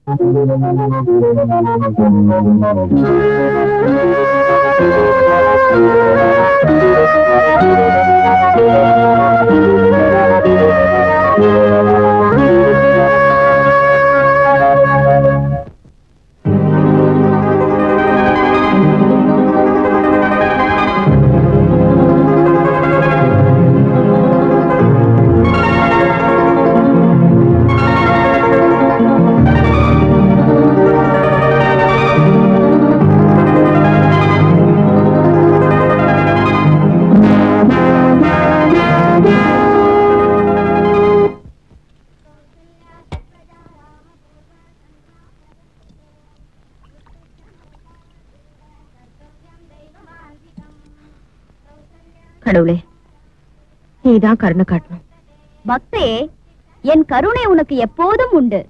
கடவுளே நீதான் கருணை காட்டணும் பக்தே என் கருணை உனக்கு எப்போதும் உண்டு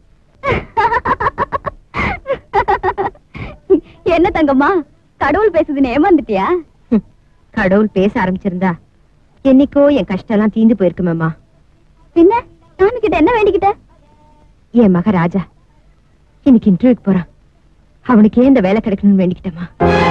என்ன தங்கம்மா கடவுள் பேசுதுன்னு ஏமாந்துட்டியா ஹம், கடவுள் பேச ஆரம்பிச்சிருந்தா என்னைக்கோ என் கஷ்டம் எல்லாம் தீந்து போயிருக்குமேம்மா பின்ன நான் கிட்ட என்ன வேண்டிக்கிட்ட என் மக ராஜா இன்னைக்கு இன்டர்வியூக்கு போறான் அவனுக்கே இந்த வேலை கிடைக்கணும்னு வேண்டிக்கிட்டேம்மா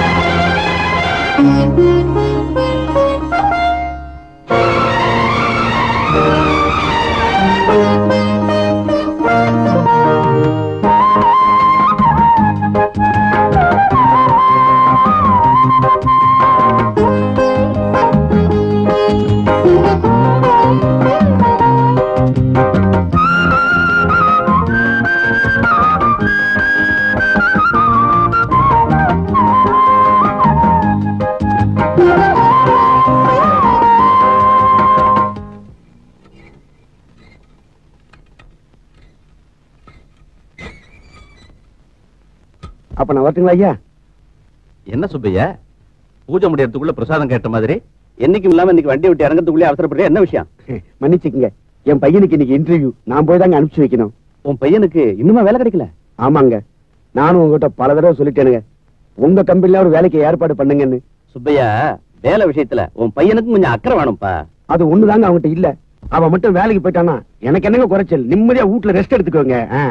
அப்ப நான் வரட்டுங்களா ஐயா என்ன சுப்பையா பூஜை முடியறதுக்குள்ள பிரசாதம் கேட்ட மாதிரி என்னைக்கும் இல்லாம இன்னைக்கு வண்டி விட்டு இறங்கறதுக்குள்ளே அவசரப்படுற என்ன விஷயம் மன்னிச்சுக்குங்க என் பையனுக்கு இன்னைக்கு இன்டர்வியூ நான் போய் தாங்க அனுப்பிச்சு வைக்கணும் உன் பையனுக்கு இன்னுமா வேலை கிடைக்கல ஆமாங்க நானும் உங்ககிட்ட பல தடவை சொல்லிட்டேனுங்க உங்க கம்பெனில ஒரு வேலைக்கு ஏற்பாடு பண்ணுங்கன்னு சுப்பையா வேலை விஷயத்துல உன் பையனுக்கும் கொஞ்சம் அக்கறை வேணும்ப்பா அது ஒண்ணுதாங்க அவன்கிட்ட இல்ல அவன் மட்டும் வேலைக்கு போயிட்டானா எனக்கு என்னங்க குறைச்சல் நிம்மதியா வீட்டுல ரெஸ்ட் எடுத்துக்கோங்க ஆ.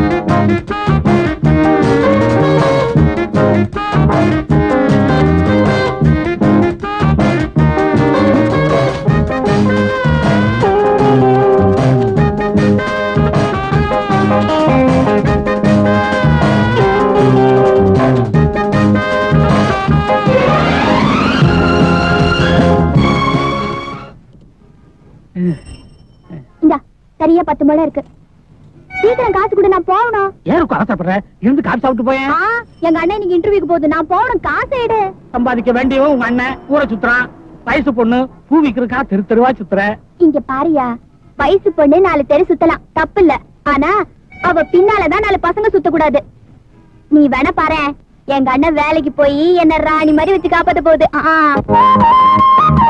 இந்தா சரியா பத்து மணி இருக்கு சீக்கிரம் காசு கூட நான் போகணும் ஏருக்கு அவசரப்படுற இருந்து காசு சாப்பிட்டு போயேன் ஆ, எங்க அண்ணன் இன்னைக்கு இன்டர்வியூக்கு போகுது நான் போகணும் காசு எடு சம்பாதிக்க வேண்டியவன் உங்க அண்ணன் ஊரை சுத்துறான் வயசு பொண்ணு பூ விக்கிறக்கா தெரு தெருவா சுத்துற இங்க பாரியா வயசு பொண்ணு நாலு தெரு சுத்தலாம் தப்பு இல்ல ஆனா அவ பின்னாலதான் நாலு பசங்க சுத்த கூடாது நீ வேணா பாரு எங்க அண்ணன் வேலைக்கு போய் என்ன ராணி மாதிரி வச்சு காப்பாத்த போகுது ஆ, ஆ.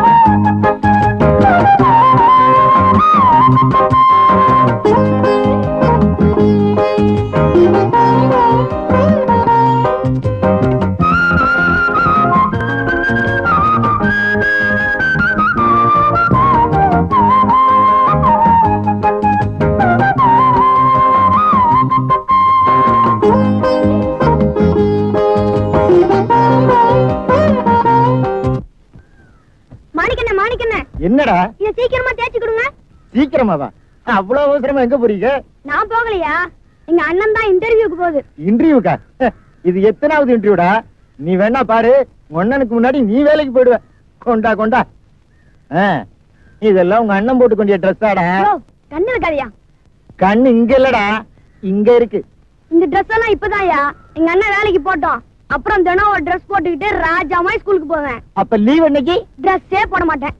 மாணிக்கண்ணே மாணிக்கண்ணே என்னடா இத சீக்கிரமா தேய்ச்சி கொடுங்க சீக்கிரமாவா அவ்வளவு அவசரமா எங்க போறீங்க நான் போகலையா எங்க அண்ணன் தான் இன்டர்வியூக்கு போகுது இன்டர்வியூக்கா இது எத்தனாவது இன்டர்வியூடா நீ வேணா பாரு ஒன்னனுக்கு முன்னாடி நீ வேலைக்கு போயிடுவ கொண்டா கொண்டா ஆ, இதெல்லாம் உங்க அண்ணன் போட்டு கொண்டிய ட்ரெஸ்ஸாடா ஓ, கண்ணு வைக்காதயா கண்ணு இங்க இல்லடா இங்க இருக்கு இந்த ட்ரெஸ் எல்லாம் இப்பதான்யா எங்க அண்ணன் வேலைக்கு போட்டோம் அப்புறம் தினம் ஒரு ட்ரெஸ் போட்டுக்கிட்டு ராஜாமாய் ஸ்கூலுக்கு போவேன் அப்ப லீவ் அன்னைக்கு ட்ரெஸ்ஸே போட மாட்டேன்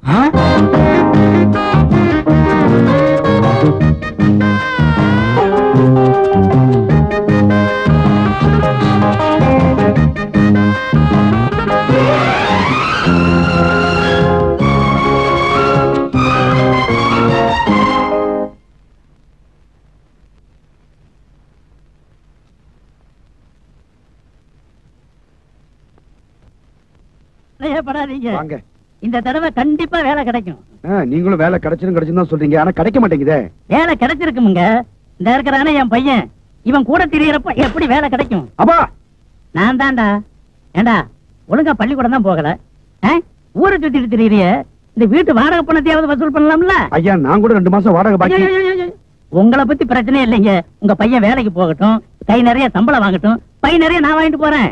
படாதீங்க வாங்க இந்த தடவை கண்டிப்பா வேலை கிடைக்கும் ஆ, நீங்களும் வேலை கிடைச்சிரும் கிடைச்சுன்னு தான் சொல்றீங்க ஆனா கிடைக்க மாட்டேங்குதே வேலை கிடைச்சிருக்குமுங்க இந்த இருக்கிறானே என் பையன் இவன் கூட திரியறப்ப எப்படி வேலை கிடைக்கும் அப்பா நான் தான்டா ஏண்டா ஒழுங்கா பள்ளிக்கூடம் தான் போகல ஆ? ஊரை சுத்திட்டு திரியறிய இந்த வீட்டு வாடகை பணத்தையாவது வசூல் பண்ணலாம்ல ஐயா நான் கூட ரெண்டு மாசம் வாடகை பாக்கி ஐயோ, ஐயோ, ஐயோ. உங்களை பத்தி பிரச்சனை இல்லைங்க உங்க பையன் வேலைக்கு போகட்டும் கை நிறைய சம்பளம் வாங்கட்டும் பை நிறைய நான் வாங்கிட்டு போறேன்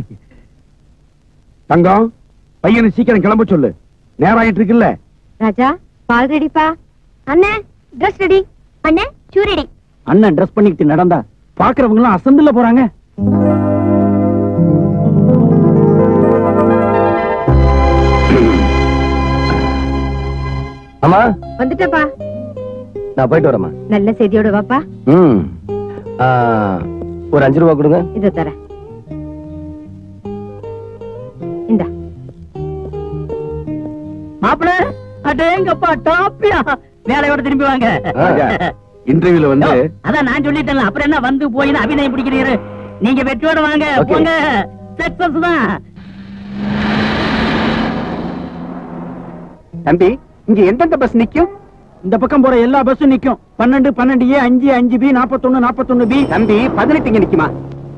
தங்கம் பையனை சீக்கிரம் கிளம்ப சொல்லு நேரம் ஆயிட்டு இருக்குல்ல ராஜா பால் ரெடிப்பா அண்ணே ட்ரெஸ் ரெடி அண்ணே ஷூ ரெடி அண்ணன் ட்ரெஸ் பண்ணிக்கிட்டு நடந்தா பாக்குறவங்க எல்லாம் அசந்துல போறாங்க அம்மா வந்துட்டப்பா நான் போயிட்டு வரேம்மா நல்ல செய்தியோட வாப்பா ம் ஆ, ஒரு அஞ்சு ரூபா கொடுங்க இத தரேன் இந்தா மாப்பிள அடேங்கப்பா டாப்பியா வேலையோட திரும்பி வாங்க இன்டர்வியூல வந்து யோ, அதான் நான் சொல்லிட்டேன்ல அப்புறம் என்ன வந்து போயின்னு அபிநயம் பிடிக்கிறீரு நீங்க வெற்றியோட வாங்க Okay. போங்க சக்சஸ் தான் தம்பி இங்க எந்தெந்த பஸ் நிக்கும் இந்த பக்கம் போற எல்லா பஸ்ஸும் நிக்கும் பன்னெண்டு பன்னெண்டு ஏ அஞ்சு அஞ்சு பி நாப்பத்தொன்னு நாப்பத்தொன்னு பி தம்பி பதினெட்டு இங்க நிக்குமா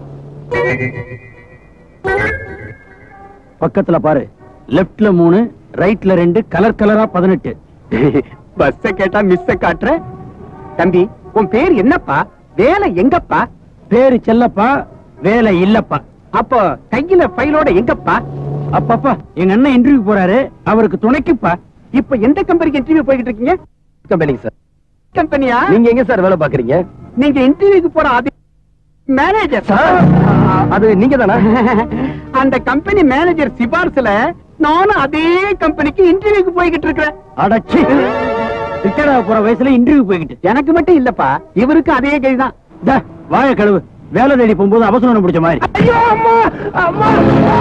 பக்கத்துல பாரு லெப்ட்ல மூணு ரைட்ல ரெண்டு கலர் கலரா பதினெட்டு பஸ்ஸ கேட்டா மிஸ்ஸ காட்டுற தம்பி உன் பேர் என்னப்பா வேலை எங்கப்பா பேரு செல்லப்பா வேலை இல்லப்பா அப்போ கையில ஃபைலோட எங்கப்பா அப்பப்பா எங்க அண்ணன் இன்டர்வியூ போறாரு அவருக்கு துணைக்குப்பா இப்ப எந்த கம்பெனிக்கு இன்டர்வியூ போய்கிட்டு இருக்கீங்க கம்பெனிங்க சார் கம்பெனியா நீங்க எங்க சார் வேலை பாக்குறீங்க நீங்க இன்டர்வியூக்கு போற அது மேனேஜர் அது நீங்க தானா அந்த கம்பெனி மேனேஜர் சிபார்சுல நானும் அதே கம்பெனிக்கு இன்டர்வியூக்கு போய்கிட்டு இருக்கிறேன் அடச்சி ரிட்டையர் ஆக போற வயசுல இன்டர்வியூ போய்கிட்டு எனக்கு மட்டும் இல்லப்பா இவருக்கு அதே கைதான் வாய கழுவு வேலை தேடி போகும்போது அவசரம் பிடிச்ச மாதிரி ஐயோ அம்மா அம்மா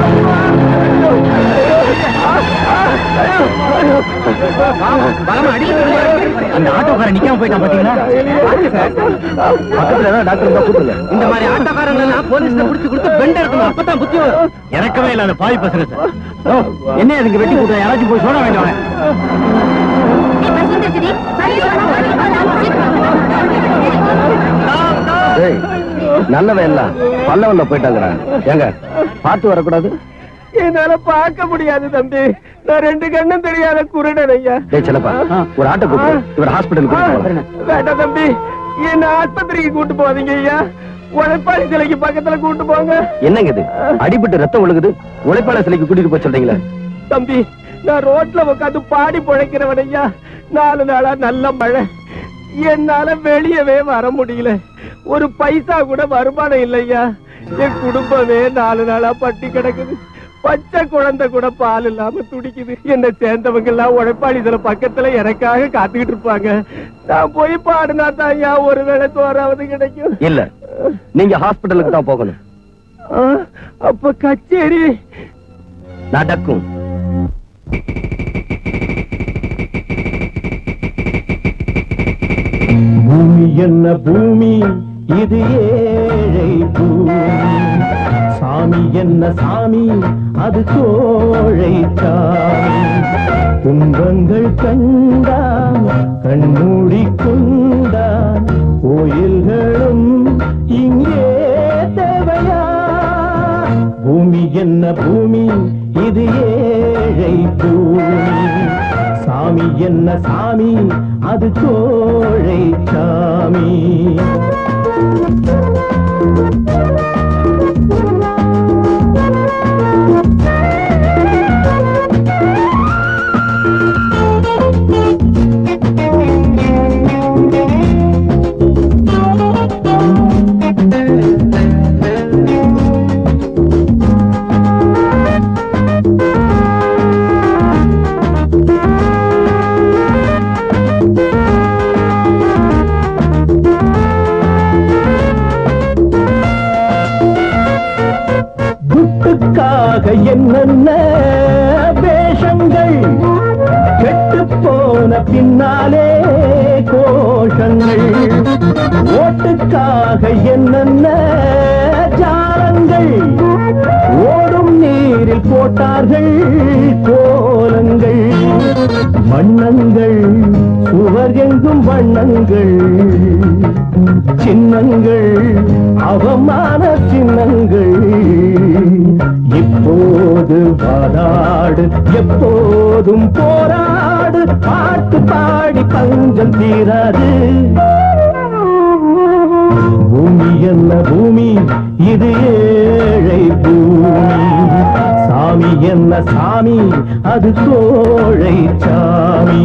அந்த ஆட்டோக்காரன் நிக்காம போயிட்டான் பாத்தீங்களா பக்கத்துல ஏதாவது டாக்டர் இருந்தா கூப்பிடுங்க இந்த மாதிரி ஆட்டோக்காரங்க எல்லாம் போலீஸ்ல புடிச்சு கொடுத்து பெண்ட் எடுக்கணும் அப்பதான் புத்தி வரும் இறக்கவே இல்ல அந்த பாய் பசங்க சார் ஓ, என்ன அதுக்கு வெட்டி கொடுத்தா யாராச்சும் போய் சொல்ல வேண்டாம் பஸ் வந்துருச்சுடி டேய், நல்லவன் எல்லாம் பல்லவன்ல போயிட்டாங்கடா ஏங்க பார்த்து வரக்கூடாது என்னால பார்க்க முடியாது தம்பி நான் ரெண்டு கண்ணும் தெரியாத குருடன் ஐயா டேய் சிலப்பா ஒரு ஆட்டோ கூப்பிடு இவர் ஹாஸ்பிட்டல் கூப்பிட்டு வேண்டாம் தம்பி என்ன ஆஸ்பத்திரிக்கு கூட்டு போவீங்க ஐயா உழைப்பாளி சிலைக்கு பக்கத்துல கூட்டு போங்க என்னங்க இது அடிபட்டு ரத்தம் ஒழுகுது உழைப்பாளர் சிலைக்கு கூட்டிட்டு போய் சொல்றீங்களே தம்பி நான் ரோட்ல உட்காந்து பாடி பிழைக்கிறவன் ஐயா நாலு நாளா நல்ல மழை என்னால வெளியவே வர முடியல ஒரு பைசா கூட வருமானம் இல்லையா என் குடும்பமே நாலு நாளா பட்டி கிடக்குது பச்சை குழந்தை கூட பால் இல்லாம துடிக்குது என்ன சேர்ந்தவங்க எல்லாம் உழைப்பாளி இதுல பக்கத்துல எனக்காக காத்துக்கிட்டு இருப்பாங்க நான் போய் பாடினா தான் ஐயா ஒருவேளை தோறாவது கிடைக்கும் இல்ல நீங்க ஹாஸ்பிட்டலுக்கு தான் போகணும் ஆ, அப்ப கச்சேரி நடக்கும் பூமி என்ன பூமி இது ஏழை பூமி சாமி என்ன சாமி அது கோழை சாமி துன்பங்கள் கண்டான் கண்மூடி கொண்டான் கோயில்களும் இங்கே தேவையா பூமி என்ன பூமி இது ஏழை பூமி சாமி என்ன சாமி அது கோழை சாமி துட்டுக்காக என்னென்ன வேஷங்கள் கெட்டு போன பின்னாலே கோஷங்கள் ஓட்டுக்காக என்னென்ன ஜாலங்கள் ஓடும் நீரில் போட்டார்கள் கோலங்கள் வண்ணங்கள் சுவர் எங்கும் வண்ணங்கள் சின்னங்கள் அவமான சின்னங்கள் இப்போது வாதாடு எப்போதும் போராடு பாட்டு பாடி பஞ்சம் தீராது பூமி என்ன பூமி இது ஏழை பூமி சாமி என்ன சாமி அது கோழை சாமி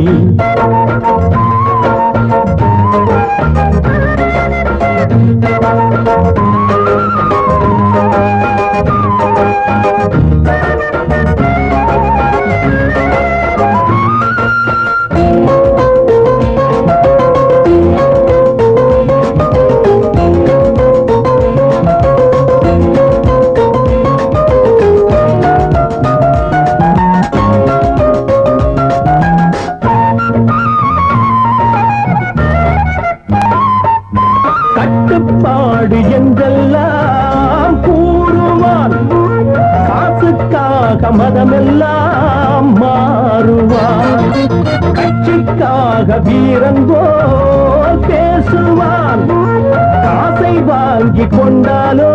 கட்டுப்பாடு என்றெல்லாம் கூறுவான் காசுக்காக மதமெல்லாம் மாறுவான் கட்சிக்காக வீரன் போல் பேசுவான் காசை வாங்கி கொண்டாலோ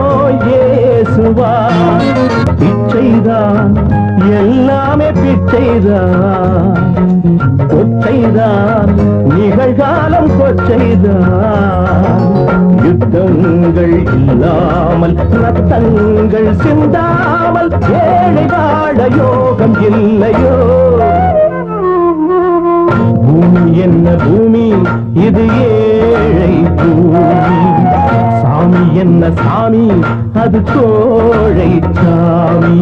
ஏசுவான் பிச்சைதான் எல்லாமே பிச்சைதான் கொச்சைதான் நிகழ்காலம் கொச்சைதான் யுத்தங்கள் இல்லாமல் ரத்தங்கள் சிந்தாமல் ஏழை வாழ யோகம் இல்லையோ பூமி என்ன பூமி இது ஏழை பூமி சாமி என்ன சாமி அது கோழை சாமி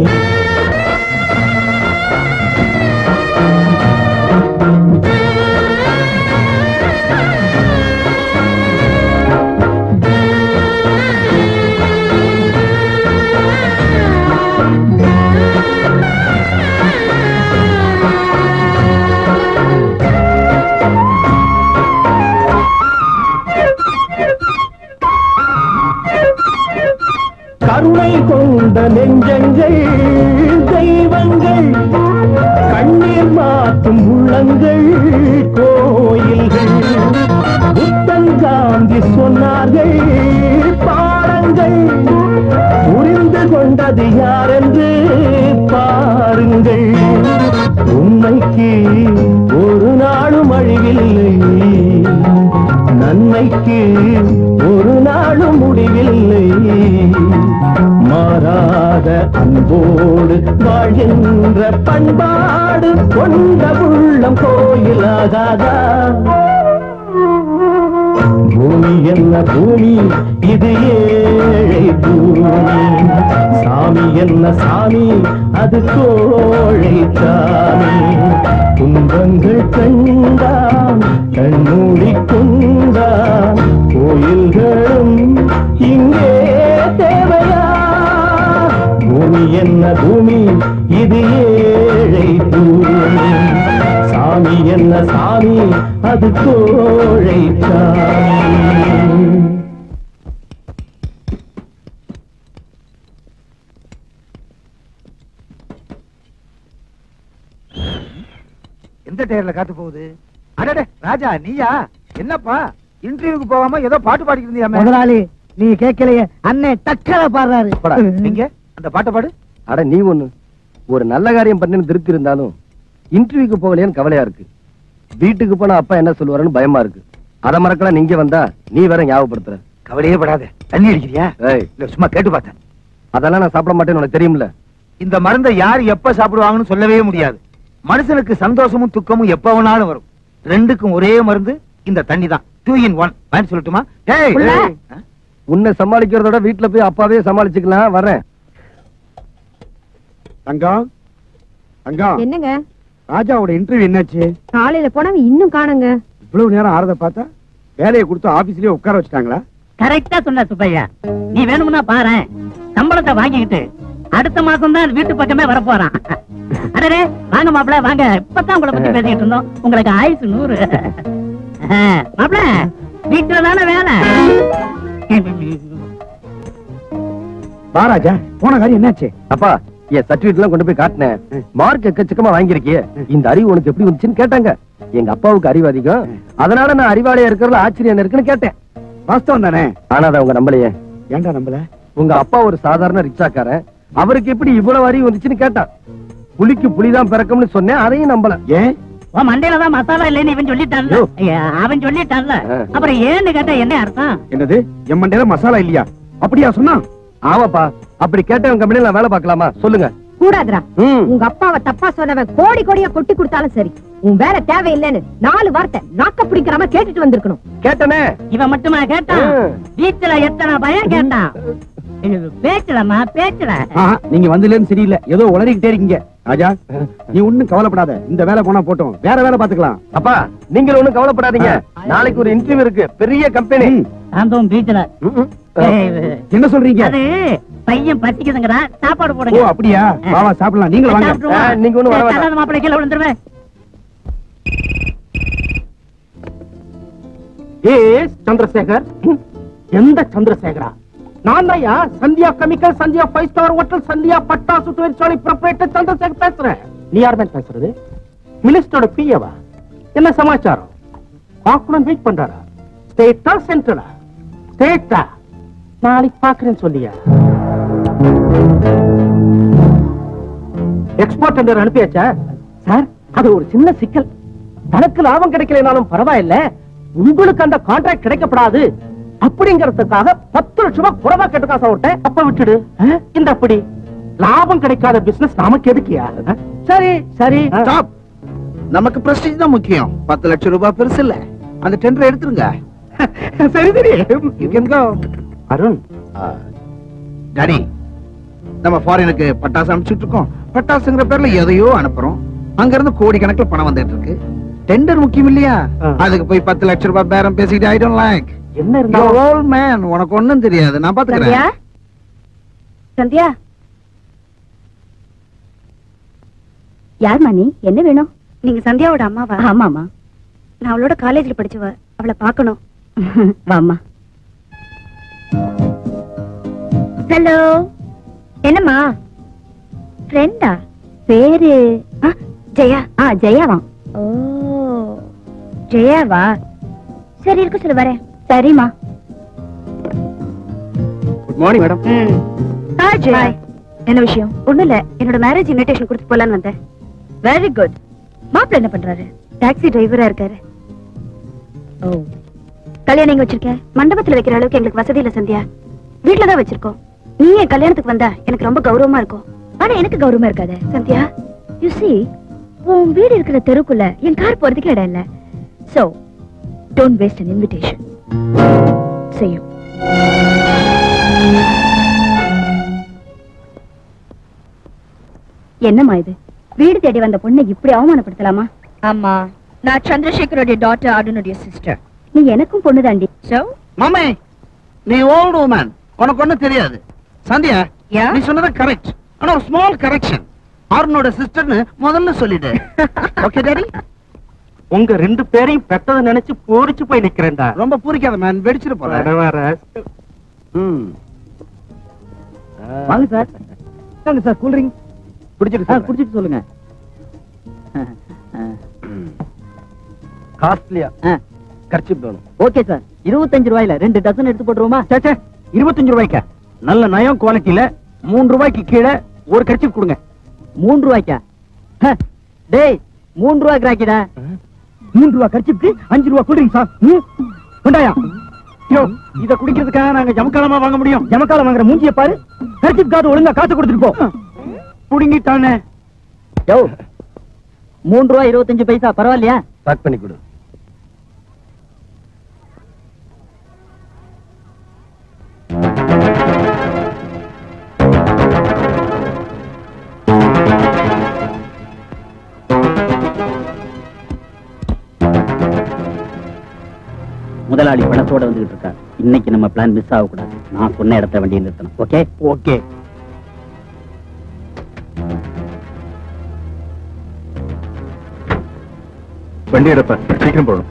கருணை கொண்ட நெஞ்சங்கள் தெய்வங்கள் கண்ணீர் மாற்றும் உள்ளங்கள் கோயில்கள் புத்தன் காந்தி சொன்னார்கள் பாடங்கள் புரிந்து கொண்டது யார் என்று பாருங்கள் உண்மைக்கு ஒரு நாளும் அழிவில்லை நன்மைக்கு ஒரு நாளும் முடிவில்லை மாறாத அன்போடு வாழ்கின்ற பண்பாடு கொண்ட உள்ளம் கோயிலாகாதா பூமி என்ன பூமி இது ஏழை பூமி சாமி என்ன சாமி அது கோழை சாமி துன்பங்கள் கண்டான் கண்மூடி கொண்டான் கோயில்களும் இங்கே தேவையா பூமி என்ன பூமி இது ஏழை பூமி சாமி என்ன சாமி அது கோழை சாமி எந்த டயர்ல காத்து போகுது அடடே ராஜா நீயா என்னப்பா இன்டர்வியூக்கு போகாம ஏதோ பாட்டு பாடிட்டு இருந்தியாமே முதலாளி நீ கேட்கலையே அண்ணன் டக்கர பாடுறாரு போடா, எங்க அந்த பாட்டை பாடு அட நீ ஒண்ணு ஒரு நல்ல காரியம் பண்ணு திருப்தி இருந்தாலும் இன்டர்வியூக்கு போகலையான்னு கவலையா இருக்கு வீட்டுக்கு போனா அப்பா என்ன சொல்லுவாருன்னு பயமா இருக்கு அத மறக்கலாம் நீங்க வந்தா நீ வேற ஞாபகப்படுத்துற கவலையே படாத தண்ணி அடிக்கிறியா ஏய் இல்ல சும்மா கேட்டு பார்த்தேன் அதெல்லாம் நான் சாப்பிட மாட்டேன்னு உனக்கு தெரியும்ல இந்த மருந்தை யார் எப்ப சாப்பிடுவாங்கன்னு சொல்லவே முடியாது மனுஷனுக்கு சந்தோஷமும் துக்கமும் எப்ப வேணாலும் வரும் ரெண்டுக்கும் ஒரே மருந்து இந்த தண்ணி தான் டூ இன் ஒன் வேணும் சொல்லட்டுமா ஏய், உள்ள. ஏய். ஆ? உன்னை சமாளிக்கிறதோட வீட்டுல போய் அப்பாவே சமாளிச்சுக்கலாம் வரேன் தங்கம் தங்கம் என்னங்க ராஜாவோட இன்டர்வியூ என்னாச்சு காலையில போனவன் இன்னும் காணுங்க இவ்வளவு நேரம் ஆறத பார்த்தா வேலையை கொடுத்து ஆபீஸ்லயே உட்கார வச்சுட்டாங்களா கரெக்டா சொன்ன சுப்பையா நீ வேணும்னா பாரேன் சம்பளத்தை வாங்கிக்கிட்டு அடுத்த மாசம் தான் வீட்டு பக்கமே வர போறான் அடரே வாங்க மாப்பிள வாங்க இப்பதான் உங்களை பத்தி பேசிக்கிட்டு இருந்தோம் உங்களுக்கு ஆயுசு நூறு மாப்பிள வீட்டுல தானே வேலை வா ராஜா போன காரியம் என்னாச்சு அப்பா என் சர்டிபிகேட் எல்லாம் கொண்டு போய் காட்டினேன் மார்க் எக்கச்சக்கமா வாங்கியிருக்கியே இந்த அறிவு உனக்கு எப்படி வந்துச்சுன்னு கேட்டாங்க எங்க அப்பாவுக்கு அறிவு அதிகம் அதனால நான் அறிவாளியா இருக்கிறதுல ஆச்சரியம் இருக்குன்னு கேட்டேன் வாஸ்தவம் தானே ஆனா அதை அவங்க நம்பலையே ஏன்டா நம்பல உங்க அப்பா ஒரு சாதாரண ரிக்ஷாக்காரன் அவருக்கு எப்படி இவ்வளவு அறிவு வந்துச்சுன்னு கேட்டான் புலிக்கு புலிதான் பிறக்கும்னு சொன்னேன் அதையும் நம்பல ஏன் உன் மண்டையில தான் மசாலா இல்லைன்னு இவன் சொல்லிட்டான்ல ஐயோ. ஐயா, அவன் சொல்லிட்டான்ல ஆ. அப்புறம் ஏன்னு கேட்டா என்ன அர்த்தம் என்னது என் மண்டையில மசாலா இல்லையா அப்படியா சொன்னா ஆமாப்பா அப்படி கேட்டவன் கம்பெனில நான் வேலை பார்க்கலாமா சொல்லுங்க கூடாதுடா ம். உங்க அப்பாவை தப்பா சொன்னவன் கோடி கோடியா கொட்டி கொடுத்தாலும் சரி உன் வேலை தேவையில்லைன்னு நாலு வார்த்தை நாக்க பிடிக்கிறாம கேட்டுட்டு வந்திருக்கணும் கேட்டனே இவன் மட்டுமா கேட்டான் ம். வீட்டுல எத்தனை பயம் கேட்டான் இது பேச்சுலமா பேச்சுல ஆஹா, நீங்க வந்ததுல சரியில்லை ஏதோ உளறிக்கிட்டே இருக்கீங்க ராஜா நீ ஒண்ணும் கவலைப்படாத இந்த வேலை போனா போட்டோம் வேற வேலை பாத்துக்கலாம் அப்பா நீங்க ஒண்ணும் கவலைப்படாதீங்க நாளைக்கு ஒரு இன்டர்வியூ இருக்கு பெரிய கம்பெனி ம். சாந்தோம் பீச்சுல ஏய், என்ன சொல்றீங்க அது பையன் பசிக்குதுங்கிறா சாப்பாடு ஓ போடுங்க அப்படியா வா வா சாப்பிடலாம் நீங்களும் வாங்க சாப்பிட்டுருவா. ஆ, நீங்க ஒண்ணும் வர வேண்டாம். தள்ளாத மாப்பிள்ளை கீழே விழுந்துருவேன் ஏ சந்திரசேகர் எந்த சந்திரசேகரா நான் தான்யா Sandhya chemical Sandhya five star hotel Sandhya பட்டாசு தொழிற்சாலை ப்ரொப்ரேட்டர் சந்திரசேகர் பேசுறேன் நீ யார் தான் பேசுறது மினிஸ்டரோட பிஏவா என்ன சமாச்சாரம் பாக்கணும் வெயிட் பண்றாரா ஸ்டேட்டா சென்ட்ரலா ஸ்டேட்டா நாளைக்கு பாக்குறேன்னு சொல்லியா எக்ஸ்போர்ட் டெண்டர் அனுப்பியாச்சா சார் அது ஒரு சின்ன சிக்கல் தனக்கு லாபம் கிடைக்கலனாலும் பரவாயில்ல உங்களுக்கு அந்த கான்ட்ராக்ட் கிடைக்கப்படாது அப்படிங்கறதுக்காக பத்து லட்சம் ரூபாய் குறைவா கேட்டுக்கா சார் அப்ப விட்டுடு அஹ், இந்த அப்படி லாபம் கிடைக்காத பிசினஸ் நமக்கு எதுக்கியா அஹ், சரி சரி ஸ்டாப் நமக்கு பிரஸ்டீஜ் தான் முக்கியம் பத்து லட்சம் ரூபாய் பெருசு இல்ல அந்த டெண்டர் எடுத்துருங்க சரி சரி You can go. Arun daddy நம்ம ஃபாரினுக்கு பட்டாசு அனுப்பிச்சுட்டு இருக்கோம் பட்டாசுங்கிற பேர்ல எதையோ அனுப்புறோம் அங்க இருந்து கோடி கணக்குல பணம் வந்துட்டு இருக்கு டெண்டர் முக்கியம் இல்லையா ஆ. அதுக்கு போய் பத்து லட்சம் ரூபாய் பேரம் பேசிட்டு ஐ டோன்ட் லைக் என்ன இருந்தாலும் ஓல்ட் மேன் உனக்கு ஒண்ணும் தெரியாது நான் சந்தியா பாத்துக்கிறேன் சந்தியா யார்மா நீ என்ன வேணும் நீங்க சந்தியாவோட அம்மாவா ஆமாமா நான் அவளோட காலேஜ்ல படிச்சவ அவளை பார்க்கணும் வாமா ஹலோ என்னம்மா ஃப்ரெண்டா பேரு ஆ, ஜெயா ஆ ஜெயாவா ஓ ஜெயாவா சரி இருக்க சொல்லு வரேன் சரிம்மா good morning madam hi Jaya என்ன விஷயம் ஒண்ணும் இல்ல என்னோட மேரேஜ் இன்விடேஷன் கொடுத்து போலான்னு வந்தேன் வெரி குட் மாப்பிள்ள என்ன பண்றாரு டாக்ஸி டிரைவரா இருக்காரு ஓ கல்யாணம் எங்க வச்சிருக்க மண்டபத்துல வைக்கிற அளவுக்கு எங்களுக்கு வசதி இல்ல சந்தியா வீட்ல தான் வச்சிருக்கோம் நீ என் கல்யாணத்துக்கு வந்தா எனக்கு ரொம்ப கௌரவமா இருக்கும் ஆனா எனக்கு கௌரவமா இருக்காது சந்தியா யூ see உன் வீடு இருக்கிற தெருக்குள்ள என் கார் போறதுக்கு இடம் இல்ல so don't waste an invitation see you என்னம்மா இது வீடு தேடி வந்த பொண்ணை இப்படி அவமானப்படுத்தலாமா ஆமா நான் சந்திரசேகரோட டாட்டர் அருணுடைய சிஸ்டர் நீ எனக்கும் பொண்ணுதாண்டி சோ மாமே நீ ஓல்ட் உமன் உனக்கு ஒண்ணும் தெரியாது சந்தியா Yeah? நீ சொன்னது கரெக்ட் ஆனா ஒரு ஸ்மால் கரெக்ஷன் அருணோட சிஸ்டர்னு முதல்ல சொல்லிடு ஓகே டாடி உங்க ரெண்டு பேரையும் பெத்ததை நினைச்சு பூரிச்சு போய் நிக்கிறேன்டா ரொம்ப பூரிக்காத மேன் வெடிச்சிட்டு போறேன் ம் வாங்க சார் வாங்க சார் கூல் ட்ரிங்க் குடிச்சிட்டு சார் குடிச்சிட்டு சொல்லுங்க காஸ்ட்லியா கர்ச்சிப் வேணும் ஓகே சார் இருபத்தஞ்சு ரூபாயில ரெண்டு டசன் எடுத்து போட்டுருவோமா சேச்சே இருபத்தஞ்சு ரூபாய்க்கா நல்ல நயம் குவாலிட்டியில மூணு ரூபாய்க்கு கீழே ஒரு கர்ச்சிப் கொடுங்க மூன்று ரூபாய்க்கா ஹ, டேய் மூன்று ரூபாய்க்கு ராக்கிடா மூணு ரூபா கர்ச்சிப்க்கு அஞ்சு ரூபா கூல் ட்ரிங்க் சார் கொண்டாயா யோ இத குடிக்கிறதுக்காக நாங்க ஜமக்காலமா வாங்க முடியும் ஜமக்காலம் வாங்குற மூஞ்சிய பாரு கர்ச்சிப் காது ஒழுங்கா காசு கொடுத்துட்டு போ புடுங்கிட்டானே யோ மூன்று ரூபாய் இருபத்தஞ்சு பைசா பரவாயில்லையா பேக் பண்ணி கொடு முதலாளி பணத்தோட வந்துகிட்டு இருக்கார் இன்னைக்கு நம்ம பிளான் மிஸ் ஆகக்கூடாது நான் சொன்ன இடத்த வண்டியை நிறுத்தணும் ஓகே ஓகே வண்டி எடுப்ப சீக்கிரம் போகணும்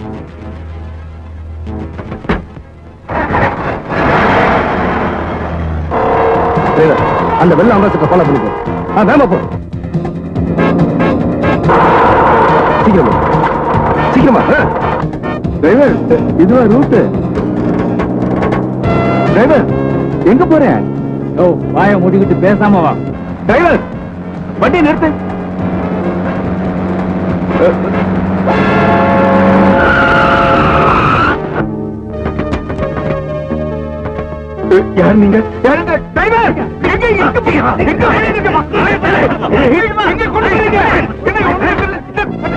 அந்த வெள்ள அம்பாசத்தை ஃபாலோ பண்ணி போ ஆ வேமா போ சீக்கிரம் போ. சீக்கிரமா டிரைவர் இதுவா ரூட்டு டிரைவர் எங்க போறேன் ஓ வாய மூடிக்கிட்டு பேசாம வா டிரைவர் வண்டி நிறுத்து யார் நீங்க யாருங்க டிரைவர் எங்க எங்க போய் எங்க போறீங்கம்மா? எங்க கொண்டு போறீங்க என்ன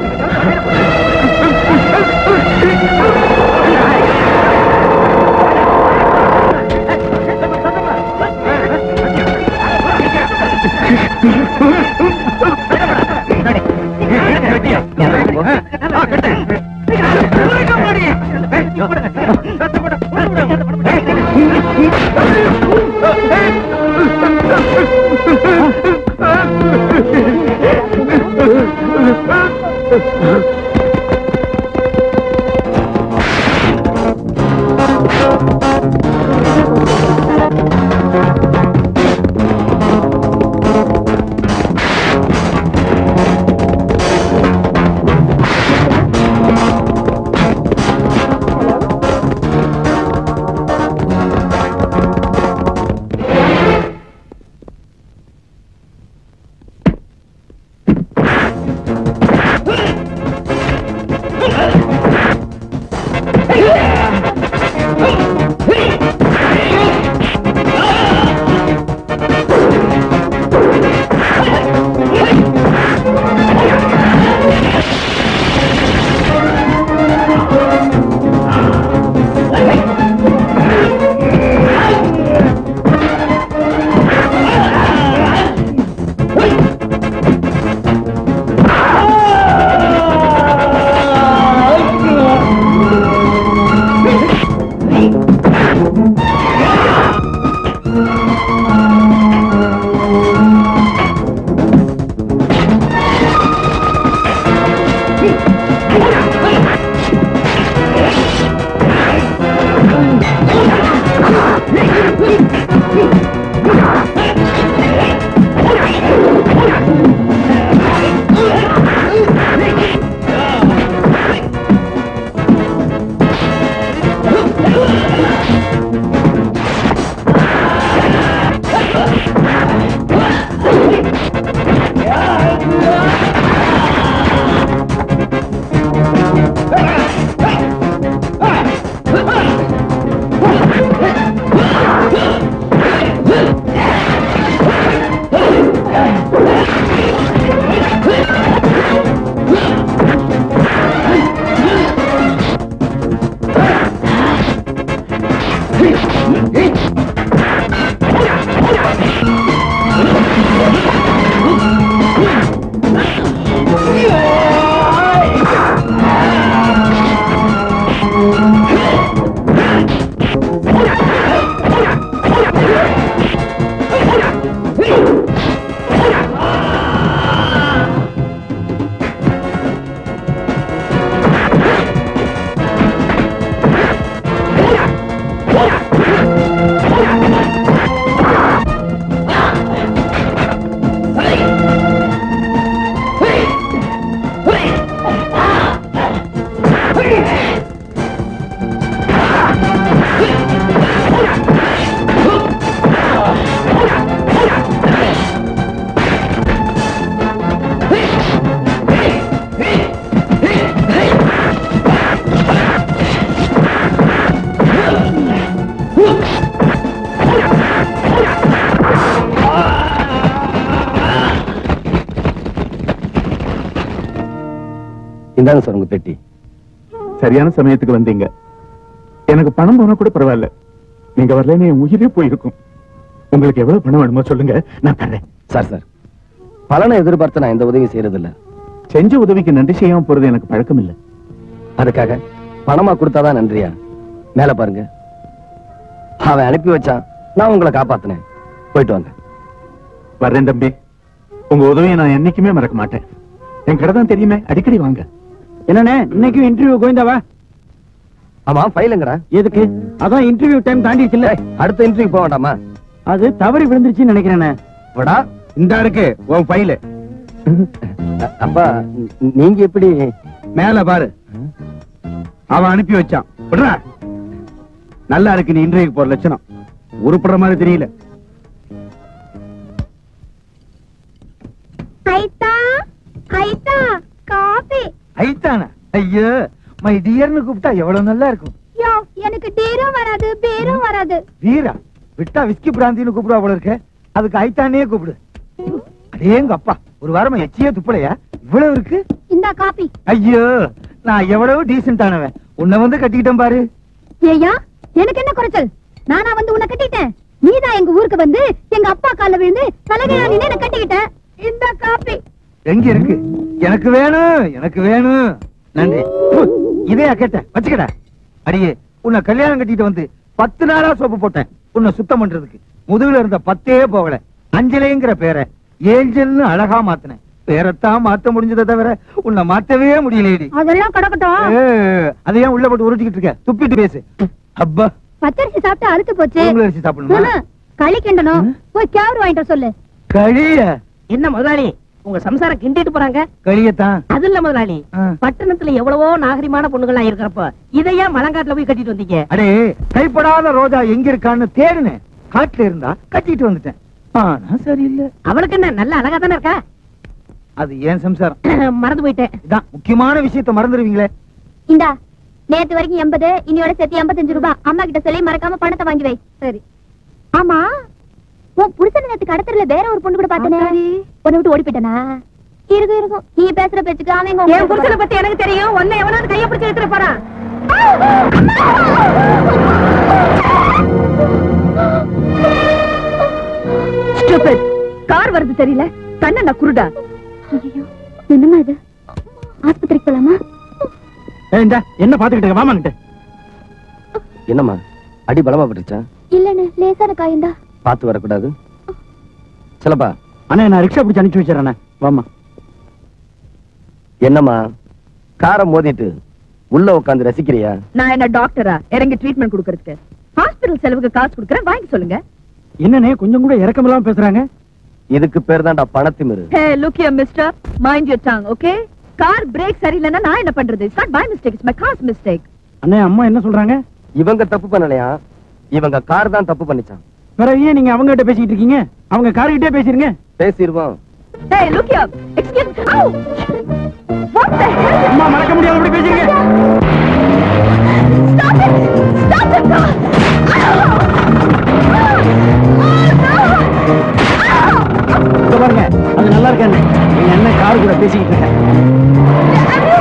இந்தாங்க சார் உங்க பெட்டி சரியான சமயத்துக்கு வந்தீங்க எனக்கு பணம் போனா கூட பரவாயில்ல நீங்க வரலன்னு என் உயிரே போயிருக்கும் உங்களுக்கு எவ்வளவு பணம் வேணுமோ சொல்லுங்க நான் தர்றேன் சார் சார் பலனை எதிர்பார்த்து நான் எந்த உதவியும் செய்யறது இல்ல செஞ்ச உதவிக்கு நன்றி செய்யாம போறது எனக்கு பழக்கம் இல்ல அதுக்காக பணமா கொடுத்தாதான் நன்றியா மேல பாருங்க அவன் அனுப்பி வச்சான் நான் உங்களை காப்பாத்தினேன் போயிட்டு வாங்க வர்றேன் தம்பி உங்க உதவியை நான் என்னைக்குமே மறக்க மாட்டேன் என் கடை தான் தெரியுமே அடிக்கடி வாங்க என்னண்ணே இன்னைக்கும் இன்டர்வியூ கோயந்தாவா ஆமா ஃபைலுங்கடா எதுக்கு அதான் இன்டர்வியூ டைம் தாண்டிடுச்சுல்ல அடுத்த இன்டர்வியூ போக வேண்டாமா அது தவறி விழுந்துருச்சுன்னு நினைக்கிறேண்ணே விடா இந்த இருக்கு உன் ஃபைலு அ- அப்பா நீ- நீங்க எப்படி மேல பாரு அவன் அனுப்பி வச்சான் விடுறா நல்லா இருக்கு நீ இன்றைக்கு போற லட்சணம் உருப்படுற மாதிரி தெரியல ஐத்தா ஐத்தா காபி ஐத்தானா ஐயோ மை டியர்னு கூப்பிட்டா எவ்வளவு நல்லா இருக்கும் யோ எனக்கு டீரும் வராது பீரும் வராது வீரா விட்டா விஸ்கி பிராந்தின்னு கூப்பிடுவா போல இருக்க அதுக்கு ஐத்தானே கூப்பிடு அடேங்க அப்பா ஒரு வாரமா எச்சியே துப்பலையா இவ்வளவு இருக்கு இந்த காபி ஐயோ நான் எவ்வளவு டீசென்டானவன் உன்னை வந்து கட்டிக்கிட்டேன் பாரு ஏயா எனக்கு என்ன குறைச்சல் நானா வந்து உன்னை கட்டிட்டேன் நீதான் எங்க ஊருக்கு வந்து எங்க அப்பா கால்ல விழுந்து தலைகையா நின்னு என்ன கட்டிக்கிட்ட இந்த காபி எங்க இருக்கு எனக்கு வேணும் எனக்கு வேணும் நன்றி பு, இதையா கேட்டேன் வச்சுக்கடா அடியே உன்னை கல்யாணம் கட்டிட்டு வந்து பத்து நாளா சோப்பு போட்டேன் உன்னை சுத்தம் பண்றதுக்கு முதுகுல இருந்த பத்தே போகல அஞ்சலிங்கிற பேரை ஏஞ்சல்னு அழகா மாத்தினேன் பேரத்தான் மாத்த முடிஞ்சதை தவிர உன்னை மாத்தவே முடியலடி அதெல்லாம் கிடக்கட்டும் அதையும் உள்ள போட்டு உருட்டிக்கிட்டு இருக்க துப்பிட்டு பேசு அப்பா பச்சரிசி சாப்பிட்டு அழுத்து போச்சு உங்களை அரிசி சாப்பிடணுமா ம்ம். களி கிண்டணும் போய் கேவரு வாங்கிட்டு வர சொல்லு களிய என்ன முதலாளி உங்க சம்சாரம் கிண்டிட்டு போறாங்க களியத்தான் அது இல்ல முதலாளி ஆ. பட்டணத்துல எவ்வளவோ நாகரிகமான பொண்ணுங்களா இருக்கிறப்ப இதையா மலங்காட்டுல போய் கட்டிட்டு வந்தீங்க அடே கைப்படாத ரோஜா எங்க இருக்கான்னு தேடினேன் காட்டுல இருந்தா கட்டிட்டு வந்துட்டேன் ஆனா சரியில்லை அவளுக்கு என்ன நல்ல அழகா தானே இருக்கா அது ஏன் சம்சாரம் மறந்து போயிட்டேன் இதான் முக்கியமான விஷயத்த மறந்துடுவீங்களே இந்தா நேத்து வரைக்கும் எண்பது இன்னையோட சேர்த்து எண்பத்தஞ்சு ரூபாய் அம்மா கிட்ட சொல்லி மறக்காம பணத்தை வாங்கி வை சரி ஆமா உன் புருஷன் நேத்து கடத்தல வேற ஒரு பொண்ணு கூட பார்த்தனே பொண்ணு விட்டு ஓடி போயிட்டானா இருக்கும் இருக்கும் நீ பேசுற பேச்சுக்கு அவன் எங்க என் புருஷனை பத்தி எனக்கு தெரியும் ஒன்னை எவனாவது கைய பிடிச்சு எடுத்துட்டு போறான் Stupid. கார் வருது தெரியல கண்ண குருடா ஐயோ, என்னம்மா இது ஆஸ்பத்திரிக்கு போலாமா ஏண்டா என்ன பாத்துக்கிட்டு இருக்க வாமாங்கிட்ட என்னம்மா அடி பலமா பட்டுச்சா இல்லன்னு லேசான காயந்தா பார்த்து வரக்கூடாது சிலப்பா அண்ணா நான் ரிக்ஷா பிடிச்சு அனுப்பிச்சு வச்சிடறேண்ணே வாமா என்னம்மா காரை மோதிட்டு உள்ள உட்காந்து ரசிக்கிறியா நான் என்ன டாக்டரா இறங்கி ட்ரீட்மெண்ட் கொடுக்கறதுக்கு ஹாஸ்பிடல் செலவுக்கு காசு கொடுக்கறேன் வாங்கி சொல்லுங்க என்னண்ணே கொஞ்சம் கூட இறக்கமில்லாம பேசுறாங்க இதுக்கு பேர் தான்டா பணத்திமிரு hey look you mister mind your tongue okay car brake சரியில்லைன்னா நான் என்ன பண்றது it's not my mistake it's my car's mistake அண்ணே அம்மா என்ன சொல்றாங்க இவங்க தப்பு பண்ணலையா இவங்க கார் தான் தப்பு பண்ணிச்சான் பிறகு ஏன் நீங்க அவங்க கிட்ட பேசிக்கிட்டு இருக்கீங்க அவங்க கார்கிட்டே பேசிருங்க பேசிடுவோம் hey look you excuse oh what the hell அம்மா மறக்க முடியாத அப்படி பேசுறீங்க ஸ்டாப் இட் ஸ்டாப் இட் இங்க பாருங்க அது நல்லா இருக்கானே எங்க அண்ணன் கார் கூட பேசிக்கிட்டு இருக்கேன்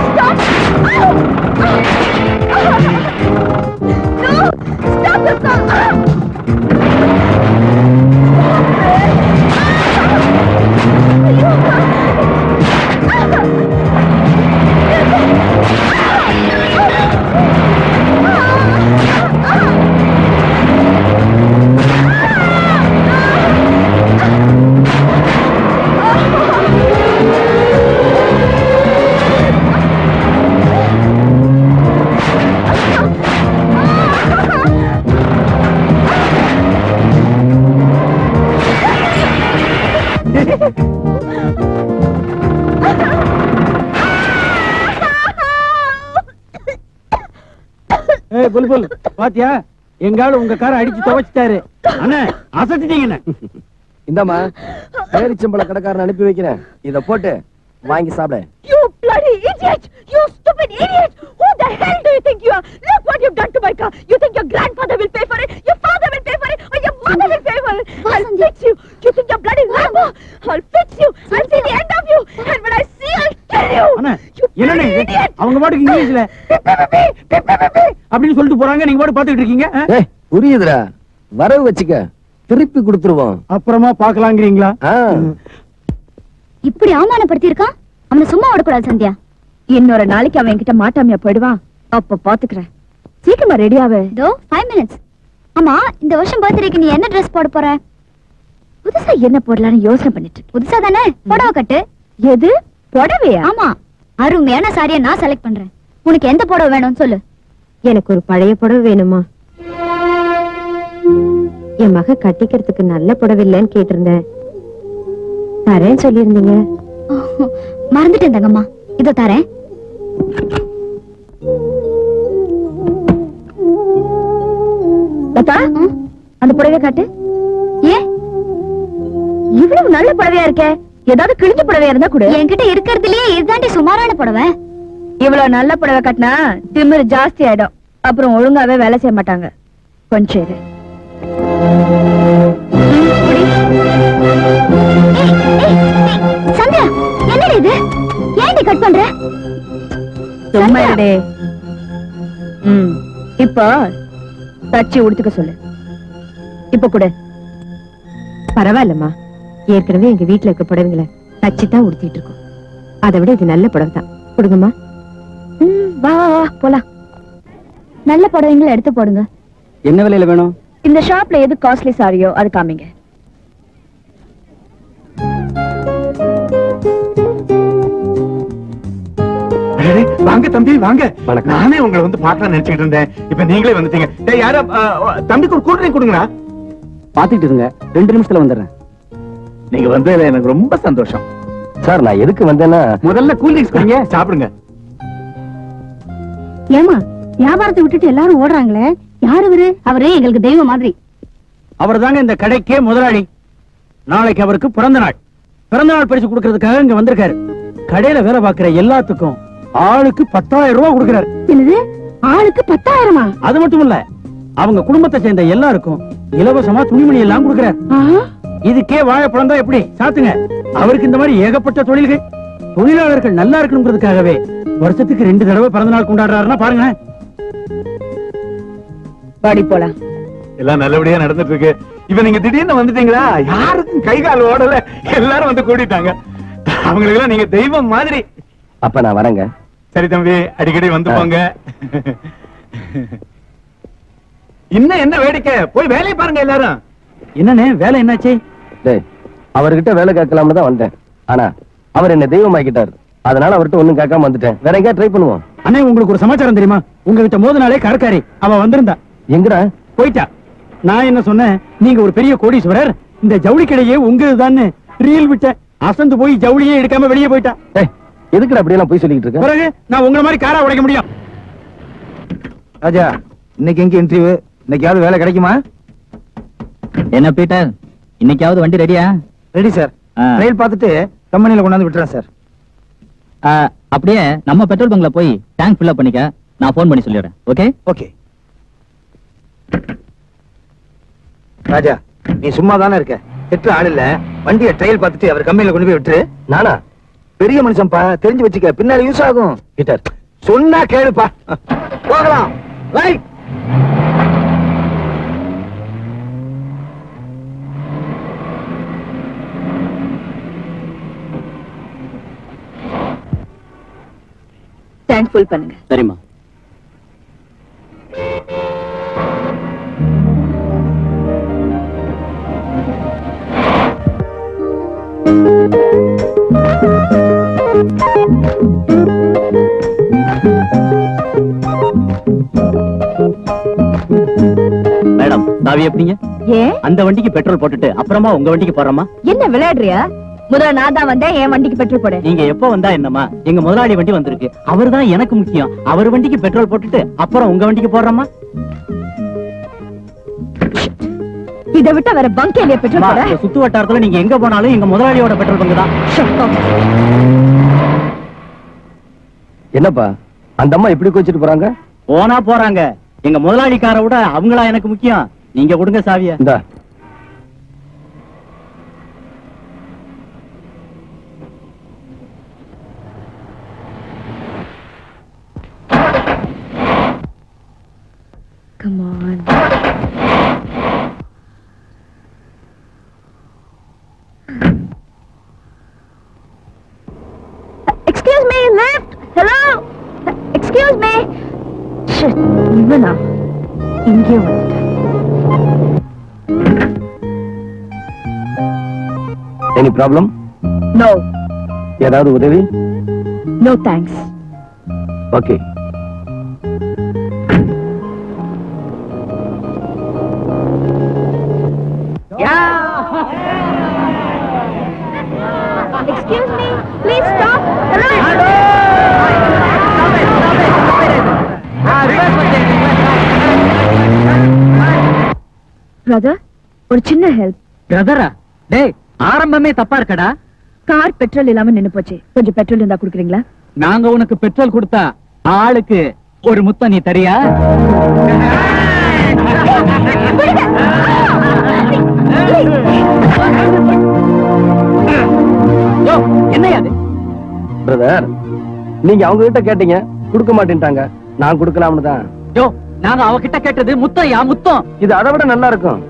ஏய் புல்புல் பாத்தியா எங்கால உங்க காரை அடிச்சு துவைச்சிட்டாரு அண்ணே அசத்திட்டீங்க இந்தாம்மா பேரிச்சம்பள கடைக்காரன் அனுப்பி வைக்கிறேன் இத போட்டு வாங்கி சாப்பிட You bloody idiot! You stupid idiot! Who the hell do you think you are? Look what you've done to my car! You think your grandfather will pay for it? Your father will pay for it? Or your mother will pay for it? I'll fix you! You think you're bloody Rambo? I'll fix you! I'll see the end of you! And when I see, I'll kill you! அண்ணே You என்னண்ணே bloody இது? idiot! அவங்க பாட்டுக்கு இங்கிலீஷ்ல அப்படின்னு சொல்லிட்டு போறாங்க நீங்க பாட்டு பாத்துக்கிட்டு இருக்கீங்க ஆ? ஏய் புரியுதுடா வரவு வச்சுக்க திருப்பி கொடுத்துருவோம் அப்புறமா பாக்கலாங்கிறீங்களா ஆ, இப்படி அவமானப்படுத்தி இருக்கான் அவனை சும்மா விடக்கூடாது சந்தியா இன்னொரு நாளைக்கு அவன் என்கிட்ட மாட்டாமையா போயிடுவான் அப்ப பாத்துக்கிறேன் சீக்கிரமா ரெடியாவே இதோ ஃபைவ் மினிட்ஸ் ஆமா இந்த வருஷம் பர்த்டேக்கு நீ என்ன ட்ரெஸ் போட போற புதுசா என்ன போடலாம்னு யோசனை பண்ணிட்டு இருக்கேன். புதுசா தானே புடவை கட்டு எது புடவையா ஆமா அருமையான சாரியை நான் செலக்ட் பண்றேன் உனக்கு எந்த புடவை வேணும்னு சொல்லு எனக்கு ஒரு பழைய புடவை வேணுமா என் மக கட்டிக்கிறதுக்கு நல்ல புடவை இல்லைன்னு கேட்டிருந்தேன் தரேன்னு சொல்லியிருந்தீங்க மறந்துட்டேன் தங்கம்மா இதோ தரேன் லதா அந்த புடவை காட்டு ஏன் இவ்வளவு நல்ல புடவையா இருக்கே ஏதாவது கிழிஞ்ச புடவையா இருந்தா கூட என்கிட்ட இருக்கிறதுலயே இதுதாண்டி சுமாரான புடவை இவ்வளவு நல்ல புடவை கட்டினா திமிரு ஜாஸ்தி ஆயிடும் அப்புறம் ஒழுங்காவே வேலை செய்ய மாட்டாங்க கொஞ்சம் இரு. ஏய், ஏய், ஏய், சந்தியா என்னடி இது ஏன்டி கட் பண்ற சும்மா இருடே ம் இப்போ தச்சு உடுத்துக்க சொல்லு இப்ப கூட பரவாயில்லம்மா ஏற்கனவே எங்க வீட்டுல இருக்க புடவைங்களை தச்சு தான் உடுத்திட்டு இருக்கோம் அதை விட இது நல்ல புடவை தான் கொடுங்கம்மா ம், வா வா வா போலாம் நல்ல புடவைங்களை எடுத்து போடுங்க என்ன விலையில வேணும் இந்த ஷாப்ல எது காஸ்ட்லி சாரியோ அது காமிங்க அடடே, வாங்க தம்பி வாங்க வணக்கம். நானே உங்களை வந்து பார்க்கலாம் நினைச்சிட்டு இருந்தேன் இப்ப நீங்களே வந்துட்டீங்க டேய், யாரோ ஆ, ஆ, தம்பிக்கு ஒரு கூல் ட்ரிங்க் கொடுங்கடா பாத்துட்டு இருங்க ரெண்டு நிமிஷத்துல வந்துடுறேன் நீங்க வந்ததுல எனக்கு ரொம்ப சந்தோஷம் சார் நான் எதுக்கு வந்தேன்னா முதல்ல கூல் ட்ரிங்க்ஸ் குடிங்க சாப்பிடுங்க ஏமா வியாபாரத்தை விட்டுட்டு எல்லாரும் ஓடுறாங்களே யாரு அவரு அவரே எங்களுக்கு தெய்வம் மாதிரி அவர் தாங்க இந்த கடைக்கே முதலாளி நாளைக்கு அவருக்கு பிறந்த நாள் பிறந்த நாள் பரிசு கொடுக்கறதுக்காக இங்க வந்திருக்காரு கடையில வேலை பார்க்கிற எல்லாத்துக்கும் ஆளுக்கு பத்தாயிரம் ரூபாய் கொடுக்கிறாரு என்னது ஆளுக்கு பத்தாயிரமா அது மட்டும் இல்ல அவங்க குடும்பத்தை சேர்ந்த எல்லாருக்கும் இலவசமா துணிமணி எல்லாம் கொடுக்கிறார் இதுக்கே வாழைப்பழம் தான் எப்படி சாத்துங்க அவருக்கு இந்த மாதிரி ஏகப்பட்ட தொழில்கள் தொழிலாளர்கள் நல்லா இருக்கணுங்கிறதுக்காகவே வருஷத்துக்கு ரெண்டு தடவை பிறந்த நாள் கொண்டாடுறாருன்னா பாருங்க பாடி போலாம் எல்லாம் நல்லபடியா நடந்துட்டு இருக்கு இப்ப நீங்க திடீர்னு வந்துட்டீங்களா யாருக்கும் கை கால் ஓடல எல்லாரும் வந்து கூட்டிட்டாங்க அவங்களுக்கு எல்லாம் நீங்க தெய்வம் மாதிரி அப்ப நான் வரேங்க சரி தம்பி அடிக்கடி வந்து போங்க இன்னும் என்ன வேடிக்கை போய் வேலையை பாருங்க எல்லாரும் என்னண்ணே வேலை என்னாச்சு டேய் அவர்கிட்ட வேலை கேட்கலாம்னு தான் வந்தேன் ஆனா அவர் என்ன தெய்வமாக்கிட்டார் அதனால அவர்கிட்ட ஒண்ணும் கேட்காம வந்துட்டேன் வேற எங்கேயா ட்ரை பண்ணுவோம் அண்ணே உங்களுக்கு ஒரு சமாச்சாரம் தெரியுமா உங்ககிட்ட மோதினாலே கடற்காரி அவ வந்திருந்தா எங்கடா போயிட்டா நான் என்ன சொன்னேன் நீங்க ஒரு பெரிய கோடீஸ்வரர் இந்த ஜவுளி கடையே உங்களுதான்னு ரீல் விட்டேன் அசந்து போய் ஜவுளியே எடுக்காம வெளியே போயிட்டா டேய் எதுக்குடா அப்படியெல்லாம் போய் சொல்லிட்டு இருக்க பிறகு நான் உங்களை மாதிரி காரா உடைக்க முடியும் ராஜா இன்னைக்கு எங்க இன்டர்வியூ இன்னைக்காவது வேலை கிடைக்குமா என்ன பீட்டர் இன்னைக்காவது வண்டி ரெடியா ரெடி சார் ரயில் பார்த்துட்டு கம்பெனில கொண்டாந்து விட்டுறேன் சார் அப்படியே நம்ம பெட்ரோல் பங்க்ல போய் டேங்க் ஃபில் பண்ணிக்க நான் ஃபோன் பண்ணி சொல்லிடுறேன் ஓகே ஓகே ராஜா நீ சும்மா தானே இருக்க திட்டு ஆள் இல்ல வண்டியை ட்ரையல் பார்த்துட்டு அவர் கம்பெனில கொண்டு போய் விட்டுரு நானா பெரிய மனுஷன்ப்பா தெரிஞ்சு வச்சுக்க பின்னால யூஸ் ஆகும் பீட்டர் சொன்னா கேளுப்பா போகலாம் ரைட் டேங்க் ஃபுல் பண்ணுங்க சரிம்மா மேடம் சாவி எப்படிங்க ஏன் அந்த வண்டிக்கு பெட்ரோல் போட்டுட்டு அப்புறமா உங்க வண்டிக்கு போறோமா என்ன விளையாடுறியா முதல்ல நான் தான் வந்தேன் என் வண்டிக்கு பெட்ரோல் போடு நீங்க எப்ப வந்தா என்னமா எங்க முதலாளி வண்டி வந்திருக்கு அவர்தான் எனக்கு முக்கியம் அவர் வண்டிக்கு பெட்ரோல் போட்டுட்டு அப்புறம் உங்க வண்டிக்கு போடுறோமா இதை விட்டா வேற பங்கேலிய பெட்ரோல் அம்மா, போட இந்த சுத்து வட்டாரத்துல நீங்க எங்க போனாலும் எங்க முதலாளியோட பெட்ரோல் பங்கு தான் என்னப்பா அந்த அம்மா இப்படி கோச்சிட்டு போறாங்க போனா போறாங்க எங்க முதலாளிக்கார விட அவங்களா எனக்கு முக்கியம் நீங்க கொடுங்க சாவிய இந்தா Come on. Excuse me, left. Hello. Excuse me. Shit, இவனா இங்கே வந்துட்டேன் எனி ப்ராப்ளம் நோ ஏதாவது உதவி no thanks okay Excuse me, please stop. Hello. Brother ஒரு சின்ன ஹெல்ப் பிரதரா டேய் ஆரம்பமே தப்பா இருக்கடா கார் பெட்ரோல் இல்லாம நின்னு போச்சு கொஞ்சம் பெட்ரோல் இருந்தா குடுக்குறீங்களா நாங்க உனக்கு பெட்ரோல் கொடுத்தா ஆளுக்கு ஒரு முத்தம் நீ தரியா யோ, என்னய்யா அது பிரதர் நீங்க அவங்க கிட்ட கேட்டீங்க கொடுக்க மாட்டேன்ட்டாங்க நான் கொடுக்கலாம்னு தான் யோ நாங்க அவகிட்ட கேட்டது முத்தம்யா முத்தம் இது அதை விட நல்லா இருக்கும்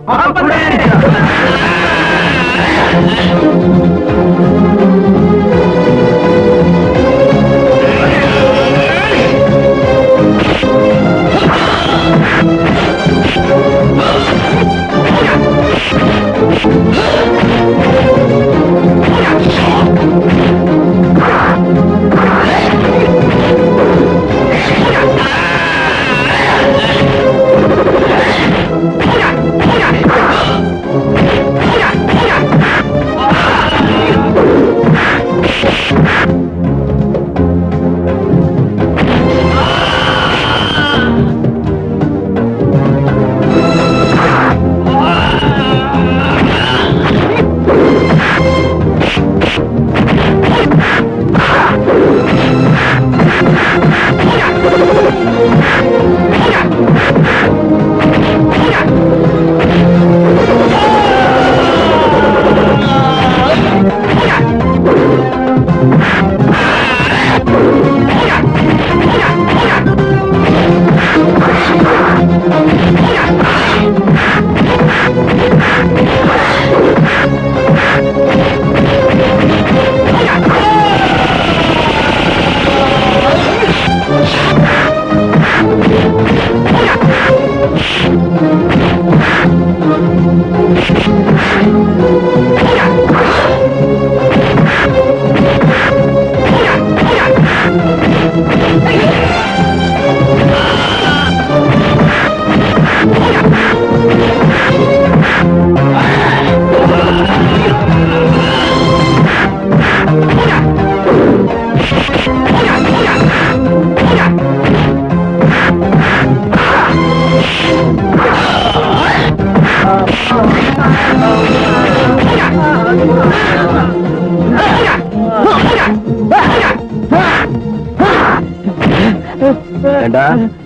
ஏண்டா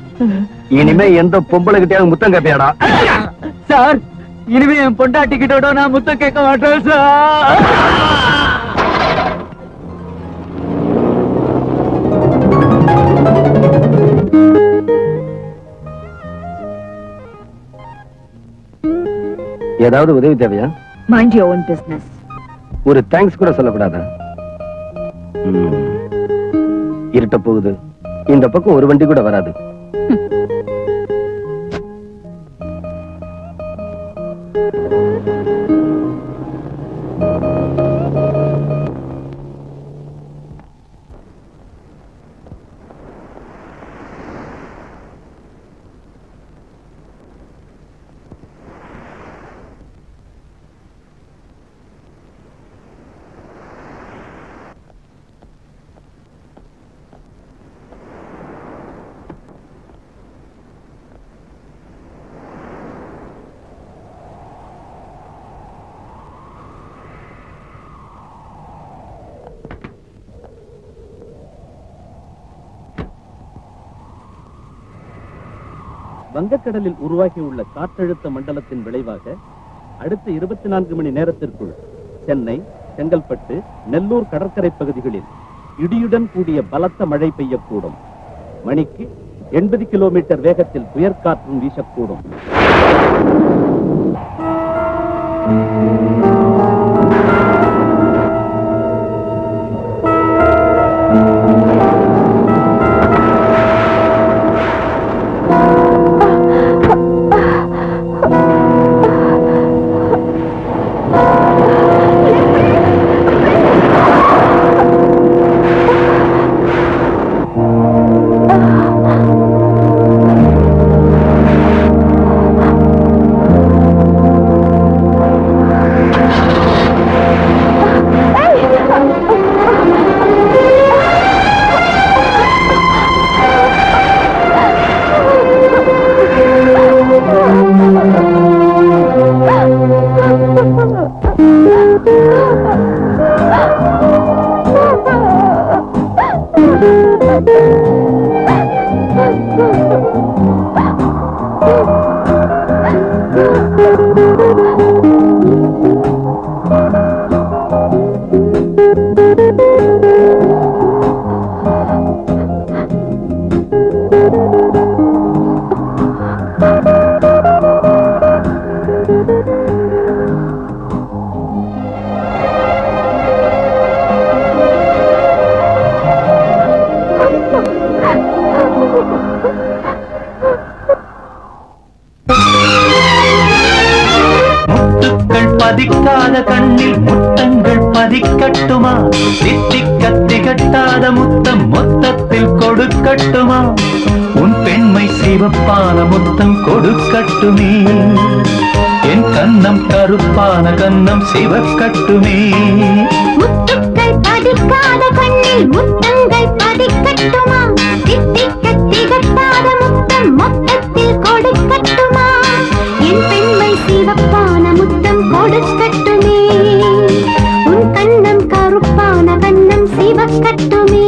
இனிமே எந்த பொம்பளை கிட்டயாவது முத்தம் கேப்பியாடா சார் இனிமே என் பொண்டாட்டி கிட்டோட நான் முத்தம் கேட்க மாட்டேன் சார் ஏதாவது உதவி தேவையா மைண்ட் யோர் ஓன் பிசினஸ் ஒரு தேங்க்ஸ் கூட சொல்லக்கூடாதா ம். இருட்ட போகுது இந்த பக்கம் ஒரு வண்டி கூட வராது வங்கக்கடலில் உருவாகியுள்ள காற்றழுத்த மண்டலத்தின் விளைவாக அடுத்த இருபத்தி நான்கு மணி நேரத்திற்குள் சென்னை செங்கல்பட்டு நெல்லூர் கடற்கரை பகுதிகளில் இடியுடன் கூடிய பலத்த மழை பெய்யக்கூடும் மணிக்கு எண்பது கிலோமீட்டர் வேகத்தில் புயற்காற்றும் வீசக்கூடும் ஆ முத்துக்கள் பதிக்காத கண்ணில் முத்தங்கள் பதிக்கட்டுமா தித்திக்க திகட்டாத முத்தம் மொத்தத்தில் கொடுக்கட்டுமா உன் பெண்மை சிவப்பான முத்தம் கொடுக்கட்டுமே என் கன்னம் கருப்பான கன்னம் சிவக்கட்டுமே முத்துக்கள் பதிக்காத கண்ணில் முத்தங்கள் பதிக்கட்டுமா தித்திக்க திகட்டாத முத்தம் மொத்தத்தில் கொடுக்கட்டுமா என் பெண்மை சிவப்பான முத்தம் கொடுக்கட்டுமே உன் கண்ணம் கருப்பான கண்ணம் சிவக்கட்டுமே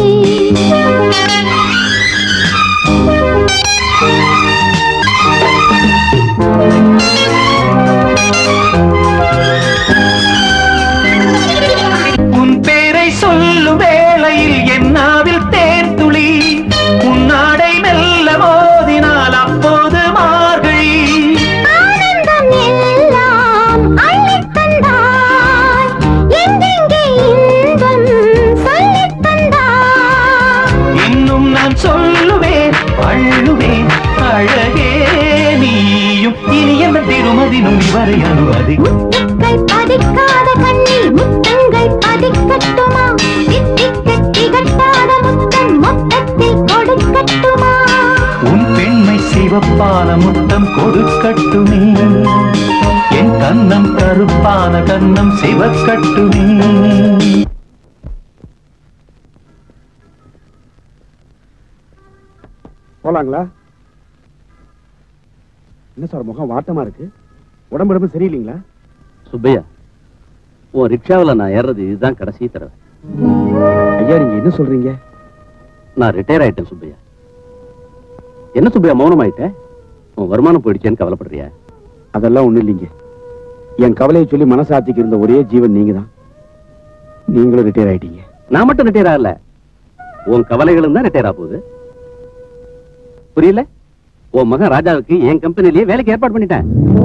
உன் பேரை சொல்லும் வேளையில் என்னாவில் தேன் துளி உன்னாடை மெல்ல மோதினால் அப்போது மார்கழி ஆனந்தம் எல்லாம் அள்ளித் தந்தாய். எங்கெங்கே இன்பம் சொல்லித் தந்தாய். இன்னும் நான் சொல்லுவேன் அள்ளுவேன் அழகே நீயும் இனி என்ன திருமதினும் இவரை அனுமதி முத்துக்கள் பதிக்காத கண்ணில் முத்தங்கள் பதிக்கட்டுமா தித்திக்க திகட்டாத முத்தம் மொத்தத்தில் கொடுக்கட்டுமா உன் பெண்மை சிவப்பான முத்தம் கொடுக்கட்டுமே என் கன்னம் கருப்பான கன்னம் சிவக்கட்டுமே போலாங்களா என்ன சார் முகம் வாட்டமா இருக்கு உடம்பு உடம்பு சரியில்லைங்களா சுப்பையா உன் ரிக்ஷாவில் நான் ஏறுறது இதுதான் கடைசி தடவை ஐயா நீங்க என்ன சொல்றீங்க நான் ரிட்டையர் ஆயிட்டேன் சுப்பையா என்ன சுப்பையா மௌனம் ஆயிட்டேன் உன் வருமானம் போயிடுச்சேன்னு கவலைப்படுறியா அதெல்லாம் ஒண்ணும் இல்லைங்க என் கவலையை சொல்லி மனசாட்சிக்கு இருந்த ஒரே ஜீவன் நீங்க தான் நீங்களும் ரிட்டையர் ஆயிட்டீங்க நான் மட்டும் ரிட்டையர் ஆகல உன் கவலைகளும் தான் ரிட்டையர் ஆக போகுது புரியல உன் மகன் ராஜாவுக்கு என் கம்பெனிலேயே வேலைக்கு ஏற்பாடு பண்ணிட்டேன்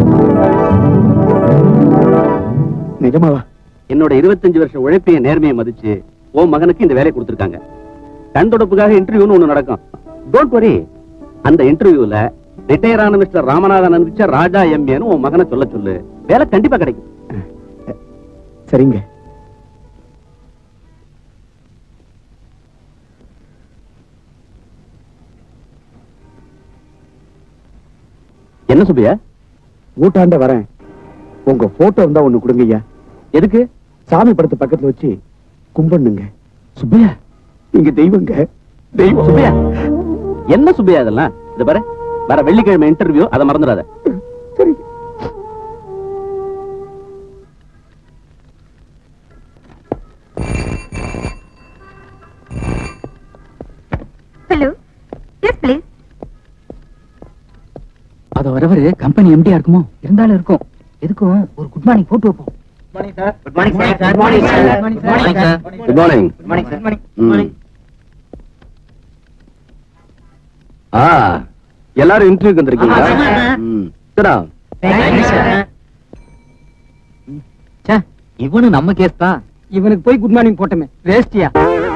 நிஜமாவா என்னோட 25 வருஷம் உழைப்பையும் நேர்மையை மதிச்சு உன் மகனுக்கு இந்த வேலையை கொடுத்திருக்காங்க கண் தொடப்புக்காக இன்டர்வியூன்னு ஒண்ணு நடக்கும் டோன்ட் வரி அந்த இன்டர்வியூல ரிட்டையர் ஆன மிஸ்டர் ராமநாதன் அனுப்பிச்ச ராஜா எம்ஏன்னு உன் மகனை சொல்ல சொல்லு வேலை கண்டிப்பா கிடைக்கும் சரிங்க என்ன சுப்பையா ஊட்டாண்ட வரேன் உங்க போட்டோ இருந்தா ஒண்ணு கொடுங்க ஐயா எதுக்கு சாமி படத்து பக்கத்துல வச்சு கும்பிடுங்க சுப்பையா நீங்க தெய்வங்க தெய்வம் சுப்பையா என்ன சுப்பையா இதெல்லாம் இது பாரு வர வெள்ளிக்கிழமை இன்டர்வியூ அதை மறந்துடாத சரி ஹலோ எஸ் ப்ளீஸ் அது வரவரு கம்பெனி எம்டியா இருக்குமோ இருந்தாலும் இருக்கும் எதுக்கும் ஒரு குட் மார்னிங் போட்டு வைப்போம் good morning sir good morning sir good morning sir good morning good morning sir ம். ஆ எல்லாரும் இன்டர்வியூக்கு வந்திருக்கீங்களா ஆமா, சார். ம். sit down. இவனு நம்ம கேஸ் தான் இவனுக்கு போய் குட் மார்னிங் போட்டமே வேஸ்டியா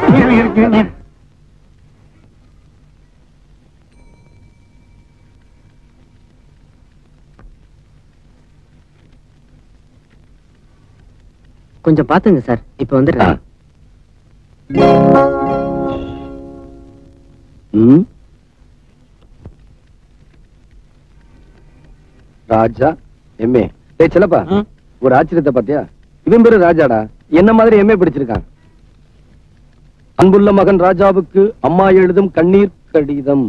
கொஞ்சம் பாத்துங்க சார் இப்ப ஆ. வந்துடுறேன் ம். ராஜா எம்ஏ டேய் செல்லப்பா ஒரு ஆச்சரியத்தை பாத்தியா இவன் பேரு ராஜாடா என்ன மாதிரி எம்ஏ படிச்சிருக்கான் அன்புள்ள மகன் ராஜாவுக்கு அம்மா எழுதும் கண்ணீர் கடிதம்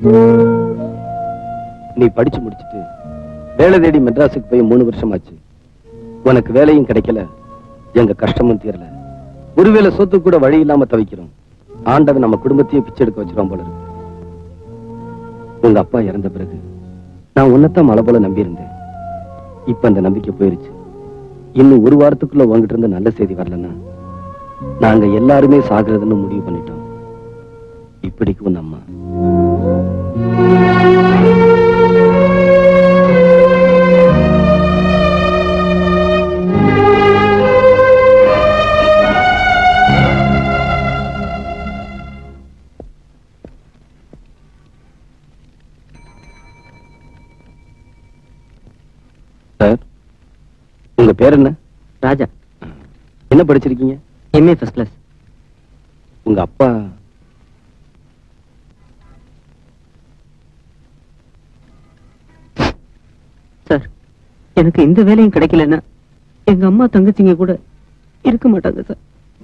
நீ படிச்சு முடிச்சிட்டு வேலை தேடி மெட்ராஸுக்கு போய் மூணு வருஷம் ஆச்சு உனக்கு வேலையும் கிடைக்கல எங்க கஷ்டமும் தீரல ஒருவேளை சொத்து கூட வழி இல்லாம தவிக்கிறோம் ஆண்டவன் நம்ம குடும்பத்தையும் பிச்சை எடுக்க வச்சிருவான் போல இருக்கு உங்க அப்பா இறந்த பிறகு நான் உன்னைத்தான் மலை போல நம்பியிருந்தேன் இப்ப அந்த நம்பிக்கை போயிருச்சு இன்னும் ஒரு வாரத்துக்குள்ள உங்ககிட்ட இருந்து நல்ல செய்தி வரலன்னா நாங்க எல்லாருமே சாகுறதுன்னு முடிவு பண்ணிட்டோம் இப்படிக்கு உன் அம்மா சார் உங்க பேர் என்ன ராஜா என்ன படிச்சிருக்கீங்க எம்ஏ ஃபர்ஸ்ட் கிளாஸ் உங்க அப்பா சார் எனக்கு இந்த வேலையும் கிடைக்கலன்னா எங்க அம்மா தங்கச்சிங்க கூட இருக்க மாட்டாங்க சார்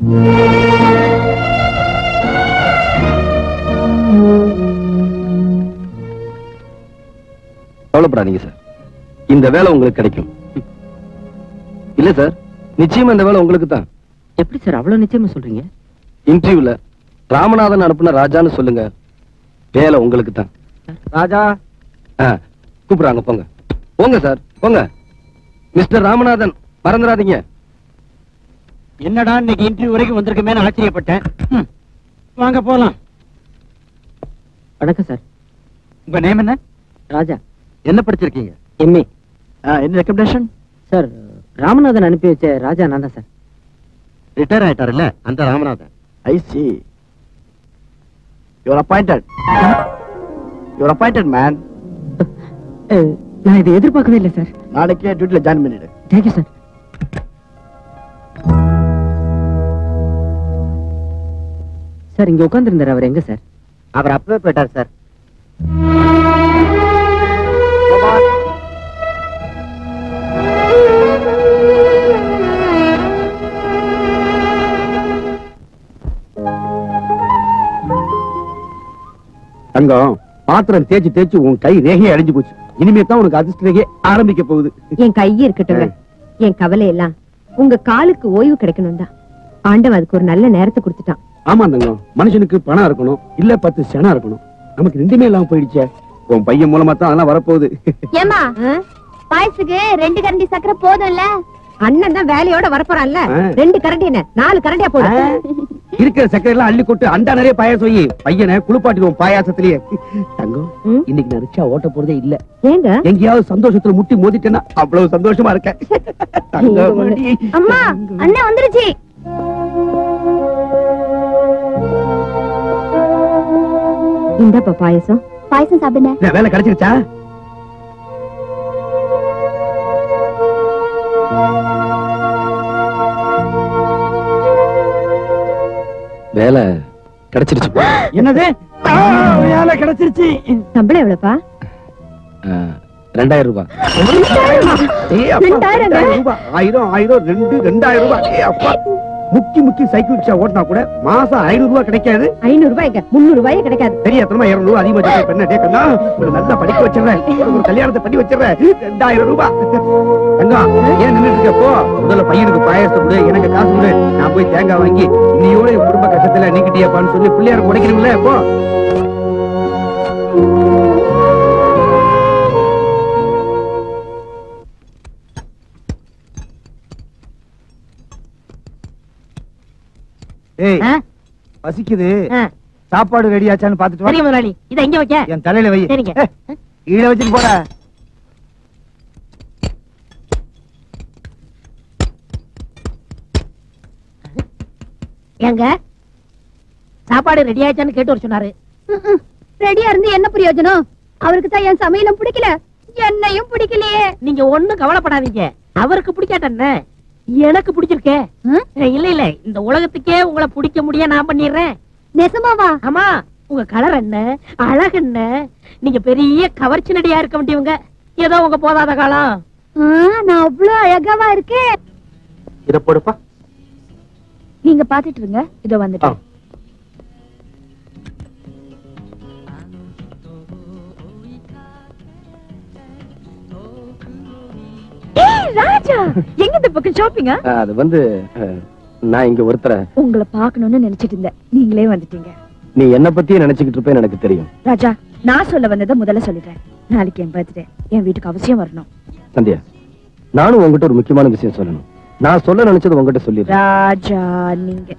கவலைப்படாதீங்க சார் இந்த வேலை உங்களுக்கு கிடைக்கும் இல்ல சார் நிச்சயமா இந்த வேலை உங்களுக்கு தான் எப்படி சார் அவ்வளவு நிச்சயமா சொல்றீங்க இன்டர்வியூல ராமநாதன் அனுப்புன ராஜான்னு சொல்லுங்க வேலை உங்களுக்கு தான் ராஜா ஆ, கூப்பிடுறாங்க போங்க போங்க சார் போங்க மிஸ்டர் ராமநாதன் மறந்துடாதீங்க என்னடா இன்னைக்கு இன்டர்வியூ வரைக்கும் வந்திருக்கமேனு ஆச்சரியப்பட்டேன் ம். வாங்க போலாம் வணக்கம் சார் உங்க நேம் என்ன ராஜா என்ன படிச்சிருக்கீங்க எம்ஏ என்ன ரெக்கமெண்டேஷன் சார் ராமநாதன் அனுப்பி வச்ச ராஜா நான் தான் சார் ரிட்டையர் ஆயிட்டாருல்ல அந்த Ramanathan I see your appointed your appointed man நான் இதை எதிர்பார்க்கவே இல்லை சார் நாளைக்கே டியூட்டில ஜாயின் பண்ணிடு தேங்க்யூ சார் சார் இங்க உட்கார்ந்திருந்தார் அவர் எங்க சார் அவர் அப்பவே போயிட்டார் சார் தங்கம் பாத்திரம் தேய்ச்சு தேய்ச்சு உன் கை ரேகையே அழிஞ்சு போச்சு இனிமே தான் உனக்கு அதிர்ஷ்ட ரேகையே ஆரம்பிக்க போகுது என் கையே இருக்கட்டுங்க என் கவலை எல்லாம் உங்க காலுக்கு ஓய்வு கிடைக்கணும் தான் ஆண்டவன் அதுக்கு ஒரு நல்ல நேரத்தை கொடுத்துட்டான் ஆமா தங்கம் மனுஷனுக்கு பணம் இருக்கணும் இல்ல பத்து செனம் இருக்கணும் நமக்கு ரெண்டுமே இல்லாம போயிடுச்சே உன் பையன் மூலமா தான் அதெல்லாம் வரப்போகுது ஏமா பாயசுக்கு ரெண்டு கரண்டி சக்கரை போதும்ல அண்ணன் தான் வேலையோட வரப்போறான்ல ஆ. ரெண்டு கரண்டி என்ன நாலு கரண்டியா போடு இருக்கிற சக்கரை எல்லாம் அள்ளி கொட்டு அண்டா நிறைய பாயாசம் வை பையனை குளிப்பாட்டிடுவோம் பாயாசத்திலேயே தங்கம் ம்? இன்னைக்கு நான் ரிக்ஷா ஓட்ட போறதே இல்ல ஏங்க எங்கேயாவது சந்தோஷத்துல முட்டி மோதிட்டேன்னா அவ்வளவு சந்தோஷமா இருக்கேன் தங்கமணி. அம்மா அண்ணன் வந்துருச்சு இந்தப்பா பாயசம் பாயசம் சாப்பிடுங்க என்ன, வேலை கிடைச்சிருச்சா வேலை கிடைச்சிருச்சு என்னது ஆ, வேலை கிடைச்சிருச்சு சம்பளம் எவ்வளவுப்பா ஆ, ரெண்டாயிரம் ரூபாய் ஏய், அப்பா, ரெண்டாயிரங்க? ரெண்டாயிரம் ரூபாய். ஆயிரம் ஆயிரம் ரெண்டு ரெண்டாயிரம் ரூபாய் ஏய், அப்பா முக்கி முக்கி சைக்கிள் ரிக்ஷா ஓட்டினா கூட மாசம் ஐநூறு ரூபாய் கிடைக்காது ஐநூறு ரூபாய்க்கு முன்னூறு ரூபாயே கிடைக்காது தெரியாதனமா இருநூறு ரூபாய் அதிகமா சொல்றேன் பெண்ணே டே கண்ணா ஒரு நல்லா படிக்க வச்சிடுறேன் ஒரு கல்யாணத்தை பண்ணி வச்சிடுறேன் ரெண்டாயிரம் ரூபாய் தங்கா ஏன் நின்னுட்டு இருக்க போ முதல்ல பையனுக்கு பாயாசம் கொடு எனக்கு காசு கொடு நான் போய் தேங்காய் வாங்கி இன்னையோட என் குடும்ப கஷ்டத்துல நீக்கிட்டியாப்பான்னு சொல்லி பிள்ளையார உடைக்கணும்ல போ ஏய் ஆ? பசிக்குது ஆ. சாப்பாடு ரெடி ஆச்சான்னு பாத்துட்டு சரிங்க வா முதலாளி இதை இங்க வைக்க என் தலையில வை சரிங்க. ஏய், கீழே வச்சுட்டு போடா ஏங்க சாப்பாடு ரெடி ஆயிடுச்சான்னு கேட்டு வர சொன்னாரு ரெடியா இருந்து என்ன பிரயோஜனம் அவருக்கு தான் என் சமையலும் பிடிக்கல என்னையும் பிடிக்கலையே நீங்க ஒண்ணும் கவலைப்படாதீங்க அவருக்கு பிடிக்காட்டன்ன எனக்கு பிடிச்சிருக்கே ம்? இல்ல இல்ல இந்த உலகத்துக்கே உங்களை பிடிக்க முடிய நான் பண்ணிடுறேன் நெசமாவா ஆமா உங்க கலர் என்ன அழகு என்ன நீங்க பெரிய கவர்ச்சி நடியா இருக்க வேண்டியவங்க ஏதோ உங்க போதாத காலம் ஆ, நான் அவ்வளவு அழகாவா இருக்கேன் இத போடுப்பா நீங்க பாத்துட்டு இருங்க இதோ வந்துட்டேன் ஏய் ராஜா எங்க இந்த பக்கம் ஷாப்பிங்கா அது வந்து ஆ, நான் இங்க ஒருத்தர உங்களை பார்க்கணும்னு நினைச்சிட்டு இருந்தேன் நீங்களே வந்துட்டீங்க நீ என்ன பத்தியே நினைச்சுக்கிட்டு இருப்பேன்னு எனக்கு தெரியும் ராஜா நான் சொல்ல வந்ததை முதல்ல சொல்லிட்டேன் நாளைக்கு என் பர்த்டே என் வீட்டுக்கு அவசியம் வரணும் சந்தியா நானும் உங்ககிட்ட ஒரு முக்கியமான விஷயம் சொல்லணும் நான் சொல்ல நினைச்சது உங்ககிட்ட சொல்லிடுறேன் ராஜா நீங்க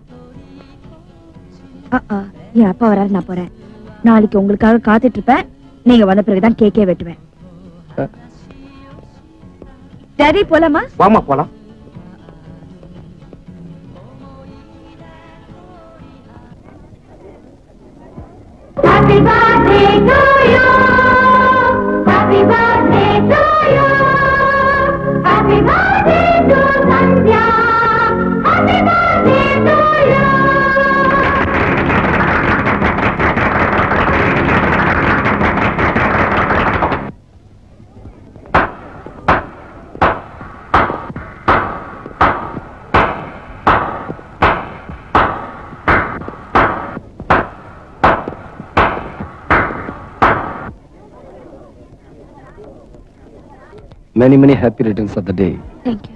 ஆ, ஆ, என் அப்பா வராரு நான் போறேன் நாளைக்கு உங்களுக்காக காத்துட்டு இருப்பேன் நீங்க வந்த பிறகுதான் கேக்கே வெட்டுவேன் சரி போலாமா வாமா போலாம் Happy birthday to you. Happy birthday to you. Happy birthday to Sandhya. Happy birthday to you. many many happy returns of the day thank you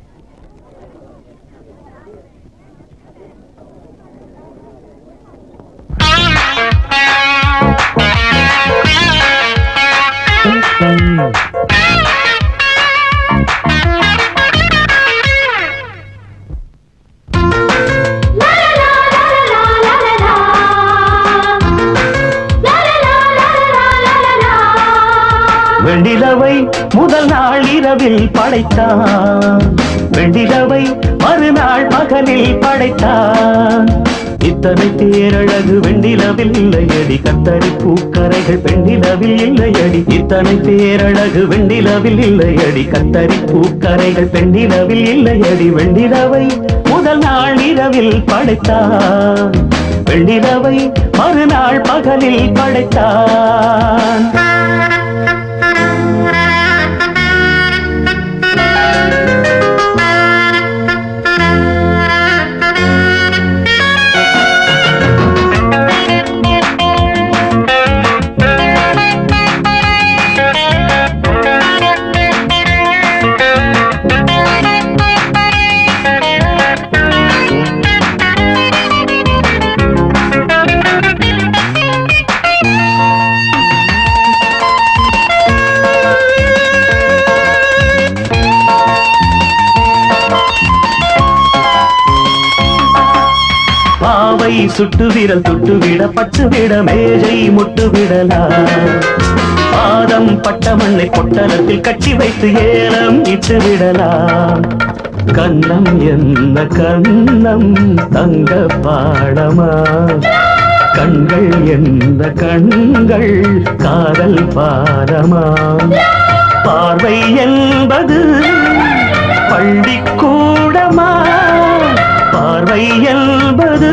வெண்டிலவை முதல் நாள் இரவில் படைத்தான் வெண்டிலவை மறுநாள் பகலில் படைத்தான் இத்தனை பேரழகு வெண்டிலவில் இல்லையடி கத்தரி பூக்கரைகள் பெண்டிலவில் இல்லையடி இத்தனை பேரழகு வெண்டிலவில் இல்லையடி கத்தரி பூக்கரைகள் பெண்டிலவில் இல்லையடி வெண்டிலவை முதல் நாள் இரவில் படைத்தான் வெண்டிலவை மறுநாள் பகலில் படைத்தான் பாவை சுட்டு விரல் தொட்டு விட பட்டு விட மேஜை முட்டு விடலாம் பாதம் பட்ட மண்ணை பொட்டலத்தில் கட்டி வைத்து ஏலம் இட்டு விடலாம் கண்ணம் என்ன கண்ணம் தங்க பாடமா கண்கள் என்ன கண்கள் காதல் பாடமா பார்வை என்பது பள்ளிக்கூடமா பார்வை என்பது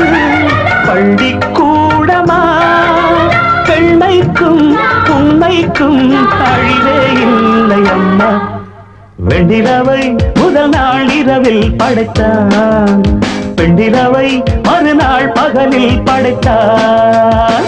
பள்ளிக்கூடமா பெண்மைக்கும் உண்மைக்கும் அழிவே இல்லை அம்மா வெண்டிலவை முதல் நாள் இரவில் படைத்தான் பெண்டிலவை மறுநாள் பகலில் படைத்தான்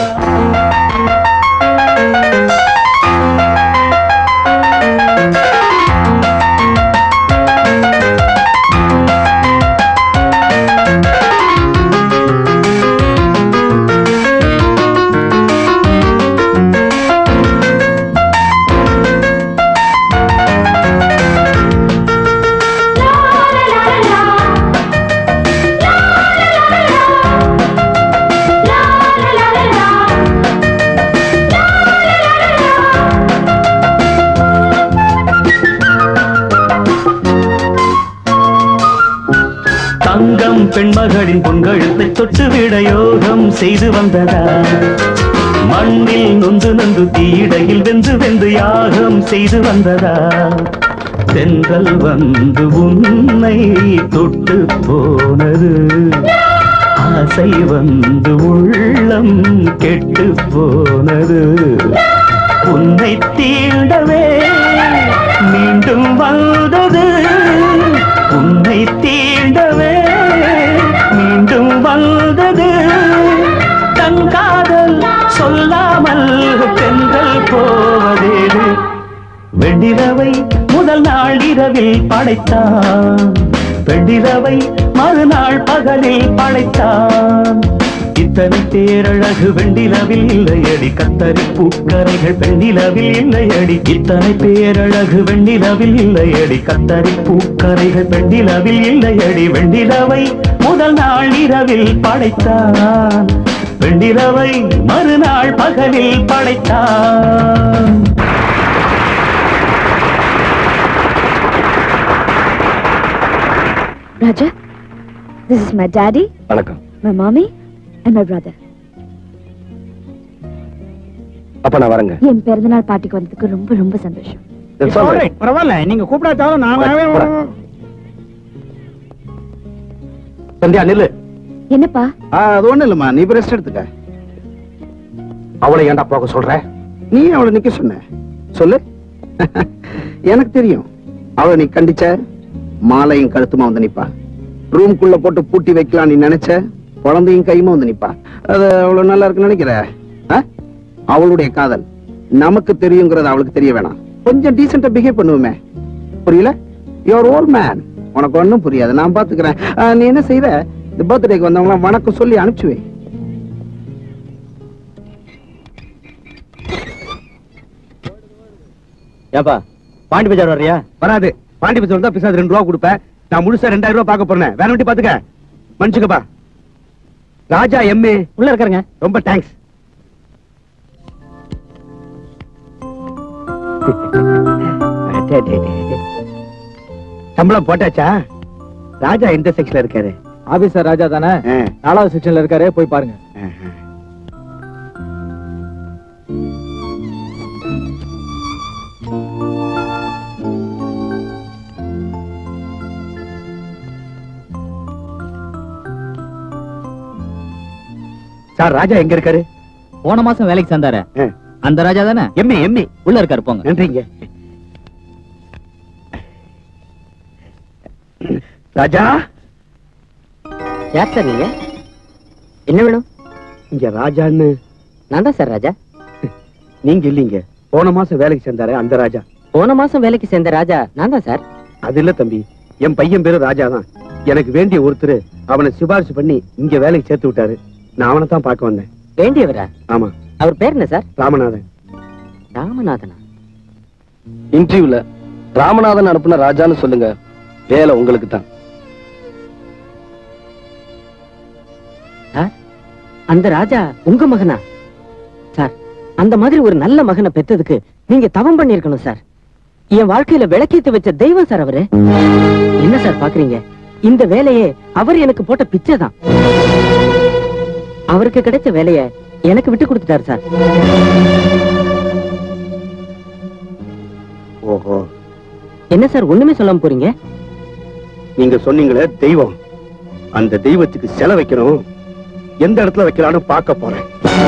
தங்கம் பெண்மகளின் பொன்கழுத்தை தொட்டுவிட யோகம் செய்து வந்ததா மண்ணில் நொந்து நொந்து தீடையில் வெந்து வெந்து யாகம் செய்து வந்ததா தென்றல் வந்து உன்னை தொட்டு போனது ஆசை வந்து உள்ளம் கெட்டு போனது உன்னை தீண்டவே மீண்டும் வந்தது உன்னை தீண்டவே மீண்டும் வந்தது தன் காதல் சொல்லாமல் தென்றல் போவதேது வெண்ணிலவை முதல் நாள் இரவில் படைத்தான் வெண்ணிலவை மறுநாள் பகலில் படைத்தான் இத்தனை பேரழகு வெண்ணிலவில் இல்லையடி கத்தரி பூக்கரைகள் வெண்ணிலவில் இல்லையடி இத்தனை பேரழகு வெண்ணிலவில் இல்லையடி கத்தரி பூக்கரைகள் வெண்ணிலவில் இல்லையடி வெண்ணிலவை முதல் நாள் இரவில் படைத்தான் வெண்ணிலவை மறுநாள் பகலில் படைத்தான் Raja, this is my daddy, வணக்கம் my mommy, and my brother. அப்ப நான் வரேங்க என் பிறந்தநாள் பார்ட்டிக்கு வந்ததுக்கு ரொம்ப ரொம்ப சந்தோஷம் That's all right. பரவாயில்ல நீங்க கூப்பிடாட்டாலும் போடா. சந்தியா நில்லு என்னப்பா ஆ, அது ஒண்ணு இல்லம்மா நீ ரெஸ்ட் எடுத்துக்க அவளை ஏன்டா போக சொல்ற நீ அவளை நிக்க சொன்ன சொல்லு எனக்கு தெரியும் அவளை நீ கண்டிச்ச மாலையும் கழுத்துமா வந்து நிப்பா ரூம்குள்ள போட்டு பூட்டி வைக்கலாம் நீ நினைச்ச குழந்தையும் கையுமா வந்து நிப்பா அது அவ்வளவு நல்லா இருக்குன்னு நினைக்கிற ஆ? அவளுடைய காதல் நமக்கு தெரியுங்கிறது அவளுக்கு தெரிய வேணாம் கொஞ்சம் டீசெண்டா பிஹேவ் பண்ணுவோமே புரியல யுவர் ஓல் மேன் உனக்கு ஒண்ணும் புரியாது நான் பாத்துக்கிறேன் ஆ, நீ என்ன செய்யற இந்த பர்த்டேக்கு வந்தவங்க வணக்கம் சொல்லி அனுப்பிச்சு வை ஏப்பா பாண்டி பஜார் வர்றியா வராது பாண்டி பச்சை தான் பிசாது ரெண்டு ரூபா கொடுப்பேன் நான் முழுசா ரெண்டாயிரம் ரூபா பார்க்க போறேன் வேற வண்டி பாத்துக்க மன்னிச்சுக்கப்பா ராஜா எம்ஏ உள்ள இருக்காருங்க ரொம்ப தேங்க்ஸ் சம்பளம் போட்டாச்சா ராஜா எந்த செக்ஷன்ல இருக்காரு ஆபீசர் ராஜா தானே ஆ. நாலாவது செக்ஷன்ல இருக்காரு போய் பாருங்க சார் ராஜா எங்க இருக்காரு போன மாசம் வேலைக்கு சேர்ந்தாரு ஆ. அந்த ராஜா தானே எம்ஏ எம்ஏ உள்ள இருக்காரு போங்க நன்றிங்க ராஜா யார் சார் நீங்க என்ன வேணும் இங்க ராஜான்னு நான் தான் சார் ராஜா நீங்க இல்லீங்க போன மாசம் வேலைக்கு சேர்ந்தாரு அந்த ராஜா போன மாசம் வேலைக்கு சேர்ந்த ராஜா நான் தான் சார் அது இல்ல தம்பி என் பையன் பேரு ராஜா தான் எனக்கு வேண்டிய ஒருத்தர் அவனை சிபாரிசு பண்ணி இங்க வேலைக்கு சேர்த்து விட்டாரு நான் அவனை தான் பார்க்க வந்தேன் வேண்டியவரா ஆமா அவர் பேர் என்ன சார் ராமநாதன் ராமநாதனா இன்டர்வியூல ராமநாதன் அனுப்புன ராஜான்னு சொல்லுங்க வேலை உங்களுக்கு தான் அந்த ராஜா உங்க மகனா சார் அந்த மாதிரி ஒரு நல்ல மகனை பெத்ததுக்கு நீங்க தவம் பண்ணிருக்கணும் சார் என் வாழ்க்கையில விளக்கேத்து வச்ச தெய்வம் சார் அவரு என்ன சார் பாக்குறீங்க இந்த வேலையே அவர் எனக்கு போட்ட பிச்சை தான் அவருக்கு கிடைச்ச வேலைய எனக்கு விட்டு கொடுத்துட்டாரு சார் ஓஹோ என்ன சார் ஒண்ணுமே சொல்லாம போறீங்க நீங்க சொன்னீங்களே தெய்வம் அந்த தெய்வத்துக்கு செலை வைக்கணும் எந்த இடத்துல வைக்கலாம்னு பார்க்க போறேன்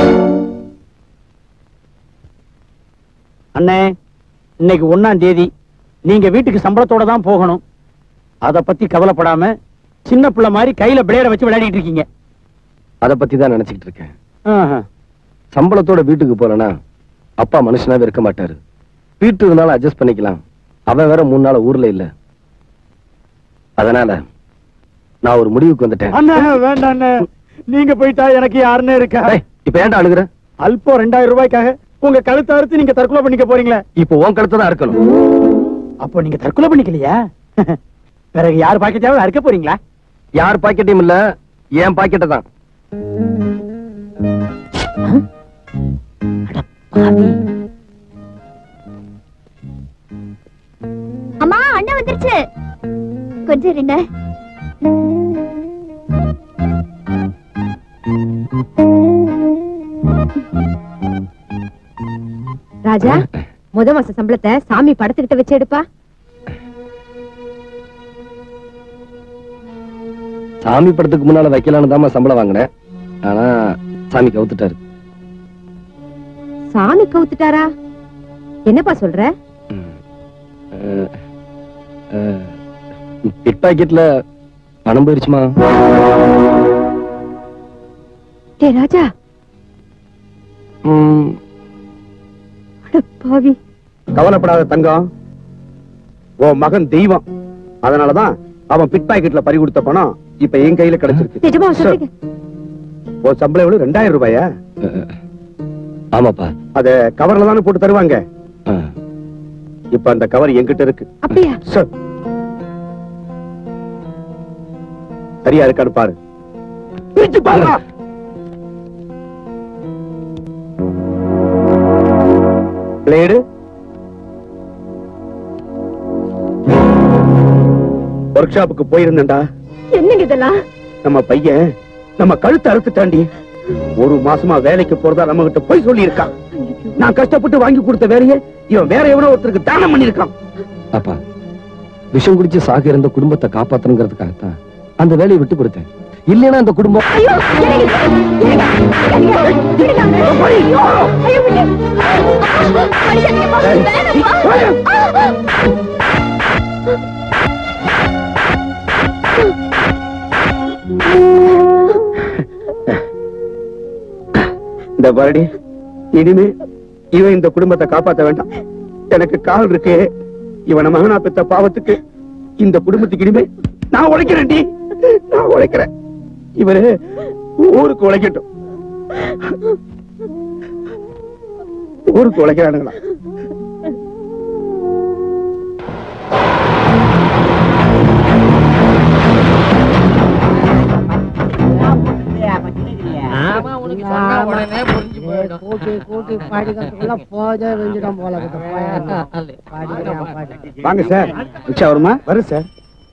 அண்ணே இன்னைக்கு ஒண்ணாம் தேதி நீங்க வீட்டுக்கு சம்பளத்தோட தான் போகணும் அத பத்தி கவலைப்படாம சின்ன பிள்ளை மாதிரி கையில பிளேட வச்சு விளையாடிட்டு இருக்கீங்க அத பத்தி தான் நினைச்சுக்கிட்டு இருக்கேன் ஆஹா. சம்பளத்தோட வீட்டுக்கு போறேன்னா அப்பா மனுஷனாவே இருக்க மாட்டாரு வீட்டு இருந்தாலும் அட்ஜஸ்ட் பண்ணிக்கலாம் அவன் வேற மூணு நாள் ஊர்ல இல்ல அதனால நான் ஒரு முடிவுக்கு வந்துட்டேன் அண்ணா வேண்டாம் அண்ணே நீங்க போயிட்டா எனக்கு யாருன்னு இருக்கா டேய், இப்ப ஏன்டா அழுகுற அல்பம் ரெண்டாயிரம் ரூபாய்க்காக உங்க கழுத்தை அறுத்து நீங்க தற்கொலை பண்ணிக்க போறீங்களே இப்போ உன் கழுத்தை தான் இருக்கணும் அப்போ நீங்க தற்கொலை பண்ணிக்கலையா பிறகு யார் பாக்கெட்டாவது அறுக்க போறீங்களா யார் பாக்கெட்டையும் இல்ல என் பாக்கெட்டை தான் அம்மா அண்ணன் வந்துருச்சு கொஞ்சம் இருங்க ராஜா முத மாச சம்பளத்தை சாமி படத்துக்கிட்ட வச்சு எடுப்பா சாமி படத்துக்கு முன்னால வைக்கலான்னு தாம்மா சம்பளம் வாங்கினேன் ஆனா சாமி கவுத்துட்டாரு சாமி கவுத்துட்டாரா என்னப்பா சொல்ற பிட் பாக்கெட்ல பணம் போயிருச்சுமா டே ராஜா ம், அட பாவி கவலைப்படாத தங்கம் உன் மகன் தெய்வம் அதனாலதான் அவன் பிட் பாக்கெட்ல பறி கொடுத்த பணம் இப்ப என் கையில கிடைச்சிருக்கு நிஜமா சார், சொல்றீங்க உன் சம்பளம் எவ்வளவு ரெண்டாயிரம் ரூபாயா ஆமாப்பா அத கவர்ல தானே போட்டு தருவாங்க ஆ. இப்ப அந்த கவர் என்கிட்ட இருக்கு அப்படியா சார் சரியா இருக்கான்னு பாரு பிரிச்சு பாருடா. பிளேடு ஒர்க் ஷாப்புக்கு போயிருந்தேன்டா என்னங்க இதெல்லாம் நம்ம பையன் நம்ம கழுத்தை அறுத்துட்டாண்டி ஒரு மாசமா வேலைக்கு போறதா நம்ம கிட்ட போய் சொல்லி இருக்கான் நான் கஷ்டப்பட்டு வாங்கி கொடுத்த வேலையை இவன் வேற எவனோ ஒருத்தருக்கு தானம் பண்ணிருக்கான் அப்பா விஷம் குடிச்சு சாக இருந்த குடும்பத்தை காப்பாத்தணுங்கிறதுக்காகத்தான் அந்த வேலையை விட்டு கொடுத்தேன் இல்லைன்னா அந்த குடும்பம் இந்த பாரடி இனிமே இவன் இந்த குடும்பத்தை காப்பாத்த வேண்டாம் எனக்கு கால் இருக்கு இவன மகனா பெத்த பாவத்துக்கு இந்த குடும்பத்துக்கு இனிமே நான் உழைக்கிறேன்டி நான் உழைக்கிறேன் இவரு ஊருக்கு உழைக்கட்டும் ஊருக்கு உழைக்கிறானுங்களா வாங்க சார் ரிக்ஷா வருமா வரும் சார்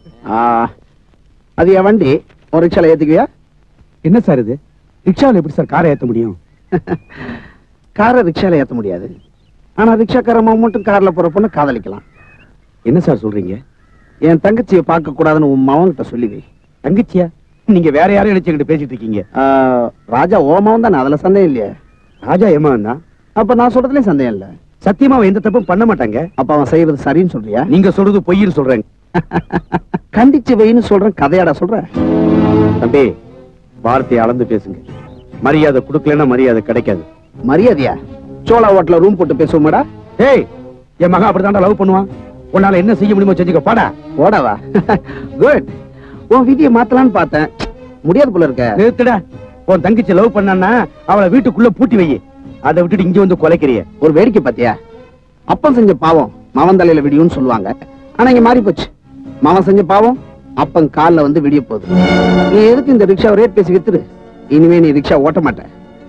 அது என் வண்டி ஒரு ரிக்ஷால ஏத்துக்குவியா என்ன சார் இது ரிக்ஷாவில் எப்படி சார் காரை ஏத்த முடியும் காரை ரிக்ஷால ஏத்த முடியாது ஆனா ரிக்ஷாக்காரமா மட்டும் கார்ல போற பொண்ணு காதலிக்கலாம் என்ன சார் சொல்றீங்க என் தங்கச்சியை பார்க்க கூடாதுன்னு உன் மவன்கிட்ட சொல்லி வை தங்கச்சியா நீங்க வேற யாரையும் நினைச்சுக்கிட்டு பேசிட்டு இருக்கீங்க ராஜா ஓமாவும் தானே அதுல சந்தேகம் இல்லையா ராஜா ஏமாவன் தான் அப்ப நான் சொல்றதுலயும் சந்தேகம் இல்ல சத்தியமா அவன் எந்த தப்பும் பண்ண மாட்டாங்க அப்ப அவன் செய்யறது சரின்னு சொல்றியா நீங்க சொல்றது பொய்ன்னு சொல்றேன் கண்டிச்சு வைன்னு சொல்றேன் கதையாடா சொல்றேன் தம்பி வார்த்தையை அளந்து பேசுங்க மரியாதை கொடுக்கலன்னா மரியாதை கிடைக்காது மரியாதையா சோளா ஹோட்டல ரூம் போட்டு பேசுவோமாடா ஏய் என் மகன் அப்படிதான்டா லவ் பண்ணுவான் உன்னால என்ன செய்ய முடியுமோ செஞ்சுக்க பாடா போடவா குட் உன் விதியை மாத்தலாம்னு பார்த்தேன் முடியாது போல இருக்க நிறுத்துடா உன் தங்கச்சி லவ் பண்ணான்னா அவளை வீட்டுக்குள்ள பூட்டி வை அதை விட்டுட்டு இங்க வந்து கொலைக்கிறிய ஒரு வேடிக்கை பாத்தியா அப்பன் செஞ்ச பாவம் மவன் தலையில விடியும்னு சொல்லுவாங்க ஆனா இங்க மாறி போச்சு மவன் செஞ்ச பாவம் அப்பன் கால்ல வந்து விடிய போகுது நீ எதுக்கு இந்த ரிக்ஷா ரேட் பேசி வித்துரு இனிமே நீ ரிக்ஷா ஓட்ட மாட்ட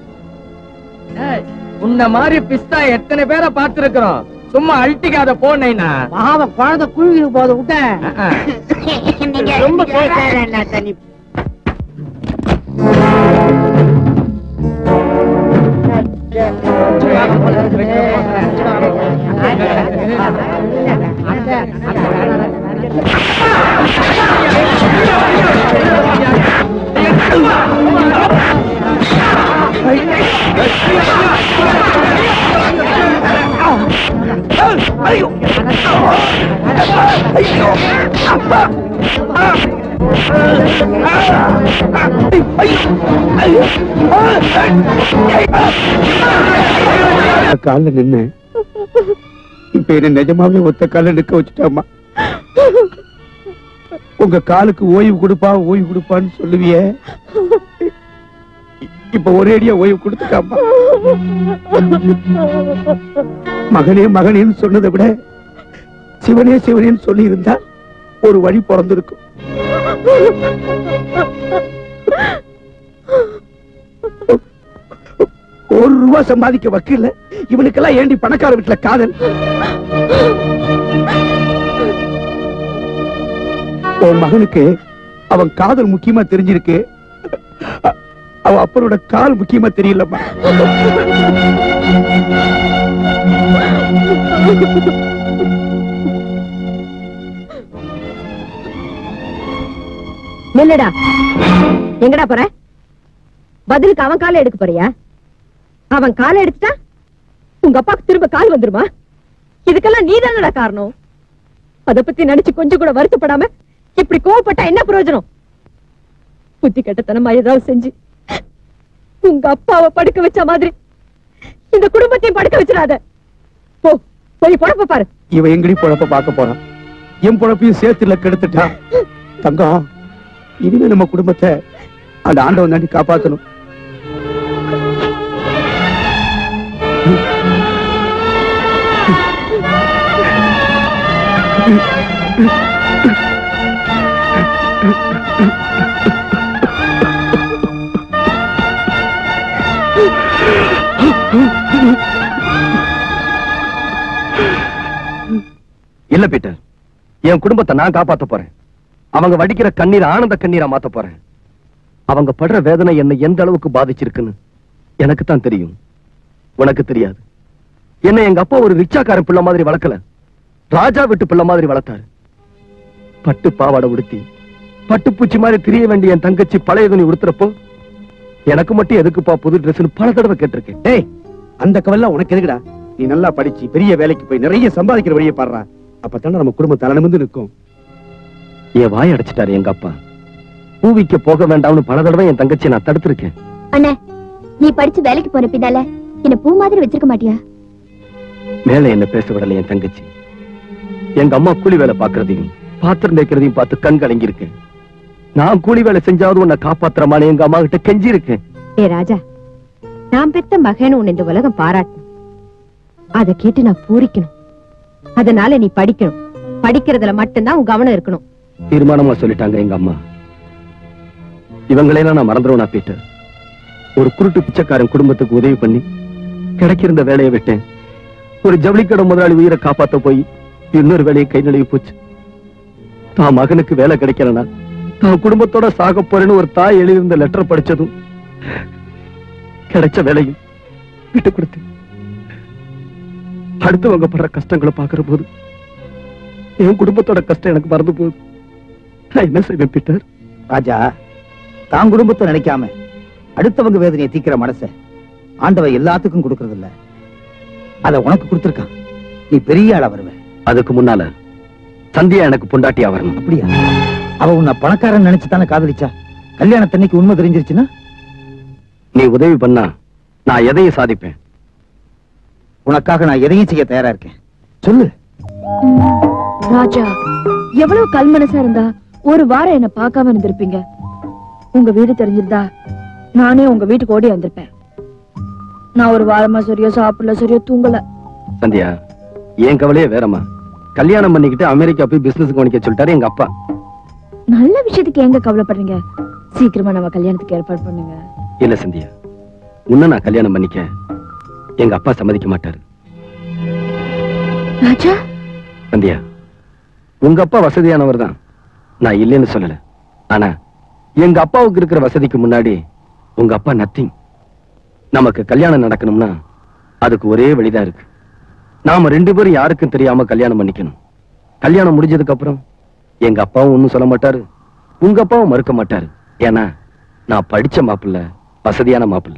உன்ன மாதிரி பிஸ்தா எத்தனை பேரை பார்த்திருக்கிறோம் சும்மா அழட்டிக்காத போனேனா பாவ குழந்தை குழுவிக்கு போத விட்ட ரொம்ப பேசாத தனி கால்ல நின்னு இப்ப என்ன நிஜமாவே ஒத்த கால நிக்க வச்சுட்டாமா உங்க காலுக்கு ஓய்வு கொடுப்பா ஓய்வு கொடுப்பான்னு சொல்லுவியே இப்ப ஒரேடியா ஓய்வு கொடுத்துட்டாமா மகனே மகனேன்னு சொன்னதை விட சிவனே சிவனேன்னு சொல்லி இருந்தா ஒரு வழி பிறந்திருக்கும் ஒரு ரூபா சம்பாதிக்க வக்கில்ல இவனுக்கெல்லாம் ஏண்டி பணக்கார வீட்டுல காதல் உன் மகனுக்கு அவன் காதல் முக்கியமா தெரிஞ்சிருக்கு அ- அவ அப்பனோட கால் முக்கியமா தெரியலம்மா நில்லுடா எங்கடா போற பதிலுக்கு அவன் காலை எடுக்க போறியா அவன் காலை எடுத்துட்டா உங்க அப்பாக்கு திரும்ப கால் வந்துருமா இதுக்கெல்லாம் நீதானடா காரணம் அத பத்தி நினைச்சு கொஞ்சம் கூட வருத்தப்படாம இப்படி கோவப்பட்டா என்ன பிரயோஜனம் புத்தி கெட்டத்தனமா ஏதாவது செஞ்சு உங்க அப்பாவை படுக்க வச்ச மாதிரி இந்த குடும்பத்தையும் படுக்க வச்சிடாத போ போய் பொழப்ப பாரு இவ எங்கடி பொழப்ப பார்க்க போறான் என் பொழப்பையும் சேர்த்துல கெடுத்துட்டான் தங்கம் இனிமே நம்ம குடும்பத்தை அந்த ஆண்டவன் தாண்டி காப்பாத்தணும் இல்ல பீட்டர் என் குடும்பத்தை நான் காப்பாத்த போறேன் அவங்க வடிக்கிற கண்ணீர் ஆனந்த கண்ணீரா மாத்த போறேன் அவங்க படுற வேதனை என்னை எந்த அளவுக்கு பாதிச்சிருக்குன்னு எனக்கு தான் தெரியும் உனக்கு தெரியாது என்ன எங்க அப்பா ஒரு ரிச்சாக்காரன் பிள்ளை மாதிரி வளர்க்கல ராஜா வீட்டு பிள்ளை மாதிரி வளர்த்தாரு பட்டு பாவாடை உடுத்தி பட்டுப்பூச்சி மாதிரி திரிய வேண்டிய என் தங்கச்சி பழைய துணி உடுத்துறப்போ எனக்கு மட்டும் எதுக்குப்பா புது ட்ரெஸ்னு பல தடவை கேட்டிருக்கேன் டேய் அந்த கவலை உனக்கு எதுக்குடா நீ நல்லா படிச்சு பெரிய வேலைக்கு போய் நிறைய சம்பாதிக்கிற வழியை பாடுறா அப்பதானே நம்ம குடும்பம் தலைநிமிந்து நிற்கும் என் வாய் அடைச்சிட்டாரு எங்க அப்பா பூவிக்க போக வேண்டாம்னு பல தடவை என் தங்கச்சியை நான் தடுத்திருக்கேன் அண்ணே நீ படிச்சு வேலைக்கு போற பின்னால என்ன பூ மாதிரி வச்சிருக்க மாட்டியா மேல என்ன பேச விடல என் தங்கச்சி எங்க அம்மா கூலி வேலை பாக்குறதையும் பாத்திரம் தேய்க்கிறதையும் பார்த்து கண் கலங்கி இருக்கேன் நான் கூலி வேலை செஞ்சாவது உன்னை காப்பாத்துறமான எங்க அம்மா கிட்ட கெஞ்சி இருக்கேன் ஏ ராஜா நான் பெத்த மகன் உன்னை இந்த உலகம் பாராட்டணும் அத கேட்டு நான் பூரிக்கணும் அதனால நீ படிக்கணும் படிக்கிறதுல மட்டும்தான் உன் கவனம் இருக்கணும் தீர்மானமா சொல்லிட்டாங்க எங்க அம்மா இவங்களையெல்லாம் நான் மறந்துடுவேனா பீட்டர் ஒரு குருட்டு பிச்சைக்காரன் குடும்பத்துக்கு உதவி பண்ணி கிடைக்கிருந்த வேலையை விட்டேன் ஒரு ஜவுளிக்கடை முதலாளி உயிரை காப்பாத்த போய் இன்னொரு வேலையை கை நழுவி போச்சு தான் மகனுக்கு வேலை கிடைக்கலனா தான் குடும்பத்தோட சாக போறேன்னு ஒரு தாய் எழுதியிருந்த லெட்டர் படிச்சதும் கிடைச்ச வேலையும் விட்டு கொடுத்தேன் அடுத்தவங்க படுற கஷ்டங்களை பாக்குற போது என் குடும்பத்தோட கஷ்டம் எனக்கு மறந்து போகுது நான் என்ன செய்வேன் பீட்டர் ராஜா தான் குடும்பத்தை நினைக்காம அடுத்தவங்க வேதனையை தீக்கிற மனச ஆண்டவன் எல்லாத்துக்கும் கொடுக்கறது இல்ல அத உனக்கு கொடுத்திருக்கான் நீ பெரிய ஆளா வருவ அதுக்கு முன்னால சந்தியா எனக்கு பொண்டாட்டியா வரணும் அப்படியா அவ உன்னை பணக்காரன் நினைச்சு தானே காதலிச்சா கல்யாணத்தன்னைக்கு உண்மை தெரிஞ்சிருச்சுன்னா நீ உதவி பண்ணா நான் எதையும் சாதிப்பேன் உனக்காக நான் எதையும் செய்ய தயாரா இருக்கேன் சொல்லு ராஜா எவ்வளவு கல் மனசா இருந்தா ஒரு வாரம் என்ன பார்க்காம இருந்திருப்பீங்க உங்க வீடு தெரிஞ்சிருந்தா நானே உங்க வீட்டுக்கு ஓடி வந்திருப்பேன் நான் ஒரு வாரமா சரியா சாப்பிடல சரியா தூங்கல சந்தியா என் கவலையே வேறம்மா கல்யாணம் பண்ணிக்கிட்டு அமெரிக்கா போய் பிசினஸ் கவனிக்க சொல்லிட்டாரு எங்க அப்பா நல்ல விஷயத்துக்கு எங்க கவலைப்படுறீங்க சீக்கிரமா நம்ம கல்யாணத்துக்கு ஏற்பாடு பண்ணுங்க இல்ல சந்தியா உன்ன நான் கல்யாணம் பண்ணிக்க எங்க அப்பா சம்மதிக்க மாட்டாரு ராஜா சந்தியா உங்க அப்பா வசதியானவர் தான் நான் இல்லைன்னு சொல்லல ஆனா எங்க அப்பாவுக்கு இருக்கிற வசதிக்கு முன்னாடி உங்க அப்பா நத்திங் நமக்கு கல்யாணம் நடக்கணும்னா அதுக்கு ஒரே வழிதான் இருக்கு நாம ரெண்டு பேரும் யாருக்கும் தெரியாம கல்யாணம் பண்ணிக்கணும் கல்யாணம் முடிஞ்சதுக்கு அப்புறம் எங்க அப்பாவும் ஒண்ணும் சொல்ல மாட்டாரு உங்க அப்பாவும் மறுக்க மாட்டாரு ஏன்னா நான் படிச்ச மாப்பிள்ள வசதியான மாப்பிள்ள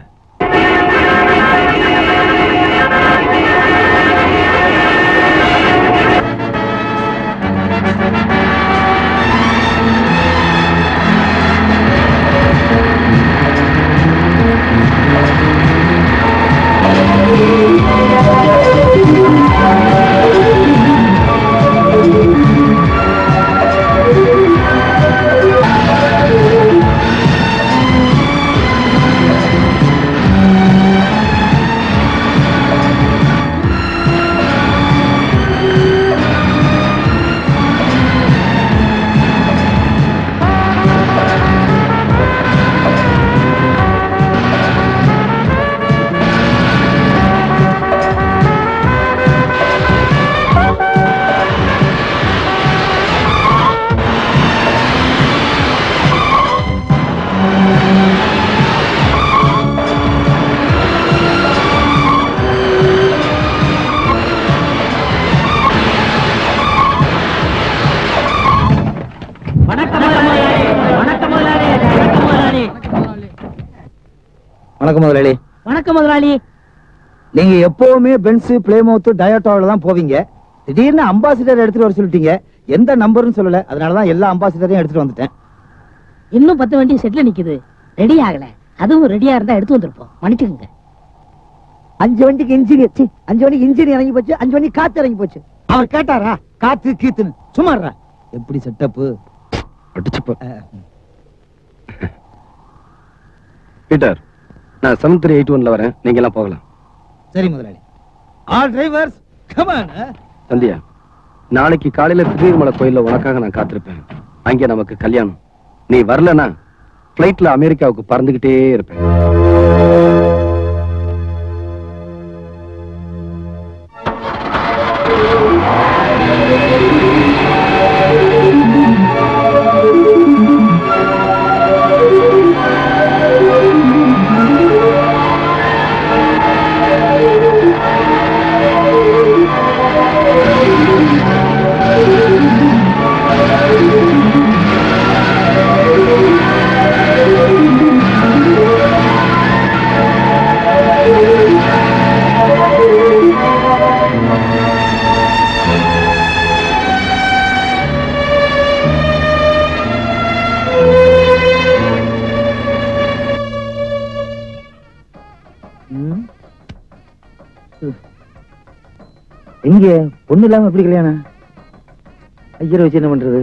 வணக்கம் முதலாளி வணக்கம் முதலாளி வணக்கம் முதலாளி வணக்கம் முதலாளி வணக்கம் முதலாளி நீங்க எப்பவுமே பென்ஸ் பிளேமவுத் டயோட்டாவில தான் போவீங்க திடீர்னு அம்பாசிடர் எடுத்துட்டு வர சொல்லிட்டீங்க எந்த நம்பர்னு சொல்லல அதனாலதான் எல்லா அம்பாசிடரையும் எடுத்துட்டு வந்துட்டேன் இன்னும் பத்து வண்டி செட்ல நிக்குது ரெடி ஆகல அதுவும் ரெடியா இருந்தா எடுத்து வந்திருப்போம் மன்னிச்சுக்கோங்க அஞ்சு வண்டிக்கு இன்ஜின் அஞ்சு வண்டிக்கு இன்ஜின் இறங்கி போச்சு அஞ்சு வண்டி காத்து இறங்கி போச்சு அவர் கேட்டாரா காத்து கீத்துன்னு சும்மாறா எப்படி செட்டப்பு அடிச்சு போ. பீட்டர் நான் செவன் த்ரீ எயிட் ஒன்ல வரேன் நீங்க எல்லாம் போகலாம் சரி முதலாளி ஆல் டிரைவர்ஸ் கமான் சந்தியா நாளைக்கு காலையில திருநீர்மலை கோயில்ல உனக்காக நான் காத்திருப்பேன் அங்கே நமக்கு கல்யாணம் நீ வரலனா பிளைட்ல அமெரிக்காவுக்கு பறந்துகிட்டே இருப்பேன் எங்க பொண்ணு இல்லாம எப்படி கல்யாணம் ஐயரை வச்சு என்ன பண்றது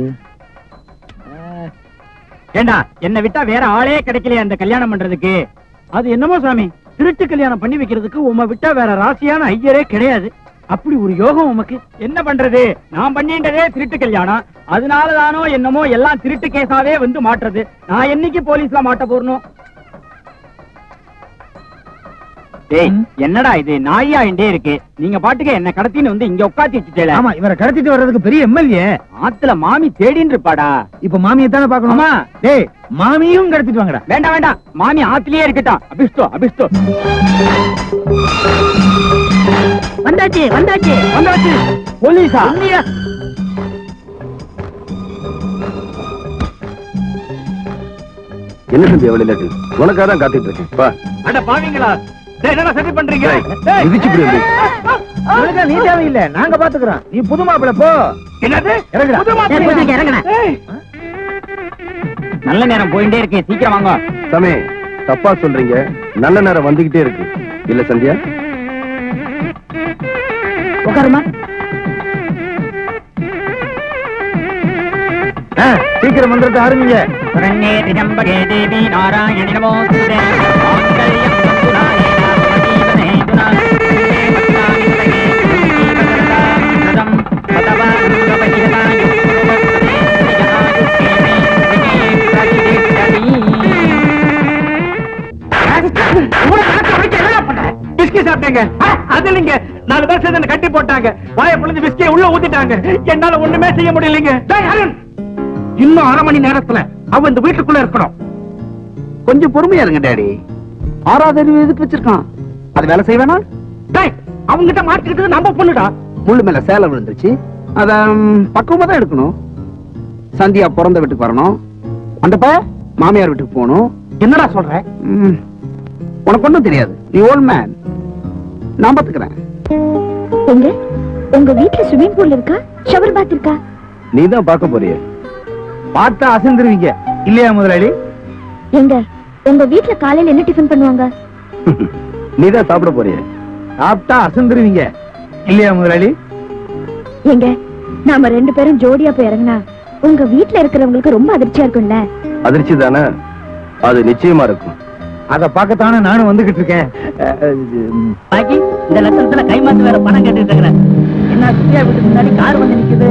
ஏண்டா என்ன விட்டா வேற ஆளே கிடைக்கலையா அந்த கல்யாணம் பண்றதுக்கு அது என்னமோ சாமி திருட்டு கல்யாணம் பண்ணி வைக்கிறதுக்கு உமை விட்டா வேற ராசியான ஐயரே கிடையாது அப்படி ஒரு யோகம் உமக்கு என்ன பண்றது நான் பண்ணின்றதே திருட்டு கல்யாணம் அதனாலதானோ என்னமோ எல்லாம் திருட்டு கேஸாவே வந்து மாட்டுறது நான் என்னைக்கு போலீஸ்ல மாட்ட போறணும் டேய் என்னடா இது நாயா எண்டே இருக்கு நீங்க பாட்டுக்கு என்ன கடத்தின்னு வந்து இங்க உட்காத்தி வச்சுட்டேல ஆமா இவரை கடத்திட்டு வர்றதுக்கு பெரிய எம்எல்ஏ ஆத்துல மாமி தேடின்னு இருப்பாடா இப்ப மாமியை தானே பாக்கணுமா டேய் மாமியும் கடத்திட்டு வாங்கடா வேண்டாம் வேண்டாம் மாமி ஆத்துலயே இருக்கட்டும் அபிஷ்டோ அபிஷ்டோ வந்தாச்சு வந்தாச்சு வந்தாச்சு போலீஸா என்ன தம்பி எவ்வளவு லேட்டு உனக்காக தான் காத்துட்டு இருக்கேன் வா அட பாவீங்களா டேய் என்னடா சரி பண்றீங்க டேய், டேய். மிதிச்சு புடி அப்படி. இவனுக்கு நீ தேவையில்லை நாங்க பாத்துக்கிறோம் நீ புது மாப்பிள்ள போ என்னது இறங்குடா. புது மாப்பிள்ளையா? ஏய், புதுசா இறங்குடா. ஏய். நல்ல நேரம் போயிட்டே இருக்கு சீக்கிரம் வாங்க சாமி தப்பா சொல்றீங்க நல்ல நேரம் வந்துகிட்டே இருக்கு இல்ல சந்தியா உட்காருமா ஆ, சீக்கிரம் மந்திரத்தை ஆரம்பிங்க புரண்யே திகம்பகே தேவி நாராயணி நமோஸ்துதே மாங்கல்யம் சந்துநாயே நாமஜீவனே துனா பத்மாமி பிரகே ஜீவகர்தாம் பதவா சுகபஜிதாயு சுபஸ்தே ஜனாயுஸ்தேமே விஜயே பிரதிதிஷ்டதி பிஸ்கி சாப்பிட்டேங்க அது இல்லைங்க நாலு பேர் சேர்ந்து கட்டி போட்டாங்க வாயை பொழுது பிஸ்கியை உள்ள ஊத்திட்டாங்க என்னால ஒண்ணுமே செய்ய முடியலைங்க டேய், அருண்! இன்னும் அரை மணி நேரத்துல அவ இந்த வீட்டுக்குள்ள இருக்கணும் கொஞ்சம் பொறுமையா இருங்க டாடி ஆறாவது அறிவு எதுக்கு வச்சிருக்கான் அது வேலை செய்வேனா டேய் அவங்கிட்ட மாட்டிக்கிட்டது நம்ம பொண்ணுடா முள்ளு மேல சேலை விழுந்துருச்சு அத ம், பக்குவமா தான் எடுக்கணும் சந்தியா பிறந்த வீட்டுக்கு வரணும் அந்த மாமியார் வீட்டுக்கு போகணும் என்னடா சொல்ற ம், உனக்கு ஒண்ணும் தெரியாது நீ ஓல்ட் மேன் நான் பாத்துக்கிறேன் எங்க உங்க வீட்ல ஸ்விம்மிங் பூல் இருக்கா ஷவர் பாத் இருக்கா நீ தான் பார்க்க போறிய பார்த்தா அசந்துருவீங்க இல்லையா முதலாளி எங்க உங்க வீட்ல காலையில என்ன டிஃபன் பண்ணுவாங்க நீ தான் சாப்பிட போறிய சாப்பிட்டா அசந்துருவீங்க இல்லையா முதலாளி எங்க நாம ரெண்டு பேரும் ஜோடியா போய் இறங்கினா உங்க வீட்ல இருக்கிறவங்களுக்கு ரொம்ப அதிர்ச்சியா இருக்கும்ல அதிர்ச்சி தானே அது நிச்சயமா இருக்கும் அத பார்க்கத்தானே நானும் வந்துகிட்டு இருக்கேன் அஹ், அஹ், இது, ம், பாக்கி இந்த லட்சத்துல கைமாத்து வேற பணம் கேட்டுட்டு இருக்கிறேன் என்ன சுத்தியா வீட்டுக்கு முன்னாடி கார் வந்து நிக்குது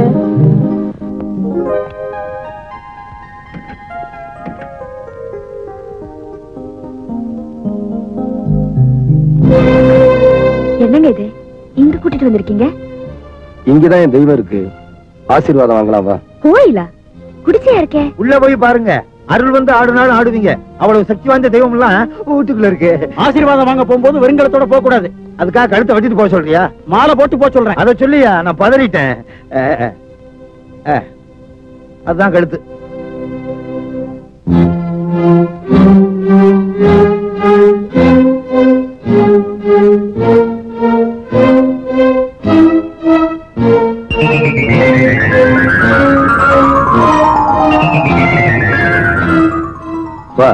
என்னங்க இது இங்க கூட்டிட்டு வந்திருக்கீங்க இங்கதான் என் தெய்வம் இருக்கு ஆசீர்வாதம் வாங்கலாம் வா கோயிலா குடிசையா இருக்கே உள்ள போய் பாருங்க அருள் வந்து ஆடுனாலும் ஆடுவீங்க அவ்வளவு சக்தி வாய்ந்த தெய்வம் எல்லாம் வீட்டுக்குள்ள இருக்கு ஆசீர்வாதம் வாங்க போகும்போது வெறுங்கலத்தோட போக கூடாது அதுக்காக கழுத்தை வெட்டிட்டு போக சொல்றியா மாலை போட்டு போக சொல்றேன் அத சொல்லியா நான் பதறிட்டேன் அஹ், அஹ், அஹ். அதுதான் கழுத்து வா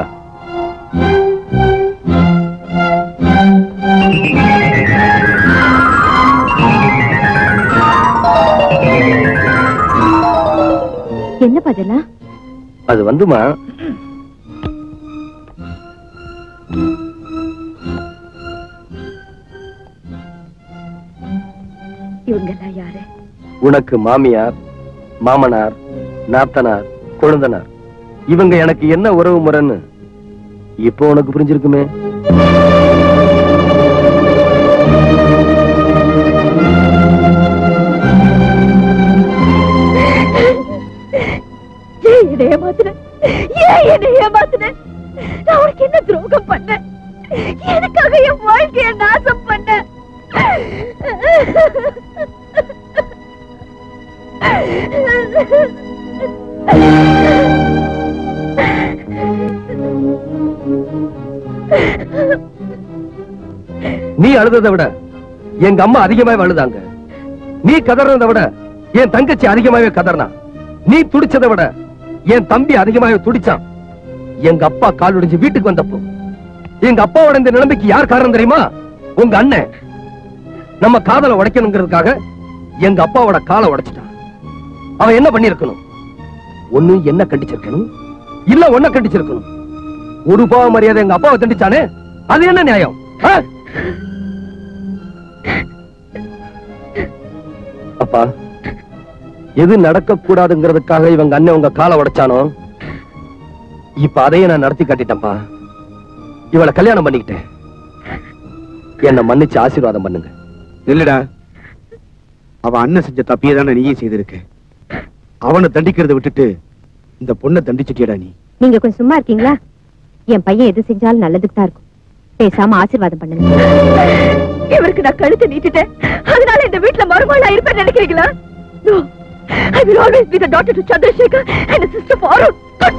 என்ன பதிலா அது வந்துமா இவங்க எல்லாம் யாரு உனக்கு மாமியார் மாமனார் நாத்தனார் கொழுந்தனார் இவங்க எனக்கு என்ன உறவு முறைன்னு இப்போ உனக்கு புரிஞ்சிருக்குமே ஏன் என்னை ஏமாத்துன ஏன் என்னை ஏமாத்துன நான் உனக்கு என்ன துரோகம் பண்ணேன் எனக்காக என் வாழ்க்கைய நாசம் பண்ண நீ அழுததை விட எங்க அம்மா அதிகமாவே அழுதாங்க நீ கதறதை விட என் தங்கச்சி அதிகமாவே கதறினா நீ துடிச்சதை விட என் தம்பி அதிகமாவே துடிச்சான் எங்க அப்பா கால் உடைஞ்சு வீட்டுக்கு வந்தப்போ எங்க அப்பாவோட இந்த நிலைமைக்கு யார் காரணம் தெரியுமா உங்க அண்ணன் நம்ம காதலை உடைக்கணுங்கிறதுக்காக எங்க அப்பாவோட காலை உடைச்சிட்டான் அவன் என்ன பண்ணிருக்கணும் ஒண்ணு என்ன கண்டிச்சிருக்கணும் இல்ல ஒன்ன கண்டிச்சிருக்கணும் ஒரு பாவ மரியாதை எங்க அப்பாவை தண்டிச்சானே அது என்ன நியாயம் ஆ? அப்பா எது நடக்க கூடாதுங்கிறதுக்காக இவங்க அண்ணன் உங்க காலை உடைச்சானோ இப்ப அதையே நான் நடத்தி காட்டிட்டேன்ப்பா இவளை கல்யாணம் பண்ணிக்கிட்டேன் என்ன மன்னிச்சு ஆசீர்வாதம் பண்ணுங்க இல்லடா அவ அண்ணன் செஞ்ச தப்பியே தானே நீயும் செய்திருக்க அவனை தண்டிக்கிறதை விட்டுட்டு இந்த பொண்ணை தண்டிச்சிட்டியடா நீ நீங்க கொஞ்சம் சும்மா இருக்கீங்களா என் பையன் எது செஞ்சாலும் நல்லதுக்கு தான் இருக்கும் பேசாம ஆசீர்வாதம் பண்ணுங்க இவருக்கு நான் கழுத்தை நீட்டிட்டேன் அதனால இந்த வீட்டுல மருமகளா இருப்பேன் நினைக்கிறீங்களா No. I will always be the daughter to Chandrasekhar and a sister for Arun.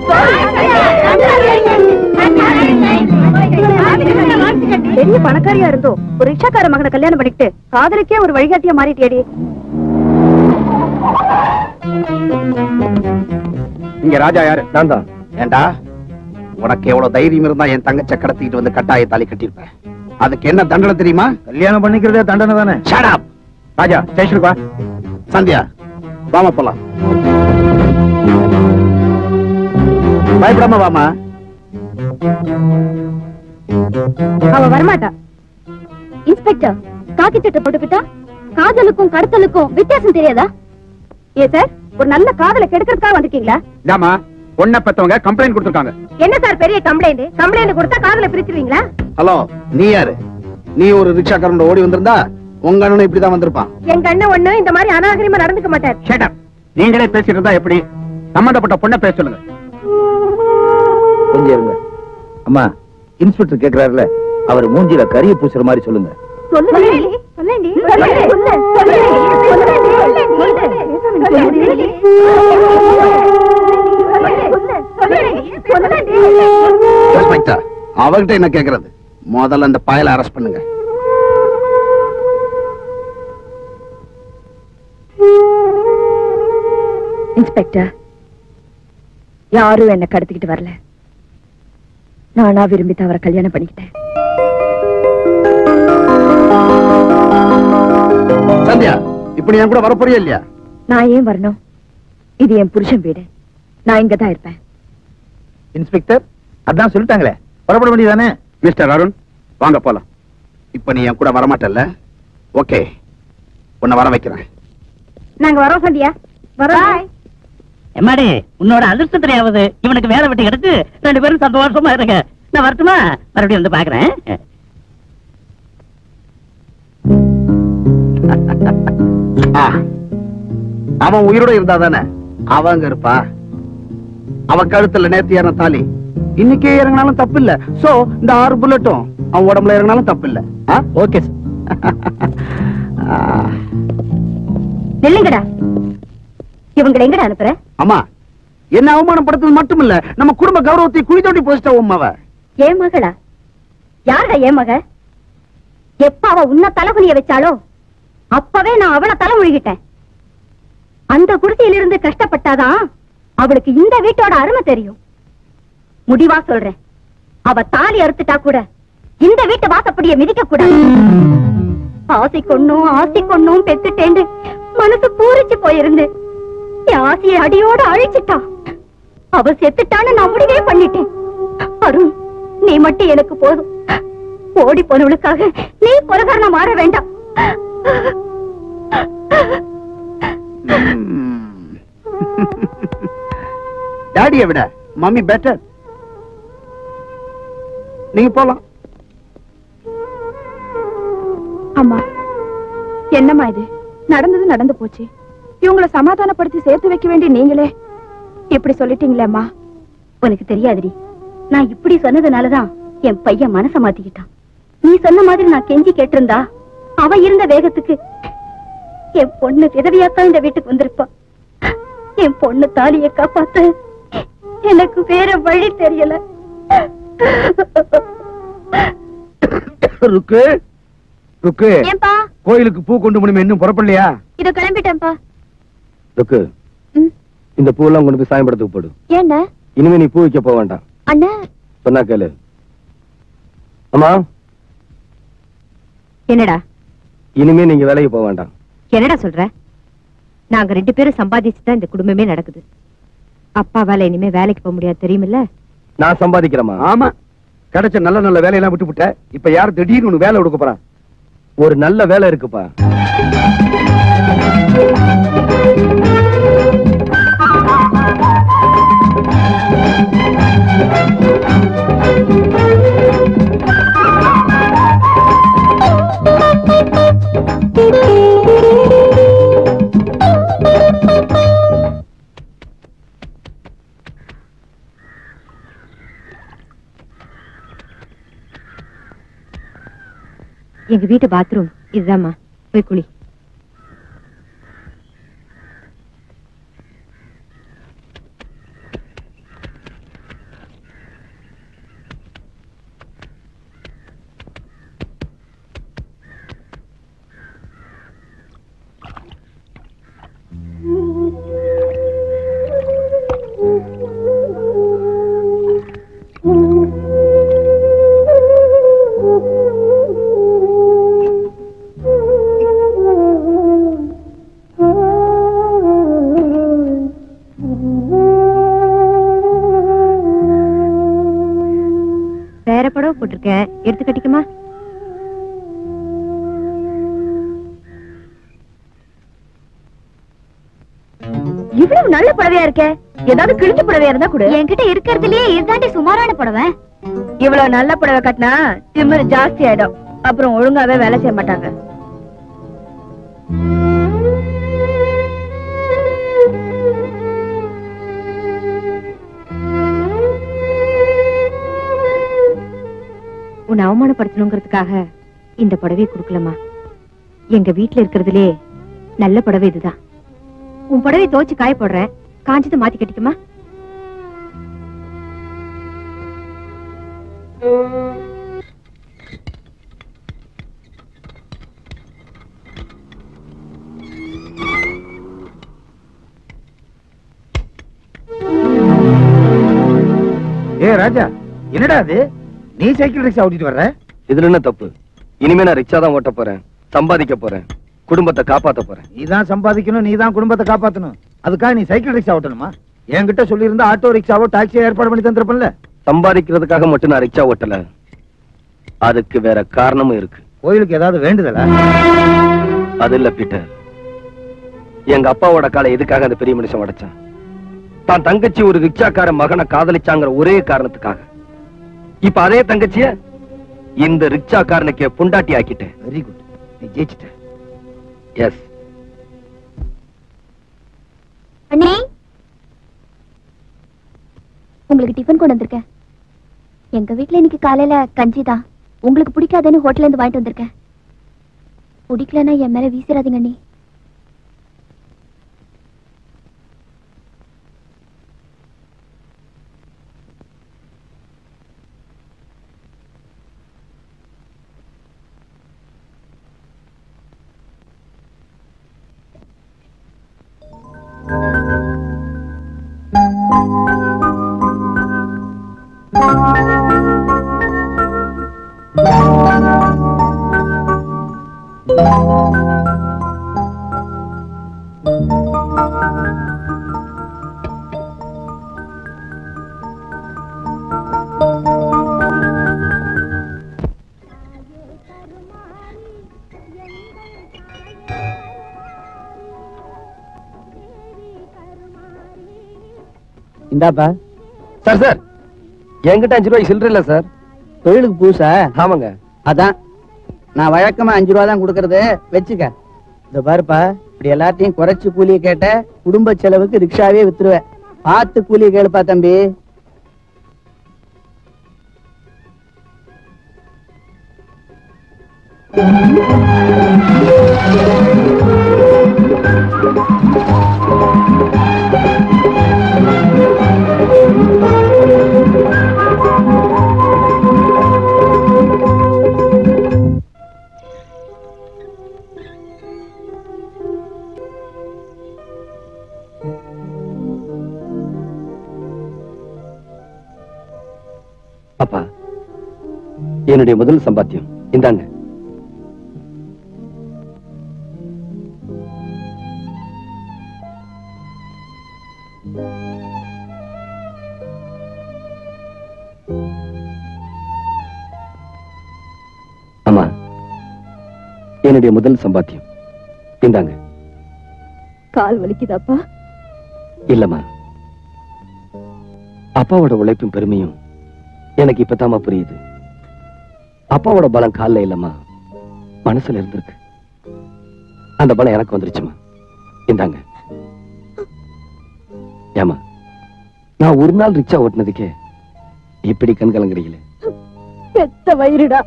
பெரிய பணக்காரியா இருந்தோ ஒரு ரிக்ஷாக்கார மகனை கல்யாணம் பண்ணிக்கிட்டு காதலுக்கே ஒரு வழிகாட்டியா மாறிட்டியடி இங்க ராஜா யாரு நான் தான் ஏண்டா உனக்கு எவ்வளவு தைரியம் இருந்தா என் தங்கச்ச கடத்திக்கிட்டு வந்து கட்டாய தாலி கட்டியிருப்பேன் அதுக்கு என்ன தண்டனை தெரியுமா கல்யாணம் பண்ணிக்கிறதே தண்டனை தானே Shut up. ராஜா ஸ்டேஷனுக்கு வா சந்தியா வாமா போலாம் பயப்படாம வாமா அவ வரமாட்டா இன்ஸ்பெக்டர் காக்கி சட்டை போட்டுக்கிட்டா காதலுக்கும் கடத்தலுக்கும் வித்தியாசம் தெரியாதா ஏ சார் ஒரு நல்ல காதலை கெடுக்கிறதுக்காக வந்திருக்கீங்களா இதாமா பொண்ணை பெத்தவங்க கம்ப்ளைண்ட் கொடுத்துருக்காங்க என்ன சார் பெரிய கம்ப்ளைண்ட் கம்ப்ளைண்ட் கொடுத்தா காதலை பிரிச்சிருவீங்களா ஹலோ நீ யாரு நீ ஒரு ரிக்ஷாக்காரன் ஓடி வந்திருந்தா உங்க அண்ணனும் இப்படிதான் வந்திருப்பான் எங்க அண்ணன் ஒண்ணு இந்த மாதிரி அநாகரிகமா நடந்துக்க மாட்டார் ஷட் நீங்களே பேசிட்டு இருந்தா எப்படி சம்பந்தப்பட்ட பொண்ணை பேச சொல்லுங்க கொஞ்சம் இருங்க அம்மா இன்ஸ்பெக்டர் கேக்குறாருல அவர் மூஞ்சில கரிய பூசுற மாதிரி சொல்லுங்க சொல்லுங்க சொல்லேண்டி இன்ஸ்பெக்டர் அவகிட்ட என்ன கேக்குறது முதல்ல அந்த பயலை அரெஸ்ட் பண்ணுங்க இன்ஸ்பெக்டர் யாரும் என்ன கடத்திக்கிட்டு வரல நானா விரும்பி தான் அவரை கல்யாணம் பண்ணிக்கிட்டேன் சந்தியா இப்ப நீ என் கூட வரப்போறியா இல்லையா நான் ஏன் வரணும் இது என் புருஷன் வீடு நான் இங்க தான் இருப்பேன் இன்ஸ்பெக்டர் அதான் சொல்லிட்டாங்களே புறப்பட வேண்டியதானே மிஸ்டர் அருண் வாங்க போலாம் இப்ப நீ என் கூட வரமாட்டல்ல ஓகே உன்னை வர வைக்கிறேன் நாங்க வரோம் சந்தியா வரோம் எம்மாடி உன்னோட அதிர்ஷ்டத்திலேயாவது இவனுக்கு வேலை வெட்டி கிடைச்சு ரெண்டு பேரும் சந்தோஷமா இருங்க நான் வரட்டுமா மறுபடியும் வந்து பாக்குறேன் ஆ, அவன் உயிரோட இருந்தா தானே அவங்க இருப்பா அவ கழுத்துல நேத்து ஏறின தாலி இன்னைக்கே இறங்கினாலும் தப்பு இல்ல சோ இந்த ஆறு புல்லட்டும் அவன் உடம்புல இறங்கினாலும் தப்பு இல்ல ஓகே நில்லுங்கடா இவங்களை எங்கடா அனுப்புற அம்மா என்ன அவமானப்படுத்துறது மட்டும் இல்ல நம்ம குடும்ப கௌரவத்தை குழி தோண்டி போச்சிட்டா உமாவ ஏன் மகளா யாரடா ஏன் மக எப்ப அவ உன்ன தலைகுனிய வச்சாலோ அப்பவே நான் அவள தலை முழுகிட்டேன் அந்த குடிசையிலிருந்து கஷ்டப்பட்டாதான் அவளுக்கு இந்த வீட்டோட அருமை தெரியும் முடிவா சொல்றேன் அவ தாலி அறுத்துட்டா கூட இந்த வீட்டு வாசப்படிய மிதிக்க கூடாது ஆசை கொண்ணும் ஆசை கொண்ணும் பெத்துட்டேன்னு மனசு பூரிச்சு போயிருந்து என் ஆசையை அடியோட அழிச்சிட்டா அவ செத்துட்டான்னு நான் முடிவே பண்ணிட்டேன் அருண் நீ மட்டும் எனக்கு போதும் ஓடி போனவளுக்காக நீ கொலகாரனா மாற வேண்டாம் டாடியை விட மம்மி பெட்டர் நீங்க போலாம் அம்மா என்னம்மா இது நடந்தது நடந்து போச்சு இவங்கள சமாதானப்படுத்தி சேர்த்து வைக்க வேண்டிய நீங்களே இப்படி சொல்லிட்டீங்களே அம்மா உனக்கு தெரியாதுடி நான் இப்படி சொன்னதுனாலதான் என் பையன் மனச மாத்திக்கிட்டான் நீ சொன்ன மாதிரி நான் கெஞ்சி கேட்டிருந்தா அவ இருந்த வேகத்துக்கு என் பொண்ணு விதவியாத்தான் இந்த வீட்டுக்கு வந்திருப்பா என் பொண்ணு தாலியை காப்பாத்த எனக்கு வேற வழி தெரியல ருக்கு ருக்கு ஏன்பா கோயிலுக்கு பூ கொண்டு முடியுமே இன்னும் புறப்படலையா இதோ கிளம்பிட்டேன்ப்பா ருக்கு ம். இந்த பூவெல்லாம் கொண்டு போய் சாயம்படத்துக்கு போடு ஏண்டா இனிமே நீ பூ வைக்க போக வேண்டாம் அண்ணா சொன்னா கேளு அம்மா என்னடா இனிமே நீங்க வேலைக்கு போக வேண்டாம் என்னடா சொல்ற நாங்க ரெண்டு பேரும் சம்பாதிச்சு தான் இந்த குடும்பமே நடக்குது அப்பாவால இனிமே வேலைக்கு போக முடியாது தெரியுமில்ல நான் சம்பாதிக்கிறேம்மா ஆமா கிடைச்ச நல்ல நல்ல வேலையெல்லாம் விட்டு விட்ட இப்ப யார் திடீர்னு உனக்கு வேலை கொடுக்க போறா ஒரு நல்ல வேலை இருக்குப்பா எங்க வீட்டு பாத்ரூம் இதுதாம்மா போய் குளி வேற புடவை போட்டிருக்கேன் எடுத்து கட்டிக்குமா இவ்வளவு நல்ல புடவையா இருக்க ஏதாவது கிழிஞ்ச புடவையா இருந்தா கூட என்கிட்ட இருக்கிறதுலயே இதுதாண்டி சுமாரான புடவை இவ்வளவு நல்ல புடவை கட்டினா திமிரு ஜாஸ்தி ஆயிடும் அப்புறம் ஒழுங்காவே வேலை செய்ய மாட்டாங்க உன்னை அவமானப்படுத்தணுங்கிறதுக்காக இந்த புடவையை கொடுக்கலமா எங்க வீட்டுல இருக்கிறதுலே நல்ல புடவை இதுதான் உன் புடவை துவைச்சு காய போடுறேன் காஞ்சது மாத்தி கட்டிக்குமா ஏ ராஜா என்னடா அது நீ சைக்கிள் ரிக்ஷா ஓட்டிட்டு வர்ற இதுல என்ன தப்பு இனிமே நான் ரிக்ஷா தான் ஓட்ட போறேன் சம்பாதிக்க போறேன் குடும்பத்தை காப்பாத்த போறேன் நீ தான் சம்பாதிக்கணும் நீ தான் குடும்பத்தை காப்பாத்தணும் அதுக்காக நீ சைக்கிள் ரிக்ஷா ஓட்டணுமா என்கிட்ட சொல்லியிருந்தா ஆட்டோ ரிக்ஷாவோ டாக்ஸியோ ஏற்பாடு பண்ணி தந்திருப்பேன்ல சம்பாதிக்கிறதுக்காக மட்டும் நான் ரிக்ஷா ஓட்டல அதுக்கு வேற காரணமும் இருக்கு கோயிலுக்கு ஏதாவது வேண்டுதலா அது இல்ல பீட்டர் எங்க அப்பாவோட காலை எதுக்காக அந்த பெரிய மனுஷன் உடைச்சான் தான் தங்கச்சி ஒரு ரிக்ஷாக்கார மகனை காதலிச்சாங்கிற ஒரே காரணத்துக்காக இப்ப அதே தங்கச்சிய இந்த ரிக்ஷாக்காரனுக்கு புண்டாட்டி ஆக்கிட்டேன் வெரி குட் நீ ஜெயிச்சிட்ட எஸ் அண்ணே உங்களுக்கு டிஃபன் கொண்டு வந்திருக்கேன் எங்க வீட்ல இன்னைக்கு காலையில கஞ்சி தான் உங்களுக்கு பிடிக்காதுன்னு ஹோட்டல்ல இருந்து வாங்கிட்டு வந்திருக்கேன் பிடிக்கலன்னா என் மேல வீசிடாதீங்க அண்ணி இந்தாப்பா சார் சார் என்கிட்ட அஞ்சு ரூபாய் சில்லற இல்ல சார் தொழிலுக்கு புதுசா ஆமாங்க அதான் நான் வழக்கமா அஞ்சு ரூபா தான் கொடுக்கறது வச்சுக்க இந்த பாருப்பா இப்படி எல்லாத்தையும் குறைச்சு கூலியை கேட்ட குடும்ப செலவுக்கு ரிக்ஷாவே வித்துருவேன் பார்த்து கூலியை கேளுப்பா தம்பி அப்பா என்னுடைய முதல் சம்பாத்தியம் இந்தாங்க அம்மா என்னுடைய முதல் சம்பாத்தியம் இந்தாங்க கால் வலிக்குதாப்பா இல்லம்மா அப்பாவோட உழைப்பும் பெருமையும் எனக்கு இப்பதாம்மா புரியுது அப்பாவோட பலம் கால்ல இல்லம்மா மனசுல இருந்திருக்கு அந்த பலம் எனக்கு வந்துருச்சுமா இந்தாங்க ஏமா நான் ஒரு நாள் ரிக்ஷா ஓட்டுனதுக்கே இப்படி கண் கலங்குறீங்களே பெத்த வயிறுடா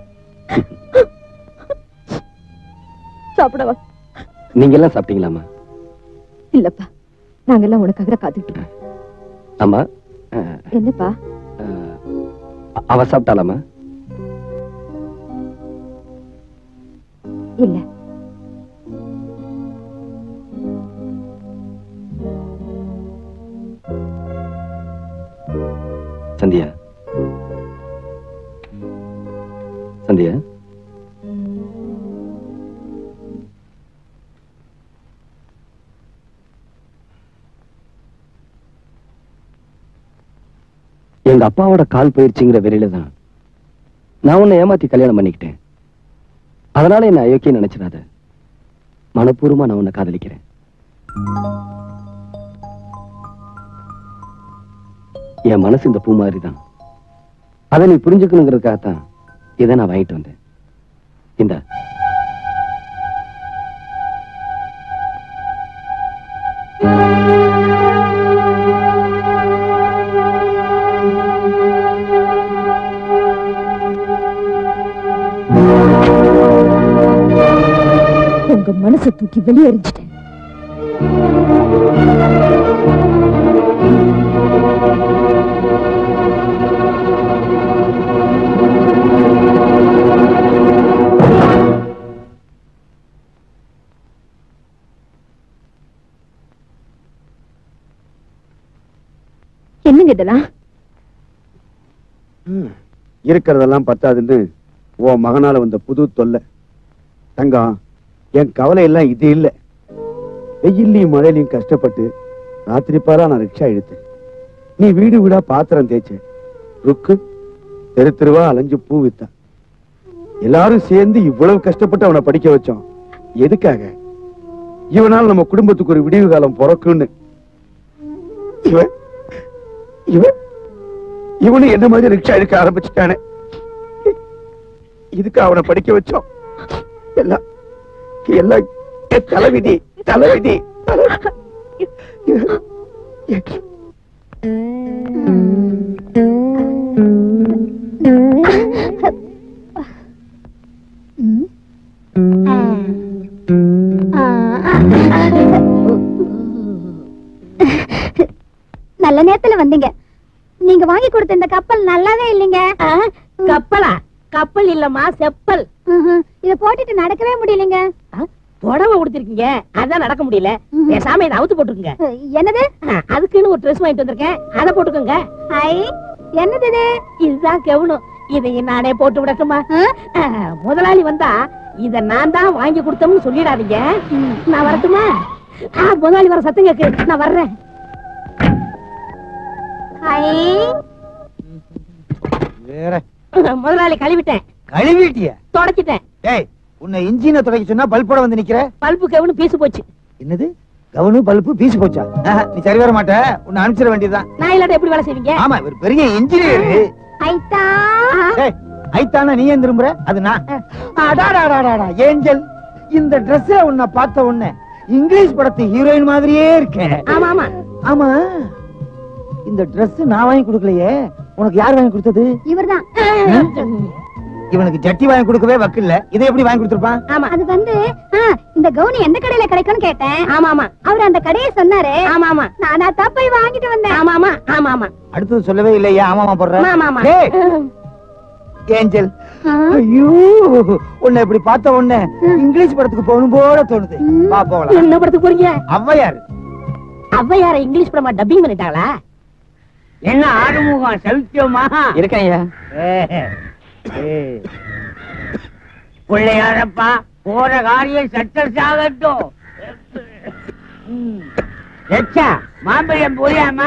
சாப்பிடவா நீங்க எல்லாம் சாப்பிட்டீங்களாமா இல்லப்பா நாங்கெல்லாம் உனக்காக காத்துட்டு இருக்கோம் ஆமா அஹ், என்னப்பா அஹ், அவ சாப்பிட்டாலாமா இல்ல சந்தியா சந்தியா எங்க அப்பாவோட கால் போயிருச்சுங்கிற வெறியில தான் நான் உன்னை ஏமாத்தி கல்யாணம் பண்ணிக்கிட்டேன் அதனால என்ன அயோக்கியம் நினைச்சிடாத மனப்பூர்வமா நான் உன்னை காதலிக்கிறேன் என் மனசு இந்த பூ மாதிரி தான் அதை நீ புரிஞ்சுக்கணுங்கிறதுக்காகத்தான் இதை நான் வாங்கிட்டு வந்தேன் இந்த உங்க மனசை தூக்கி வெளியே எறிஞ்சிட்டேன் என்னங்க இதெல்லாம் இருக்கிறதெல்லாம் பத்தாதுன்னு உன் மகனால வந்த புது தொல்லை தங்கம் என் கவலை எல்லாம் இது இல்ல வெயில்லையும் மழையிலையும் கஷ்டப்பட்டு ராத்திரி பாரா நான் ரிக்ஷா இழுத்தேன் நீ வீடு வீடா பாத்திரம் தேய்ச்ச ருக்கு தெரு தெருவா அலைஞ்சு பூ வித்தா எல்லாரும் சேர்ந்து இவ்வளவு கஷ்டப்பட்டு அவனை படிக்க வச்சோம் எதுக்காக இவனால் நம்ம குடும்பத்துக்கு ஒரு விடிவு காலம் பிறக்குன்னு இவன் இவன் இவனு என்ன மாதிரி ரிக்ஷா எடுக்க ஆரம்பிச்சுட்டானே இதுக்கு அவனை படிக்க வச்சோம் எல்லாம் எல்லாம் என் தலைவிதி தலைவிதி நல்ல நேரத்துல வந்தீங்க நீங்க வாங்கி கொடுத்த இந்த கப்பல் நல்லாவே இல்லைங்க கப்பலா கப்பல் இல்லம்மா செப்பல் ம்ஹும். இத போட்டுட்டு நடக்கவே முடியலங்க புடவை உடுத்திருக்கீங்க அதான் நடக்க முடியல பேசாம இதை அவுத்து போட்டுருங்க என்னது அதுக்குன்னு ஒரு ட்ரெஸ் வாங்கிட்டு வந்திருக்கேன் அதை போட்டுக்கோங்க ஐ என்னது இது இதுதான் கெவணும் இதை நானே போட்டு விடட்டுமா அஹ், முதலாளி வந்தா இத நான் தான் வாங்கி கொடுத்தோம்னு சொல்லிடாதீங்க நான் வரட்டுமா ஆ, முதலாளி வர சத்தம் கேக்கு நான் வர்றேன் ஐ வேற முதலாளி கழுவிட்டேன் கழுவிட்டிய தொடச்சிட்டேன் டேய் உன்னை இன்ஜினை துடைக்க சொன்னா பல்போட வந்து நிக்கிற பல்பு கெவனு பீசு போச்சு என்னது கவுனு பல்பு பீஸ் போச்சா ஆஹா, நீ சரி வர மாட்ட உன்னை அனுப்பிச்சிட வேண்டியதுதான் நான் இல்லாட்ட எப்படி வேலை செய்வீங்க ஆமா இவர் பெரிய இன்ஜினியர் ஐத்தா ஏய், ஐத்தானா நீ ஏன் திரும்புற அது நான் அடாடாடாடாடா ஏஞ்சல் இந்த Dress-ல உன்னை பார்த்த உடனே இங்கிலீஷ் படத்து ஹீரோயின் மாதிரியே இருக்க ஆமா ஆமா ஆமா இந்த Dress நான் வாங்கி கொடுக்கலையே உனக்கு யார் வாங்கி கொடுத்தது இவர்தான் இவனுக்கு ஜட்டி வாங்கி கொடுக்கவே வக்கில்ல இதை எப்படி வாங்கி கொடுத்திருப்பான் ஆமா அது வந்து ஆ, இந்த கவுனி எந்த கடையில கிடைக்கும்னு கேட்டேன் ஆமா ஆமா அவர் அந்த கடையை சொன்னாரு ஆமா ஆமா நானா தான் போய் வாங்கிட்டு வந்தேன் ஆமா ஆமா ஆமா ஆமா அடுத்தது சொல்லவே இல்லையா ஆமாமா போடுற ஆமா, ஆமா. டேய், ஏஞ்சல் ஐயோ உன்னை இப்படி பார்த்த உடனே இங்கிலீஷ் படத்துக்கு போகணும் போல தோணுது வா போகலாம் என்ன படத்துக்கு போறீங்க ஔவையார் ஔவையார இங்கிலீஷ் படமா டப்பிங் பண்ணிட்டாங்களா என்ன ஆறுமுகம் சௌக்கியமா இருக்கேன் ஐயா பிள்ளையாரப்பா போற காரியம் சக்சஸ் ஆகட்டும் ம். எச்சா மாம்பழம் போயாமா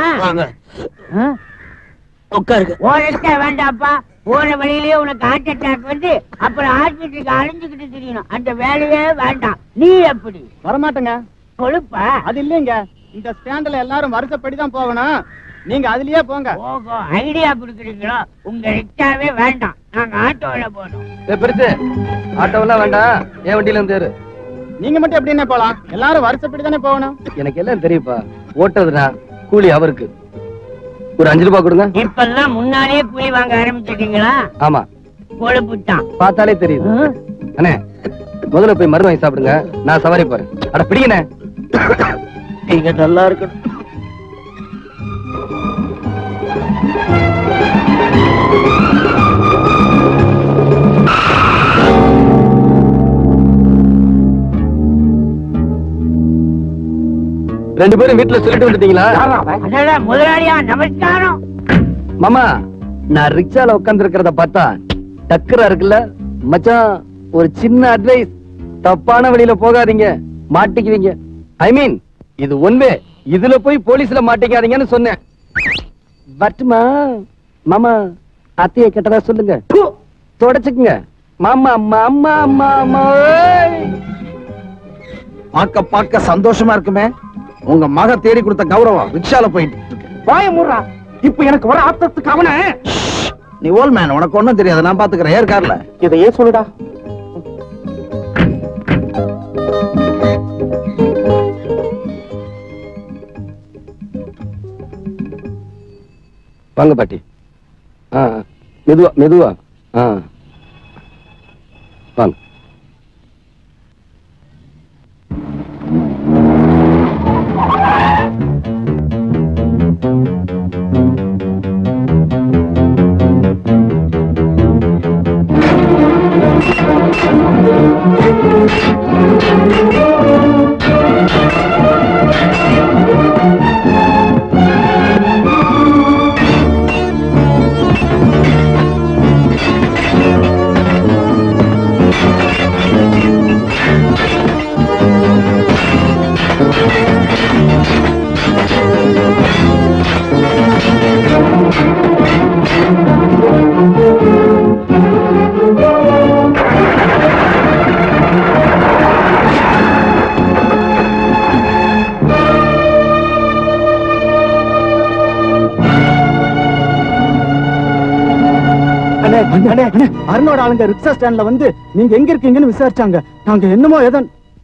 உட்காருங்க ஓரத்த வேண்டாப்பா போற வழியிலேயே உனக்கு ஹார்ட் அட்டாக் வந்து அப்புறம் ஹாஸ்பிட்டலுக்கு அலைஞ்சுக்கிட்டு தெரியணும் அந்த வேலையே வேண்டாம் நீ எப்படி வரமாட்டேங்க கொழுப்பா அது இல்லைங்க இந்த ஸ்டாண்ட்ல எல்லாரும் வருஷப்படி தான் போகணும் நீங்க அதுலயே போங்க ஓஹோ ஐடியா கொடுக்குறீங்களோ உங்க ரிக்ஷாவே வேண்டாம் நாங்க ஆட்டோல போனோம் பெருசு ஆட்டோவெல்லாம் வேண்டாம் என் வண்டியில இருந்து ஏறு. நீங்க மட்டும் எப்படி என்ன போலாம் எல்லாரும் வருஷப்படி தானே போகணும் எனக்கு எல்லாம் தெரியுப்பா ஓட்டுறதுனா கூலி அவருக்கு ஒரு அஞ்சு ரூபாய் கொடுங்க இப்பெல்லாம் முன்னாலே கூலி வாங்க ஆரம்பிச்சிட்டீங்களா ஆமா கொழுப்புட்டான் பார்த்தாலே தெரியுது அண்ணே முதல்ல போய் மருந்து வாங்கி சாப்பிடுங்க நான் சவாரி போறேன் அட பிடிங்கண்ணே நீங்க நல்லா இருக்கணும் ரெண்டு பேரும் வீட்டுல சொல்லிட்டு வந்துட்டீங்களா அடடா முதலாளியா நமஸ்காரம் மாமா நான் ரிக்ஷால உட்கார்ந்து இருக்கிறத பார்த்தா டக்கரா இருக்குல்ல மச்சான் ஒரு சின்ன அட்வைஸ் தப்பான வழியில போகாதீங்க மாட்டிக்குவீங்க ஐ மீன் இது ஒன்வே இதுல போய் போலீஸ்ல மாட்டிக்காதீங்கன்னு சொன்னேன் வரட்டுமா மாமா அத்தைய கேட்டதா சொல்லுங்க ப்பு, தொடச்சுக்குங்க மாமா மாமா மாமா ஓய். பார்க்க பார்க்க சந்தோஷமா இருக்குமே உங்க மக தேடி கொடுத்த கௌரவம் ரிக்ஷால போயிட்டு இருக்கு. வாய முறா இப்ப எனக்கு வர ஆத்தத்துக்கு அவன நீ ஓல் மேன் உனக்கு ஒண்ணும் தெரியாது நான் பாத்துக்கிறேன் ஏர் கார்ல இதையே சொல்லுடா வாங்க பாட்டி ஆ ஆ. மெதுவா மெதுவா ஆ வாங்க அண்ணே அண்ணே அண்ணே அருணோட ஆளுங்க ரிக்ஷா ஸ்டாண்ட்ல வந்து நீங்க எங்க இருக்கீங்கன்னு விசாரிச்சாங்க நாங்க என்னமோ ஏதோ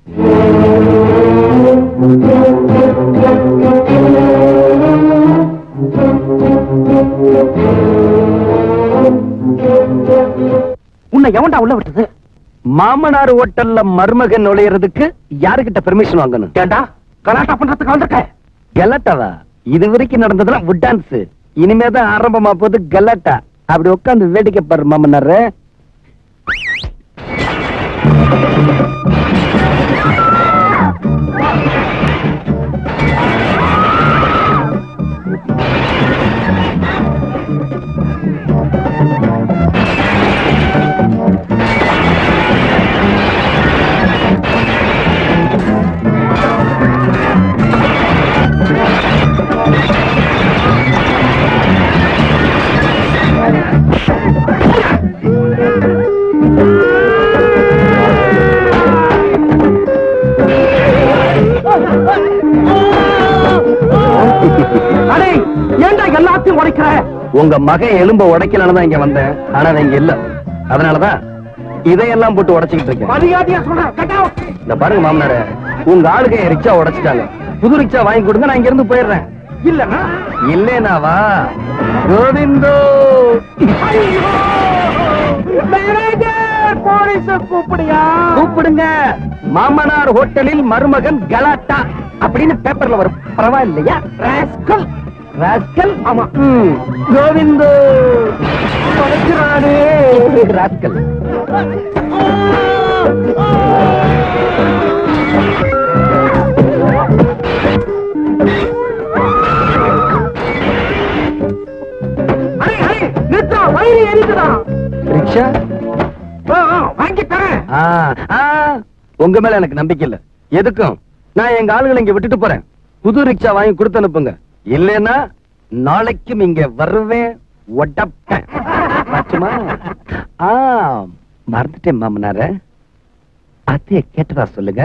உன்னை எவன்டா உள்ள விட்டது மாமனார் ஹோட்டல்ல மருமகன் நுழையறதுக்கு யாருகிட்ட பெர்மிஷன் வாங்கணும் ஏண்டா கலாட்டா பண்றதுக்கு வந்திருக்க கலாட்டாவா இது வரைக்கும் நடந்ததெல்லாம் வுட் டான்ஸ் இனிமேதான் ஆரம்பமா போகுது கலாட்டா அப்படி உட்கார்ந்து வேடிக்கை பாரு மாமனாரு அடே ஏன்டா எல்லாத்தையும் உடைக்கிற உங்க மகன் எலும்ப உடைக்கலன்னு தான் இங்க வந்தேன் ஆனா நான் இங்க இல்ல அதனாலதான் இதையெல்லாம் போட்டு உடைச்சுக்கிட்டு இருக்கேன் மரியாதையா சொல்றேன் கட்டா இந்த பாருங்க மாமனாரே உங்க ஆளுங்க என் ரிக்ஷா உடைச்சிட்டாங்க புது ரிக்ஷா வாங்கி கொடுங்க நான் இங்க இருந்து போயிடுறேன் இல்லன்னா இல்லேனாவா கோவிந்தோ போலீஸ கூப்பிடியா கூப்பிடுங்க மாமனார் ஹோட்டலில் மருமகன் கலாட்டா அப்படின்னு பேப்பர்ல வரும் பரவாயில்லையா ராஸ்கல் ராஸ்கல் ஆமா ம், கோவிந்தோ தொலைக்கிறானே ராஸ்கல் அடே அடே நிறுத்தா வயிறு எரிக்குதா ரிக்ஷா ஆ, ஆ, வாங்கி தரேன் ஆ, ஆ, உங்க மேல எனக்கு நம்பிக்கை இல்ல எதுக்கும் நான் எங்க ஆளுகளை இங்க விட்டுட்டு போறேன் புது ரிக்ஷா வாங்கி கொடுத்து அனுப்புங்க இல்லைன்னா நாளைக்கும் இங்க வருவேன் ஒட்டப்பேன் மாற்றுமா? ஆ மறந்துட்டேன் மாமனார அத்தைய கேட்டதா சொல்லுங்க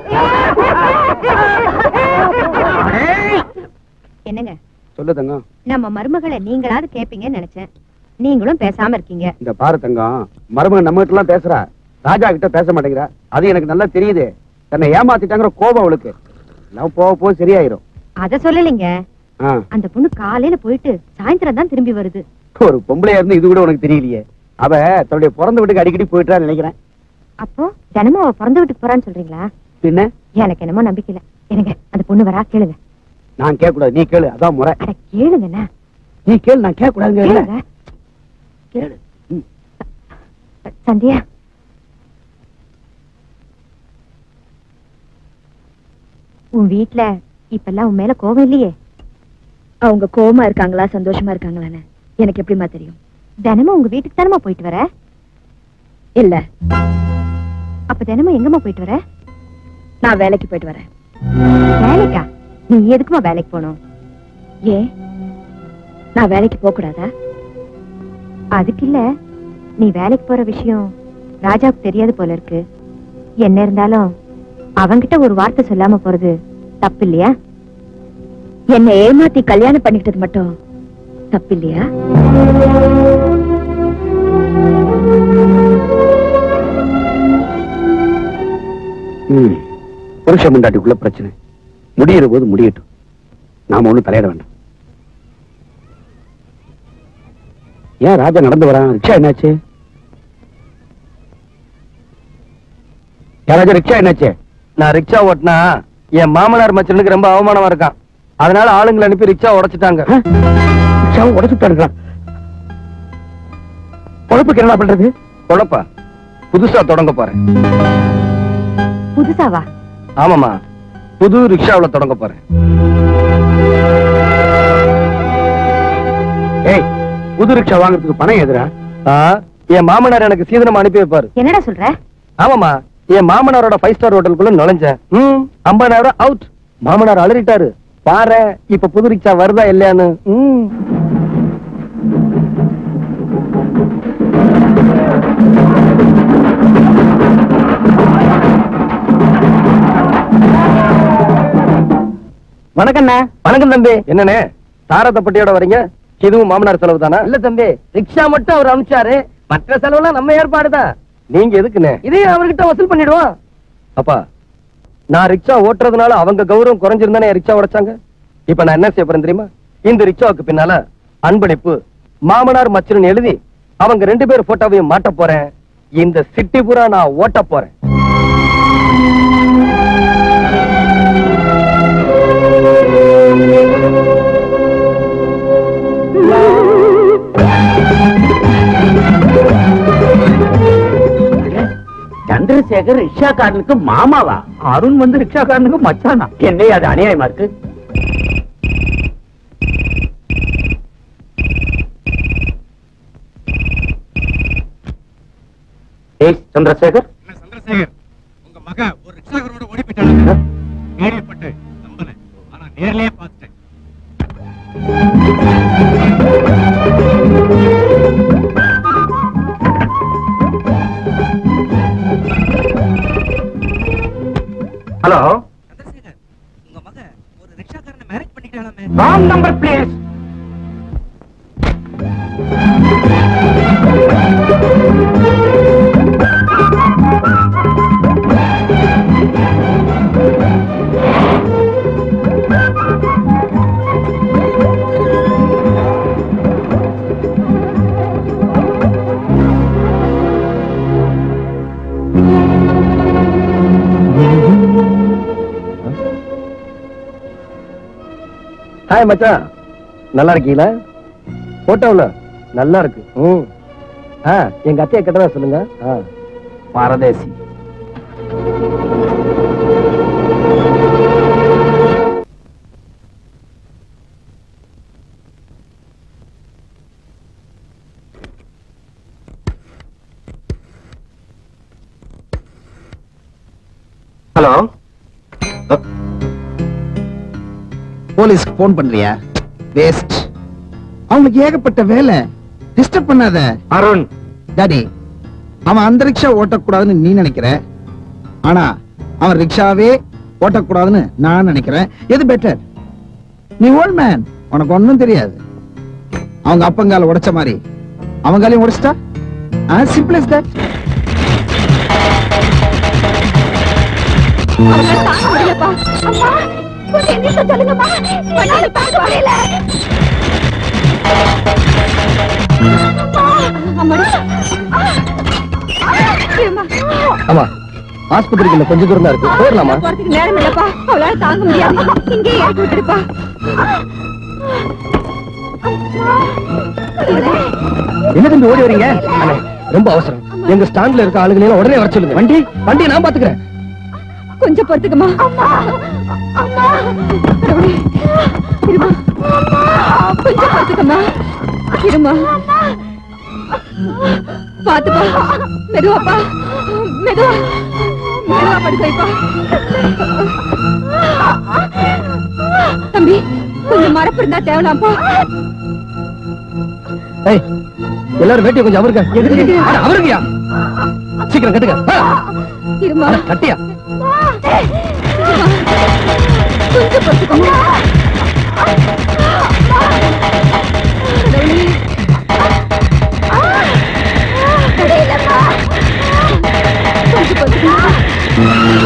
என்னங்க சொல்லு தங்கம் நம்ம மருமகளை நீங்களாவது கேப்பீங்கன்னு நினைச்சேன் நீங்களும் பேசாம இருக்கீங்க இந்த பாரு தங்கம் மருமகன் நம்ம கிட்ட எல்லாம் பேசுறா ராஜா கிட்ட பேச மாட்டேங்கிறா அது எனக்கு நல்லா தெரியுது தன்னை ஏமாத்திட்டாங்கிற கோபம் அவளுக்கு எல்லாம் போக போக சரியாயிரும் அத சொல்லலைங்க ஆ, அந்த பொண்ணு காலையில போயிட்டு சாயந்தரம் தான் திரும்பி வருது ஒரு பொம்பளையா இருந்து இது கூட உனக்கு தெரியலையே அவ தன்னுடைய பிறந்த வீட்டுக்கு அடிக்கடி போயிட்டான்னு நினைக்கிறேன் அப்போ தினமும் அவ பிறந்த வீட்டுக்கு போறான்னு சொல்றீங்களா பின்ன எனக்கு என்னமோ நம்பிக்கை இல்ல எனக்கு அந்த பொண்ணு வரா கேளுங்க நான் கேட்க கூடாது நீ கேளு அதான் முறை அட கேளுங்கண்ணா நீ கேளு நான் கேட்க கூடாதுங்க கேளுங்க கேளு ம். சந்தியா உன் வீட்ல இப்பெல்லாம் உன் மேல கோவம் இல்லையே அவங்க கோவமா இருக்காங்களா சந்தோஷமா இருக்காங்களான்னு எனக்கு எப்படிமா தெரியும் தினமும் உங்க வீட்டுக்கு தானமா போயிட்டு வர இல்ல அப்ப தினமும் எங்கம்மா போயிட்டு வர நான் வேலைக்கு போயிட்டு வரேன் வேலைக்கா நீ எதுக்குமா வேலைக்கு போகணும் ஏன் நான் வேலைக்கு போக கூடாதா அதுக்கு இல்ல நீ வேலைக்கு போற விஷயம் ராஜாவுக்கு தெரியாது போல இருக்கு என்ன இருந்தாலும் அவன்கிட்ட ஒரு வார்த்தை சொல்லாம போறது தப்பு இல்லையா என்னை ஏமாத்தி கல்யாணம் பண்ணிக்கிட்டது மட்டும் தப்பு இல்லையா ம். புருஷ முண்டாட்டிக்குள்ள பிரச்சனை முடியிற போது முடியட்டும் நாம ஒண்ணும் தலையிட வேண்டாம் ஏன் ராஜா நடந்து வரான் ரிக்ஷா என்னாச்சு ஏன் ராஜா ரிக்ஷா என்னாச்சு நான் ரிக்ஷா ஓட்டினா என் மாமனார் மச்சனுக்கு ரொம்ப அவமானமா இருக்கான் அதனால ஆளுங்களை அனுப்பி ரிக்ஷா உடைச்சிட்டாங்க ரிக்ஷாவை உடச்சுட்டாருங்களா பொழப்புக்கு என்ன பண்றது குழப்பா புதுசா தொடங்க போறேன் புதுசாவா ஆமாமா புது ரிக்ஷாவுல தொடங்க போறேன் ஏய் புது ரிக்ஷா வாங்குறதுக்கு பணம் எதுரா ஆ, என் மாமனார் எனக்கு சீதனம் அனுப்பி வைப்பாரு என்னடா சொல்ற ஆமாமா என் மாமனாரோட ஃபைவ் ஸ்டார் ஹோட்டலுக்குள்ள நுழைஞ்சேன் ம், 50000 அவுட் மாமனார் அலறிட்டாரு பாரு இப்ப புது ரிக்ஷா வருதா இல்லையான்னு ம். வணக்கண்ணா வணக்கம் தம்பி என்னண்ணே தாரத்தப்பட்டியோட வரீங்க இதுவும் மாமனார் செலவு தானா இல்ல தம்பி ரிக்ஷா மட்டும் அவர் அனுப்பிச்சாரு மற்ற செலவுலாம் நம்ம ஏற்பாடுதான் நீங்க எதுக்குண்ணே இதையும் அவர்கிட்ட வசூல் பண்ணிடுவோம் அப்பா நான் ரிக்ஷா ஓட்டுறதுனால அவங்க கௌரவம் குறைஞ்சிருந்தானே ரிக்ஷா உடைச்சாங்க இப்ப நான் என்ன செய்ய போறேன் தெரியுமா இந்த ரிக்ஷாவுக்கு பின்னால அன்பளிப்பு மாமனார் மச்சன் எழுதி அவங்க ரெண்டு பேர் போட்டோவையும் மாட்ட போறேன் இந்த சிட்டி பூரா நான் ஓட்ட போறேன் சந்திரசேகர் ரிக்ஷாக்காரனுக்கு மாமாவா அருண் வந்து ரிக்ஷாக்காரனுக்கு மச்சானா என்ன அது அநியாயமா இருக்கு ஏய் சந்திரசேகர் சந்திரசேகர் உங்க மக ஒரு ரிக்ஷாகரோட ஓடி போயிட்டாங்க கேள்விப்பட்டு நம்பினேன் ஆனா நேர்லயே பார்த்துட்டேன் ஹலோ சந்திரசேகர் உங்க மக ஒரு ரிக்ஷாக்காரனை மேரேஜ் பண்ணிக்கிறாளாமே ராங் நம்பர் பிளேஸ் ஹாய் மச்சான் நல்லா இருக்கீங்களா போட்டோல நல்லா இருக்கு ம் ஆ எங்க அத்தையை கிட்டதா சொல்லுங்க ஆ பரதேசி ஹலோ போலீஸ்க்கு போன் பண்றியா வேஸ்ட் அவனுக்கு ஏகப்பட்ட வேலை டிஸ்டர்ப் பண்ணாத அருண் டாடி அவன் அந்த ரிக்ஷா ஓட்டக்கூடாதுன்னு நீ நினைக்கிற ஆனா அவன் ரிக்ஷாவே ஓட்டக்கூடாதுன்னு நான் நினைக்கிறேன் எது பெட்டர் நீ ஓல்ட் மேன் உனக்கு ஒண்ணும் தெரியாது அவங்க அப்பங்கால உடைச்ச மாதிரி அவங்காலையும் உடைச்சிட்டா as simple as that அவங்களால தாங்க முடியலப்பா அம்மா கொஞ்சம் எந்திரிச்சு சொல்லுங்கம்மா என்னால தாங்க முடியல அம்மா அம்மாடி ஆ! ஆ! இரும்மா. ஆமா ஆஸ்பத்திரிக்கு இன்னும் கொஞ்சம் தூரம் தான் இருக்கு போயிடலாமா போறதுக்கு நேரம் இல்லப்பா அவளால தாங்க முடியாது இங்கே இறக்கி விட்டுருப்பா என்ன தம்பி ஓடி வரீங்க அண்ணே, ரொம்ப அவசரம் எங்க ஸ்டாண்ட்ல இருக்க ஆளுங்களை எல்லாம் உடனே வர சொல்லுங்க வண்டி வண்டியை நான் பாத்துக்கிறேன் கொஞ்சம் பொறுத்துக்கம்மா அம்மா அம்மா கடவுளே. இருமா கொஞ்சம் பொறுத்துக்கம்மா இருமா பாத்துப்பா மெதுவாப்பா மெதுவா மெதுவா படுக்க வைப்பா தம்பி கொஞ்சம் மரப்பு இருந்தா தேவலாம்ப்பா ஏய் எல்லாரும் வேட்டியை கொஞ்சம் அவருங்க எதுக்கு அட, அவருங்கயா சீக்கிரம் கட்டுங்க ஆ, இருமா அட, கட்டியா கொஞ்சம் பொறுத்துக்கம்மா கடவுளே. முடியலம்மா. கொஞ்சம் பொறுத்துக்கம்மா.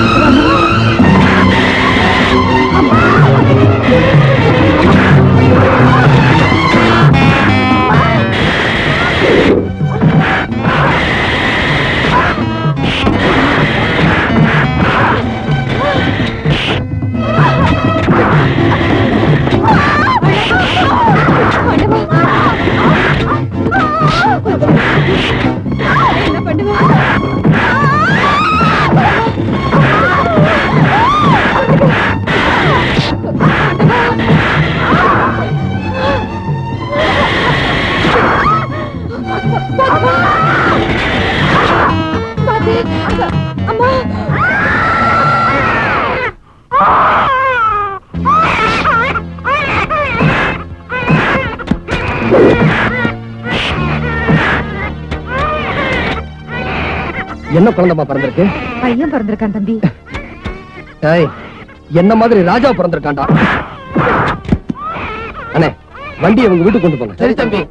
என்ன பண்ணுவேன் பாத்து அம்மா என்ன குழந்தைமா பிறந்திருக்கு பையன் பிறந்திருக்கான் தம்பி ஏய் என்ன மாதிரி ராஜா பிறந்திருக்காண்டா அண்ணே வண்டியை உங்க வீட்டுக்கு கொண்டு போங்க சரி தம்பி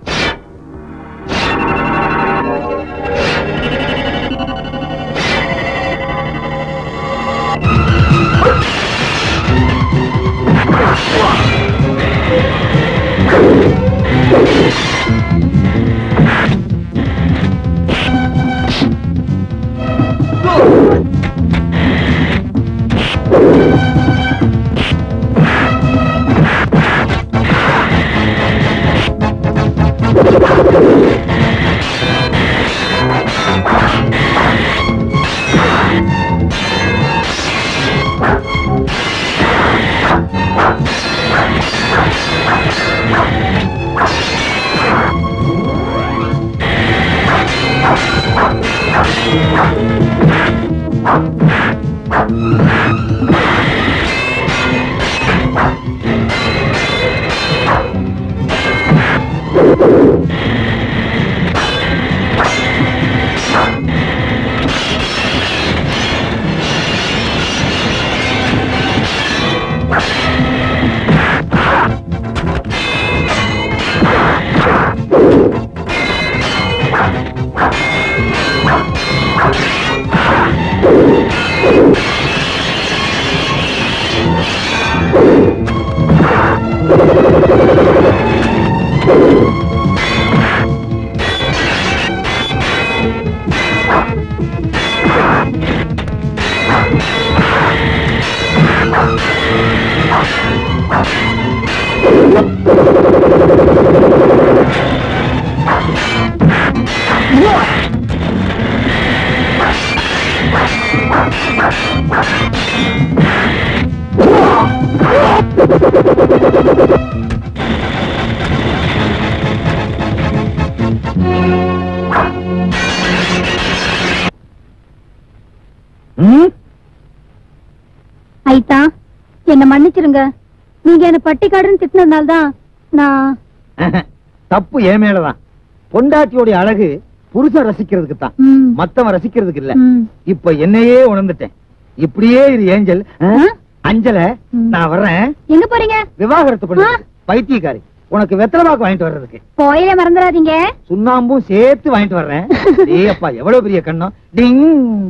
ஐத்தா என்ன மன்னிச்சிருங்க நீங்க என்ன பட்டிக்காடுன்னு திட்டினதுனால தான் நான் தப்பு என் மேலதான் பொண்டாட்டியோட அழகு புருஷன் ரசிக்கிறதுக்கு தான் ம், மத்தவன் ரசிக்கிறதுக்கு இல்ல ம். இப்ப என்னையே உணர்ந்துட்டேன் இப்படியே இரு ஏஞ்சல் ஆ? அஞ்சல ம். நான் வர்றேன் எங்க போறீங்க விவாகரத்து பண்ணு பைத்தியக்காரி உனக்கு வெத்தலை பாக்கு வாங்கிட்டு வர்றதுக்கு கோயில மறந்துடாதீங்க சுண்ணாம்பும் சேர்த்து வாங்கிட்டு வர்றேன் ஏய் அப்பா எவ்வளவு பெரிய கண்ணம் டிங்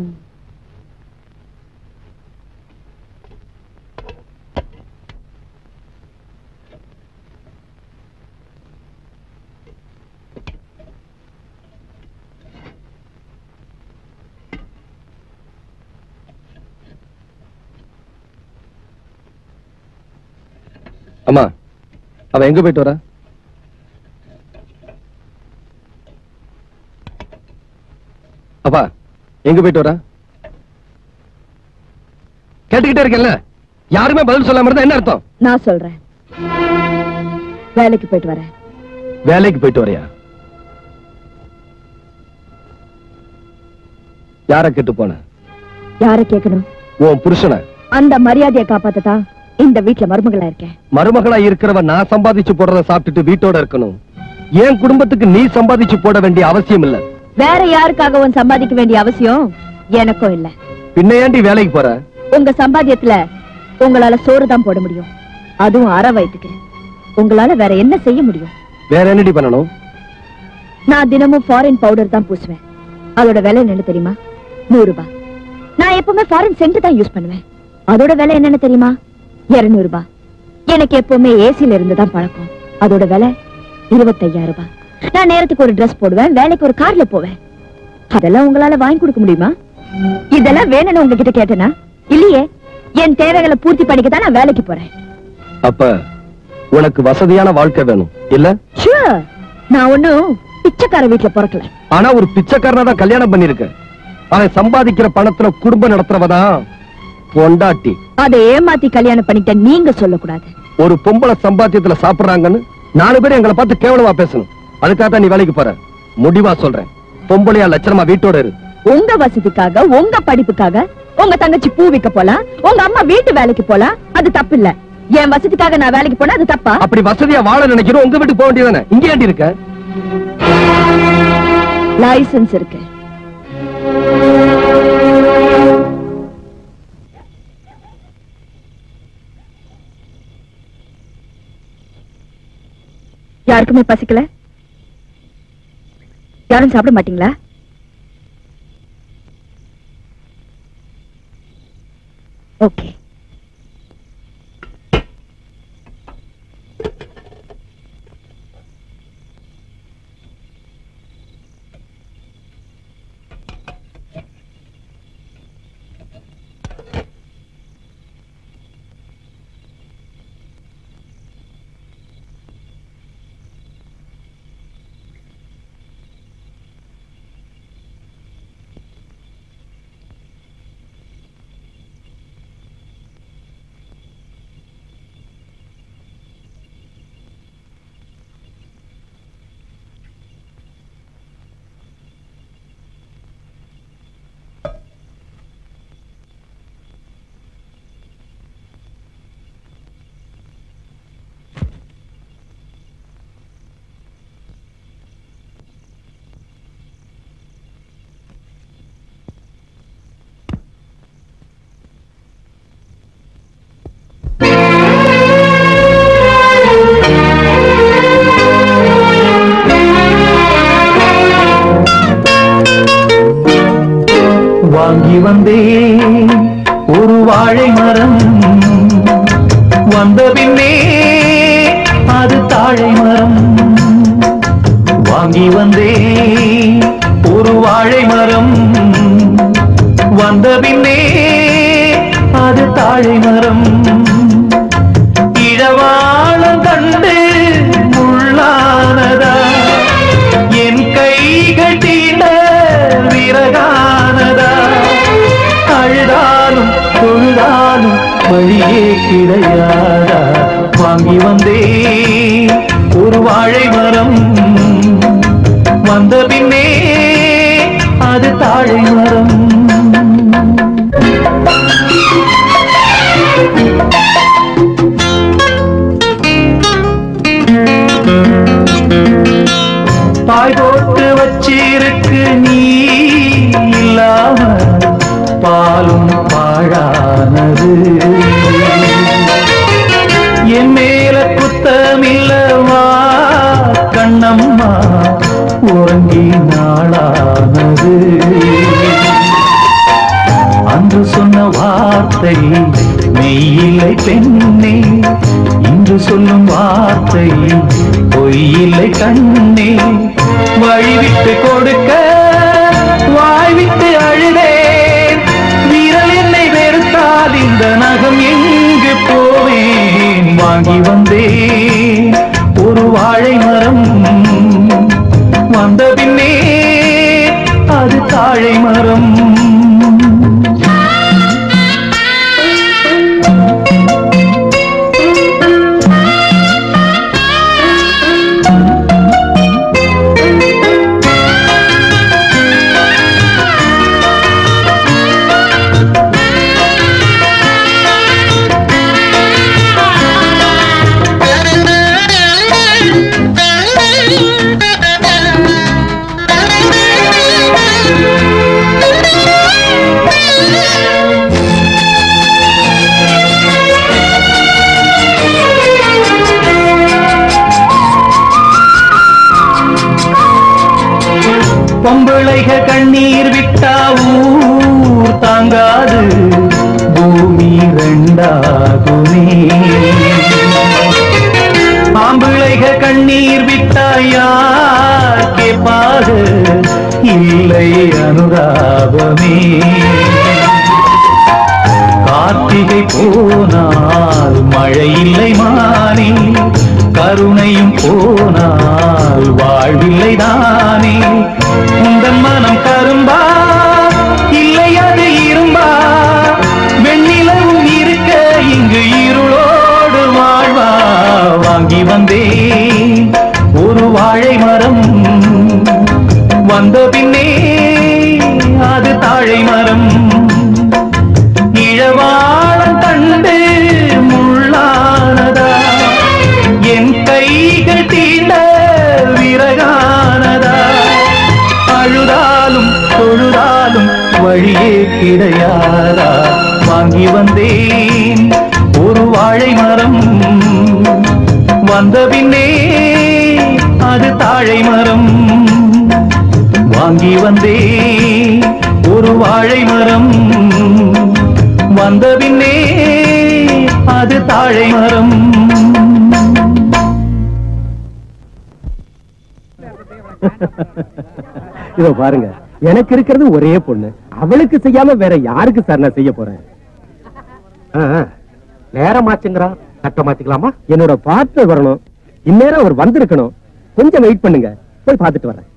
அம்மா அவ எங்க போயிட்டு வரா அப்பா எங்க போயிட்டு வரா கேட்டுக்கிட்டே இருக்கேன்ல யாருமே பதில் சொல்லாம இருந்தா என்ன அர்த்தம் நான் சொல்றேன் வேலைக்கு போயிட்டு வரேன் வேலைக்கு போயிட்டு வரையா யார கேட்டு போன யார கேட்கணும் உன் புருஷனை அந்த மரியாதையை காப்பாத்ததான் இந்த வீட்டுல மருமகளா இருக்கேன் மருமகளா இருக்கிறவ நான் சம்பாதிச்சு போடுறத சாப்பிட்டுட்டு வீட்டோட இருக்கணும் என் குடும்பத்துக்கு நீ சம்பாதிச்சு போட வேண்டிய அவசியம் இல்ல வேற யாருக்காகவும் சம்பாதிக்க வேண்டிய அவசியம் எனக்கும் இல்ல பின்ன ஏன்டி வேலைக்கு போற உங்க சம்பாத்தியத்துல உங்களால சோறு தான் போட முடியும் அதுவும் அற வயிற்றுக்கு உங்களால வேற என்ன செய்ய முடியும் வேற என்னடி பண்ணணும் நான் தினமும் ஃபாரின் பவுடர் தான் பூசுவேன் அதோட விலை என்னன்னு தெரியுமா நூறு ரூபாய் நான் எப்பவுமே ஃபாரின் சென்ட் தான் யூஸ் பண்ணுவேன் அதோட விலை என்னன்னு தெரியுமா இருநூறு ரூபாய் எனக்கு எப்பவுமே ஏசில இருந்து தான் பழக்கம் அதோட விலை இருபத்தையாயிரம் ரூபாய் நான் நேரத்துக்கு ஒரு Dress போடுவேன் வேலைக்கு ஒரு கார்ல போவேன் அதெல்லாம் உங்களால வாங்கி கொடுக்க முடியுமா இதெல்லாம் வேணும்னு உங்ககிட்ட கேட்டேனா இல்லையே என் தேவைகளை பூர்த்தி பண்ணிக்க தான் நான் வேலைக்கு போறேன் அப்ப உனக்கு வசதியான வாழ்க்கை வேணும் இல்ல Sure. நான் ஒண்ணும் பிச்சைக்கார வீட்டுல பிறக்கல ஆனா ஒரு பிச்சைக்காரனா தான் கல்யாணம் பண்ணிருக்க அவன் சம்பாதிக்கிற பணத்துல குடும்பம் நடத்துறவதான் பொண்டாட்டி அதை ஏமாத்தி கல்யாணம் பண்ணிட்ட நீங்க சொல்லக்கூடாது ஒரு பொம்பளை சம்பாத்தியத்துல சாப்பிடுறாங்கன்னு நாலு பேர் எங்களை பார்த்து கேவலமா பேசணும் அதுக்காக தான் நீ வேலைக்கு போற முடிவா சொல்றேன் பொம்பளையா லட்சணமா வீட்டோட இரு உங்க வசதிக்காக உங்க படிப்புக்காக உங்க தங்கச்சி பூ விக்க போலாம் உங்க அம்மா வீட்டு வேலைக்கு போலாம் அது தப்பு இல்ல என் வசதிக்காக நான் வேலைக்கு போனா அது தப்பா அப்படி வசதியா வாழ நினைக்கிறோம் உங்க வீட்டுக்கு போக வேண்டியதானே இங்க ஏண்டி இருக்க லைசன்ஸ் இருக்கு யாருக்குமே பசிக்கல யாரும் சாப்பிட மாட்டீங்களா ஓகே வாங்கி வந்தேன் ஒரு வாழை மரம் வந்த பின்னே அது தாழை மரம் வாங்கி வந்தேன் ஒரு வாழை மரம் வந்த பின்னே அது தாழை மரம் இழவாழம் கண் அழுதாலும் வழியே கிடையாதா வாங்கி வந்தேன் ஒரு வாழை மரம் வந்த பின்னே அது தாழை மரம் பாய் போட்டு வச்சிருக்கு நீ இல்லாம பாலும் பாழானது என் மேல குத்தமில்லவா கண்ணம்மா உறங்கி நாளானது அன்று சொன்ன வார்த்தை மெய்யில்லை பெண்ணே இன்று சொல்லும் வார்த்தை பொய்யில்லை கண்ணே வழிவிட்டு கொடுக்க வாய் விட்டு அழுதேன் விரல் என்னை வெறுத்தால் இந்த நகம் எங்கு போவேன் வாங்கி வந்தேன் ஒரு வாழை மரம் வந்த பின்னே அது தாழை மரம் பொம்பளைக கண்ணீர் விட்டா ஊர் தாங்காது பூமி ரெண்டாகுமே ஆம்பிளைக கண்ணீர் விட்டா யார் கேட்பாது இல்லை அனுதாபமே கார்த்திகை போனால் மழை இல்லை மானே கருணையும் போனால் வாழ்வில்லை தானே உந்தன் மனம் கரும்பா இல்லை அது இரும்பா வெண்ணிலவும் இருக்க இங்கு இருளோடு வாழ்வா வாங்கி வந்தேன் ஒரு வாழை மரம் வந்த பின்னே அது தாழை மரம் இழவாழம் கண்டு முள்ளானதா என் கைகள் தீண்ட விறகானதா அழுதாலும் தொழுதாலும் வழியே கிடையாதா வாங்கி வந்தேன் ஒரு வாழை மரம் வந்த பின்னே அது தாழை மரம் வாங்கி வந்தேன் ஒரு வாழை மரம் வந்த பின்னே அது தாழை மரம் இதோ பாருங்க எனக்கு இருக்கிறது ஒரே பொண்ணு அவளுக்கு செய்யாம வேற யாருக்கு சார் நான் செய்ய போறேன் ஆ, ஆ. நேரமாச்சுங்கிறா சட்ட மாத்திக்கலாமா என்னோட பார்ட்னர் வரணும் இந்நேரம் அவர் வந்திருக்கணும் கொஞ்சம் வெயிட் பண்ணுங்க போய் பார்த்துட்டு வரேன்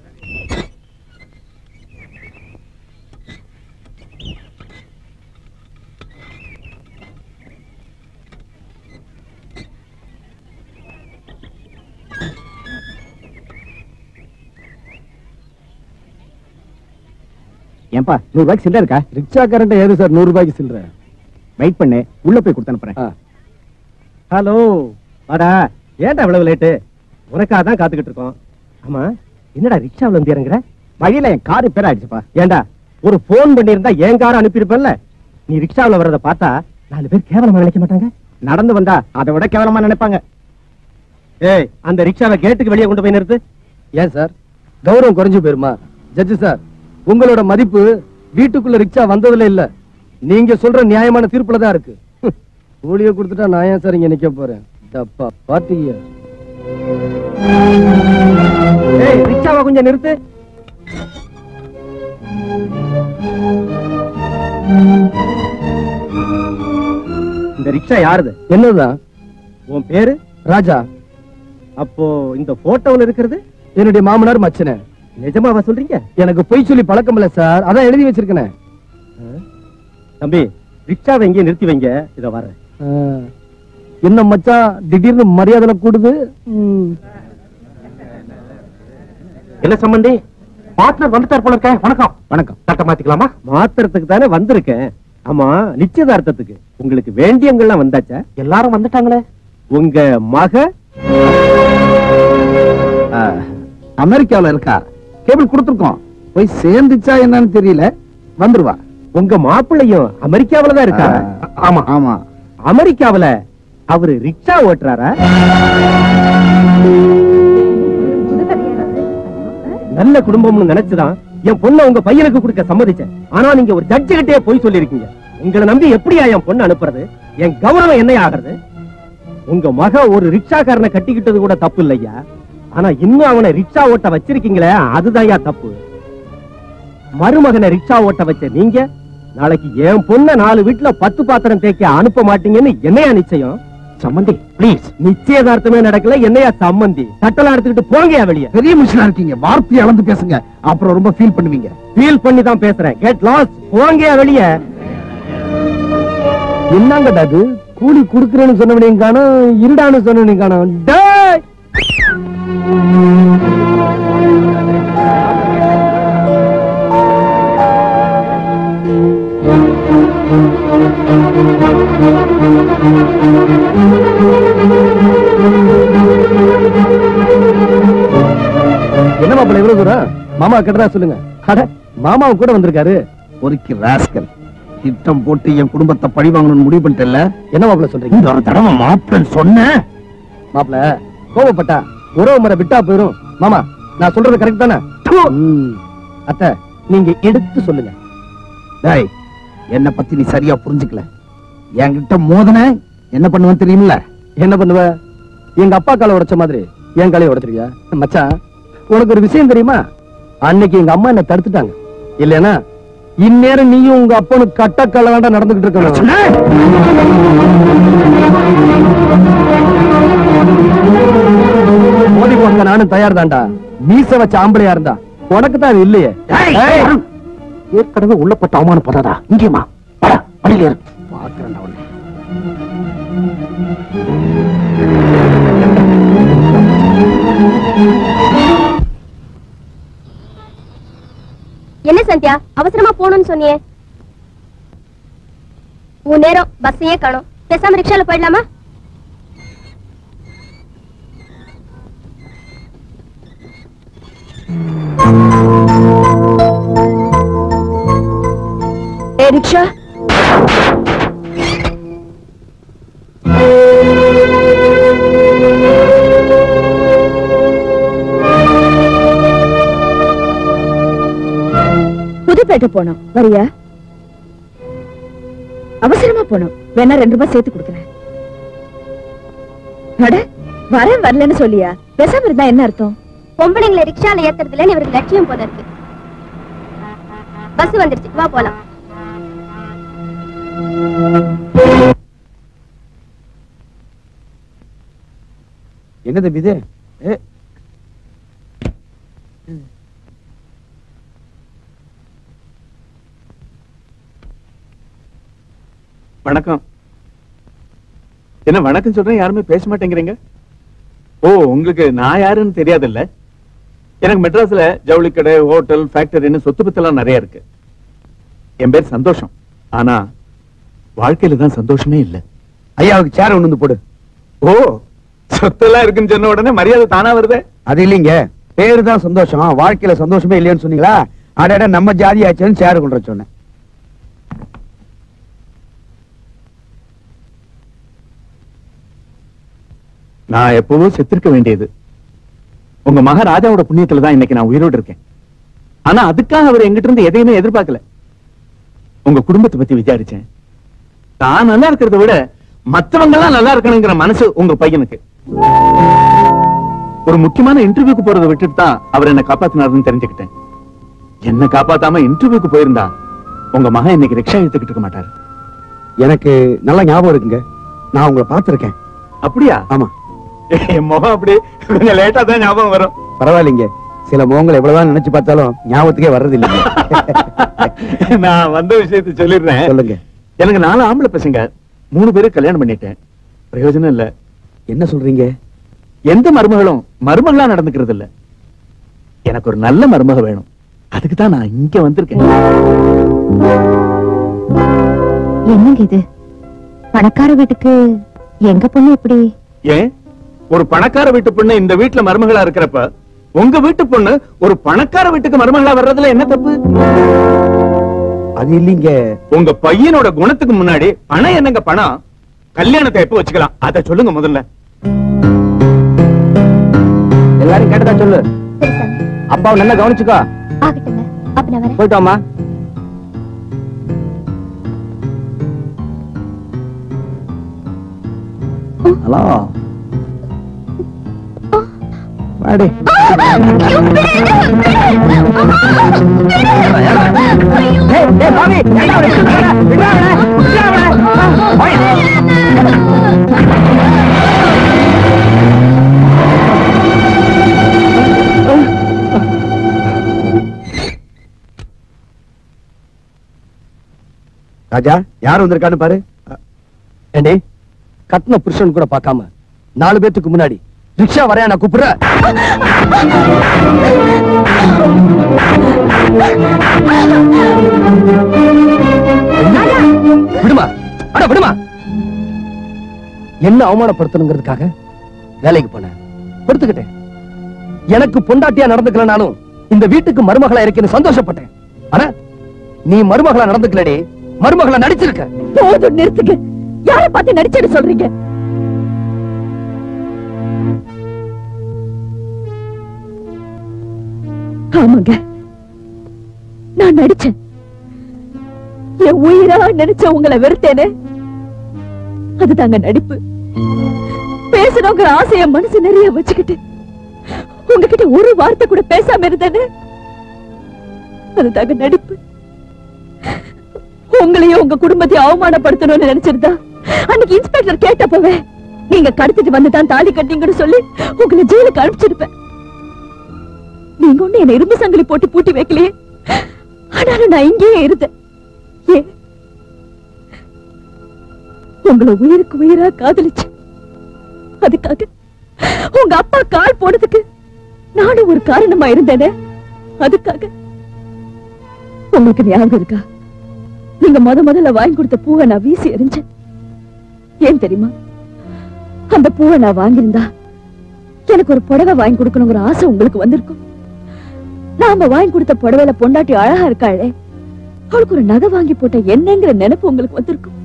ஏன்பா நூறு ரூபாய்க்கு சில்லற இருக்கா ரிக்ஷா கரண்ட் ஏது சார் நூறு ரூபாய்க்கு சில்லற வெயிட் பண்ணு உள்ள போய் கொடுத்து அனுப்புறேன் ஹலோ வாடா ஏன்டா இவ்வளவு லேட்டு உனக்காக தான் காத்துக்கிட்டு இருக்கோம் ஆமா என்னடா ரிக்ஷாவில் வந்து இறங்குற வழியில என் கார் ரிப்பேர் ஆயிடுச்சுப்பா ஏன்டா ஒரு போன் பண்ணியிருந்தா என் காரை அனுப்பியிருப்பல்ல நீ ரிக்ஷாவில் வர்றத பார்த்தா நாலு பேர் கேவலமா நினைக்க மாட்டாங்க நடந்து வந்தா அதை விட கேவலமா நினைப்பாங்க ஏய் அந்த ரிக்ஷாவை கேட்டுக்கு வெளியே கொண்டு போய் நிறுத்து ஏன் சார் கௌரவம் குறைஞ்சு போயிருமா ஜட்ஜு சார் உங்களோட மதிப்பு வீட்டுக்குள்ள ரிக்ஷா வந்ததுல இல்ல நீங்க சொல்ற நியாயமான தீர்ப்புல தான் இருக்கு கூலிய கொடுத்துட்டா நான் ஏன் சார் இங்க நிக்க போறேன் தப்பா பாத்தீங்க ஏய் ரிக்ஷாவை கொஞ்சம் நிறுத்து இந்த ரிக்ஷா யாருது என்னதான் உன் பேரு ராஜா அப்போ இந்த போட்டோல இருக்கிறது என்னுடைய மாமனார் மச்சன நிஜமாவா சொல்றீங்க எனக்கு பொய் சொல்லி பழக்கம் இல்ல சார் அதான் எழுதி வச்சிருக்கேன் தம்பி ரிக்ஷாவை எங்கேயும் நிறுத்தி வைங்க இத வரேன் என்ன மச்சான் திடீர்னு மரியாதை கூடுது என்ன சம்பந்தி பார்ட்னர் வந்துட்டார் போல இருக்க வணக்கம் வணக்கம் சட்டை மாத்திக்கலாமா மாத்துறதுக்கு தானே வந்திருக்கேன் ஆமா நிச்சயதார்த்தத்துக்கு உங்களுக்கு வேண்டியவங்கெல்லாம் வந்தாச்சா எல்லாரும் வந்துட்டாங்களே உங்க மக அமெரிக்காவுல இருக்கா கேபிள் கொடுத்துருக்கோம் போய் சேர்ந்துச்சா என்னன்னு தெரியல வந்துருவா உங்க மாப்பிள்ளையும் அமெரிக்காவுல தான் இருக்கா ஆமா ஆமா அமெரிக்காவுல அவரு ரிக்ஷா ஓட்டுறாரா நல்ல குடும்பம்னு நினைச்சுதான் என் பொண்ணை உங்க பையனுக்கு கொடுக்க சம்மதிச்சேன் ஆனா நீங்க ஒரு ஜட்ஜு கிட்டே போய் சொல்லிருக்கீங்க உங்களை நம்பி எப்படியா என் பொண்ணு அனுப்புறது என் கௌரவம் என்ன ஆகிறது உங்க மக ஒரு ரிக்ஷாக்காரனை கட்டிக்கிட்டது கூட தப்பு இல்லையா ஆனா இன்னும் அவனை ரிக்ஷா ஓட்ட வச்சிருக்கீங்களே அதுதான்யா தப்பு மருமகனை ரிக்ஷா ஓட்ட வச்ச நீங்க நாளைக்கு என் பொண்ண நாலு வீட்டுல பத்து பாத்திரம் தேய்க்க அனுப்ப மாட்டீங்கன்னு என்னையா நிச்சயம் சம்மந்தி ப்ளீஸ் நிச்சயதார்த்தமே நடக்கல என்னையா சம்மந்தி தட்டெல்லாம் எடுத்துக்கிட்டு போங்கயா வெளிய பெரிய மனுஷனா இருக்கீங்க வார்த்தையை அளந்து பேசுங்க அப்புறம் ரொம்ப ஃபீல் பண்ணுவீங்க ஃபீல் பண்ணி தான் பேசுறேன் கெட் லாஸ் போங்கயா வெளிய என்னங்கடா அது கூலி குடுக்குறேன்னு சொன்னவனையும் காணும் இருடான்னு சொன்னவனையும் காணும் டேய் என்ன மாப்பிள்ள இவ்வளவு தூரம் மாமா கிட்டதா சொல்லுங்க அட மாமாவும் கூட வந்திருக்காரு பொறுக்கி ராஸ்கல் திட்டம் போட்டு என் குடும்பத்தை பழி வாங்கணும்னு முடிவு பண்ணிட்டல என்ன மாப்பிள்ள சொல்றீங்க இந்த ஒரு தடவை மாப்பிள்ளன்னு சொன்னேன் மாப்பிள்ள கோபப்பட்டா உறவு முறை விட்டா போயிரும் மாமா நான் சொல்றது கரெக்ட் தானே ம். அத்தை நீங்க எடுத்து சொல்லுங்க டேய் என்ன பத்தி நீ சரியா புரிஞ்சுக்கல என்கிட்ட மோதன என்ன பண்ணுவேன் தெரியுமில்ல என்ன பண்ணுவ எங்க அப்பா காலை உடைச்ச மாதிரி என் காலையை உடைச்சிருக்கியா மச்சான் உனக்கு ஒரு விஷயம் தெரியுமா அன்னைக்கு எங்க அம்மா என்ன தடுத்துட்டாங்க இல்லையா இந்நேரம் நீயும் உங்க அப்பனுக்கு கட்டக்கால வேண்டாம் நடந்துகிட்டு இருக்கணும் மோதி போங்க நானும் தயார் தான்டா மீச வச்ச ஆம்பளையா இருந்தா உனக்கு தான் அது இல்லையே ஏய், ஏற்கனவே உள்ளப்பட்ட அவமானப்படாதா இங்கேயுமா வழியில இரு பாக்குறேன் அவனை என்ன சந்தியா அவசரமா போகணும்னு சொன்னியே உன் நேரம் பஸ்ஸையே காணும் பேசாம ரிக்ஷால போயிடலாமா ஏ ரிக்ஷா புதுப்பேட்டை போனோம் வரியா அவசரமா போனோம் வேணா ரெண்டு ரூபாய் சேர்த்து கொடுக்குறேன் அட வரேன் வரலன்னு சொல்லியா பேசாம இருந்தா என்ன அர்த்தம் பொம்பளைங்களை ரிக்ஷால ஏத்துறதுல இவருக்கு லட்சியம் போல இருக்கு பஸ் வந்துருச்சு வா போலாம் என்ன தம்பி இது ஏ, வணக்கம் என்ன வணக்கம் சொல்றேன் யாருமே பேச மாட்டேங்கிறீங்க ஓ உங்களுக்கு நான் யாருன்னு தெரியாதுல்ல எனக்கு மெட்ராஸ்ல ஜவுளி கடை ஹோட்டல் ஃபேக்டரின்னு சொத்து பத்தெல்லாம் நிறைய இருக்கு என் பேர் சந்தோஷம் ஆனா வாழ்க்கையில தான் சந்தோஷமே இல்ல ஐயாவுக்கு சேர் ஒண்ணு வந்து போடு ஓ சொத்தெல்லாம் இருக்குன்னு சொன்ன உடனே மரியாதை தானா வருதே அது இல்லைங்க பேரு தான் சந்தோஷம் வாழ்க்கையில சந்தோஷமே இல்லையான்னு சொன்னீங்களா அடட நம்ம ஜாதி ஆச்சுன்னு சேர் கொண்டு வர சொன்னேன் நான் எப்பவோ செத்திருக்க வேண்டியது உங்க மக ராஜாவோட புண்ணியத்துல தான் இன்னைக்கு நான் உயிரோடு இருக்கேன் ஆனா அதுக்காக அவர் எங்கிட்ட இருந்து எதையுமே எதிர்பார்க்கல உங்க குடும்பத்தை பத்தி விசாரிச்சேன் தான் நல்லா இருக்கிறத விட மத்தவங்க எல்லாம் நல்லா இருக்கணுங்கிற மனசு உங்க பையனுக்கு ஒரு முக்கியமான இன்டர்வியூக்கு போறதை விட்டுட்டு தான் அவர் என்ன காப்பாத்தினாருன்னு தெரிஞ்சுக்கிட்டேன் என்ன காப்பாத்தாம இன்டர்வியூக்கு போயிருந்தா உங்க மகன் இன்னைக்கு ரிக்ஷா எடுத்துக்கிட்டு இருக்க மாட்டாரு எனக்கு நல்ல ஞாபகம் இருக்குங்க நான் உங்களை பார்த்திருக்கேன் அப்படியா ஆமா என் முகம் அப்படி கொஞ்சம் லேட்டா தான் ஞாபகம் வரும் பரவாயில்லைங்க சில முகங்களை எவ்வளவுதான் நினைச்சு பார்த்தாலும் ஞாபகத்துக்கே வர்றது இல்லைங்க நான் வந்த விஷயத்தை சொல்லிடுறேன் சொல்லுங்க எனக்கு நாலு ஆம்பளை பசங்க மூணு பேரும் கல்யாணம் பண்ணிட்டேன் பிரயோஜனம் இல்ல என்ன சொல்றீங்க எந்த மருமகளும் மருமகளா நடந்துக்கிறது இல்ல எனக்கு ஒரு நல்ல மருமக வேணும் அதுக்கு தான் நான் இங்க வந்திருக்கேன் என்னங்க இது பணக்கார வீட்டுக்கு எங்க பொண்ணு எப்படி ஏன் ஒரு பணக்கார வீட்டு பொண்ணு இந்த வீட்டுல மருமகளா இருக்கிறப்ப உங்க வீட்டு பொண்ணு ஒரு பணக்கார வீட்டுக்கு மருமகளா வர்றதுல என்ன தப்பு அது இல்லீங்க உங்க பையனோட குணத்துக்கு முன்னாடி பணம் என்னங்க பணம் கல்யாணத்தை எப்ப வச்சுக்கலாம் அத சொல்லுங்க முதல்ல எல்லாரும் கேட்டதா சொல்லு சரி சாமி அப்பாவை நல்லா கவனிச்சுக்கோ ஆகட்டுங்க அப்ப நான் வரேன் போயிட்டு வாம்மா ஹலோ வாடி ஏய், ஏய், பாவி, ஏன்டா அவனை விட்டுட்டு வர? விட்றா அவனை, விட்றா அவனை. ஆ, போய். ராஜா யார் வந்திருக்கான்னு பாரு ஏண்டி கட்டின புருஷன் கூட பார்க்காம நாலு பேத்துக்கு முன்னாடி ரிக்ஷா வரையா நான் கூப்பிடுறேன் விடுமா அட விடுமா என்ன அவமானப்படுத்தணுங்கிறதுக்காக வேலைக்கு போனேன் படுத்துக்கிட்டேன் எனக்கு பொண்டாட்டியா நடந்துக்கலனாலும் இந்த வீட்டுக்கு மருமகளா இருக்கேன்னு சந்தோஷப்பட்டேன் ஆனா நீ மருமகளா நடந்துக்கலடி மருமகளா நடிச்சிருக்க போதும் நிறுத்துங்க யாரை பார்த்து நடிச்சேன்னு சொல்றீங்க ஆமாங்க நான் நடிச்சேன் என் உயிரா நினைச்ச உங்களை வெறுத்தேனே அதுதாங்க நடிப்பு பேசணுங்கிற ஆசைய மனசு நிறைய வச்சுக்கிட்டு உங்ககிட்ட ஒரு வார்த்தை கூட பேசாம இருந்தேனே அதுதாங்க நடிப்பு உங்களையும் உங்க குடும்பத்தையும் அவமானப்படுத்தணும்னு நினைச்சிருந்தா அன்னைக்கு இன்ஸ்பெக்டர் கேட்டப்பவே நீங்க கடத்திட்டு வந்து தான் தாலி கட்டிங்கன்னு சொல்லி உங்களை ஜெயிலுக்கு அனுப்பிச்சிருப்பேன் நீங்க ஒண்ணு என்ன இரும்பு சங்கிலி போட்டு பூட்டி வைக்கலையே ஆனாலும் நான் இங்கேயே இருந்தேன் ஏன் உங்களை உயிருக்கு உயிரா காதலிச்சு அதுக்காக உங்க அப்பா கால் போனதுக்கு நானும் ஒரு காரணமா இருந்தேனே அதுக்காக உங்களுக்கு ஞாபகம் இருக்கா நீங்க முத முதல்ல வாங்கி கொடுத்த பூவை நான் வீசி எறிஞ்சேன் ஏன் தெரியுமா அந்த பூவை நான் வாங்கியிருந்தா எனக்கு ஒரு புடவை வாங்கி கொடுக்கணுங்கிற ஆசை உங்களுக்கு வந்திருக்கும் நாம வாங்கி கொடுத்த புடவையில பொண்டாட்டி அழகா இருக்காளே அவளுக்கு ஒரு நகை வாங்கி போட்ட என்னங்கிற நினைப்பு உங்களுக்கு வந்திருக்கும்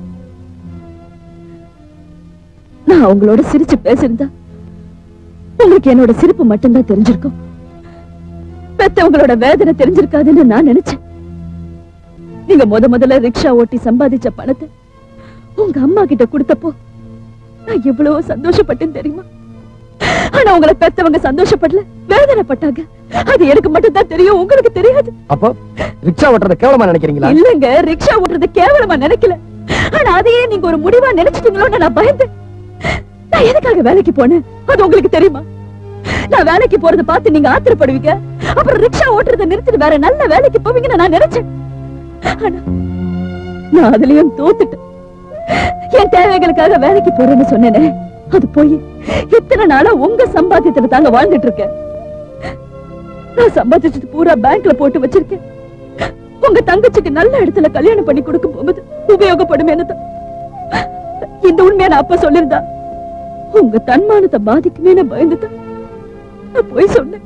நான் அவங்களோட சிரிச்சு பேசியிருந்தா உங்களுக்கு என்னோட சிரிப்பு மட்டும்தான் தெரிஞ்சிருக்கும் பெத்தவங்களோட வேதனை தெரிஞ்சிருக்காதுன்னு நான் நினைச்சேன் நீங்க முத முதல்ல ரிக்ஷா ஓட்டி சம்பாதிச்ச பணத்தை உங்க அம்மா கிட்ட கொடுத்தப்போ நான் எவ்வளவு சந்தோஷப்பட்டேன் தெரியுமா ஆனா உங்களை பெத்தவங்க சந்தோஷப்படல வேதனைப்பட்டாங்க அது எனக்கு மட்டும் தான் தெரியும் உங்களுக்கு தெரியாது அப்போ ரிக்ஷா ஓட்டுறத கேவலமா நினைக்கிறீங்களா இல்லங்க ரிக்ஷா ஓட்டுறது கேவலமா நினைக்கல ஆனா அதையே நீங்க ஒரு முடிவா நினைச்சிட்டீங்களோன்னு நான் பயந்தேன் நான் எதுக்காக வேலைக்கு போனேன் அது உங்களுக்கு தெரியுமா நான் வேலைக்கு போறத பார்த்து நீங்க ஆத்திரப்படுவீங்க அப்புறம் ரிக்ஷா ஓட்டுறதை நிறுத்திட்டு வேற நல்ல வேலைக்கு போவீங்கன்னு நான் நினைச்சேன் ஆனா நான் அதுலயும் தோத்துட்டேன் என் தேவைகளுக்காக வேலைக்கு போறேன்னு சொன்னேனே அது போய் இத்தனை நாளா உங்க சம்பாத்தியத்துல தாங்க வாழ்ந்துட்டு இருக்கேன் நான் சம்பாதிச்சது பூரா பேங்க்ல போட்டு வச்சிருக்கேன் உங்க தங்கச்சிக்கு நல்ல இடத்துல கல்யாணம் பண்ணி கொடுக்கும் போகுது உபயோகப்படும் தான் இந்த உண்மையை நான் அப்ப சொல்லிருந்தா உங்க தன்மானத்தை பாதிக்குமே நான் பயந்துதான் நான் போய் சொன்னேன்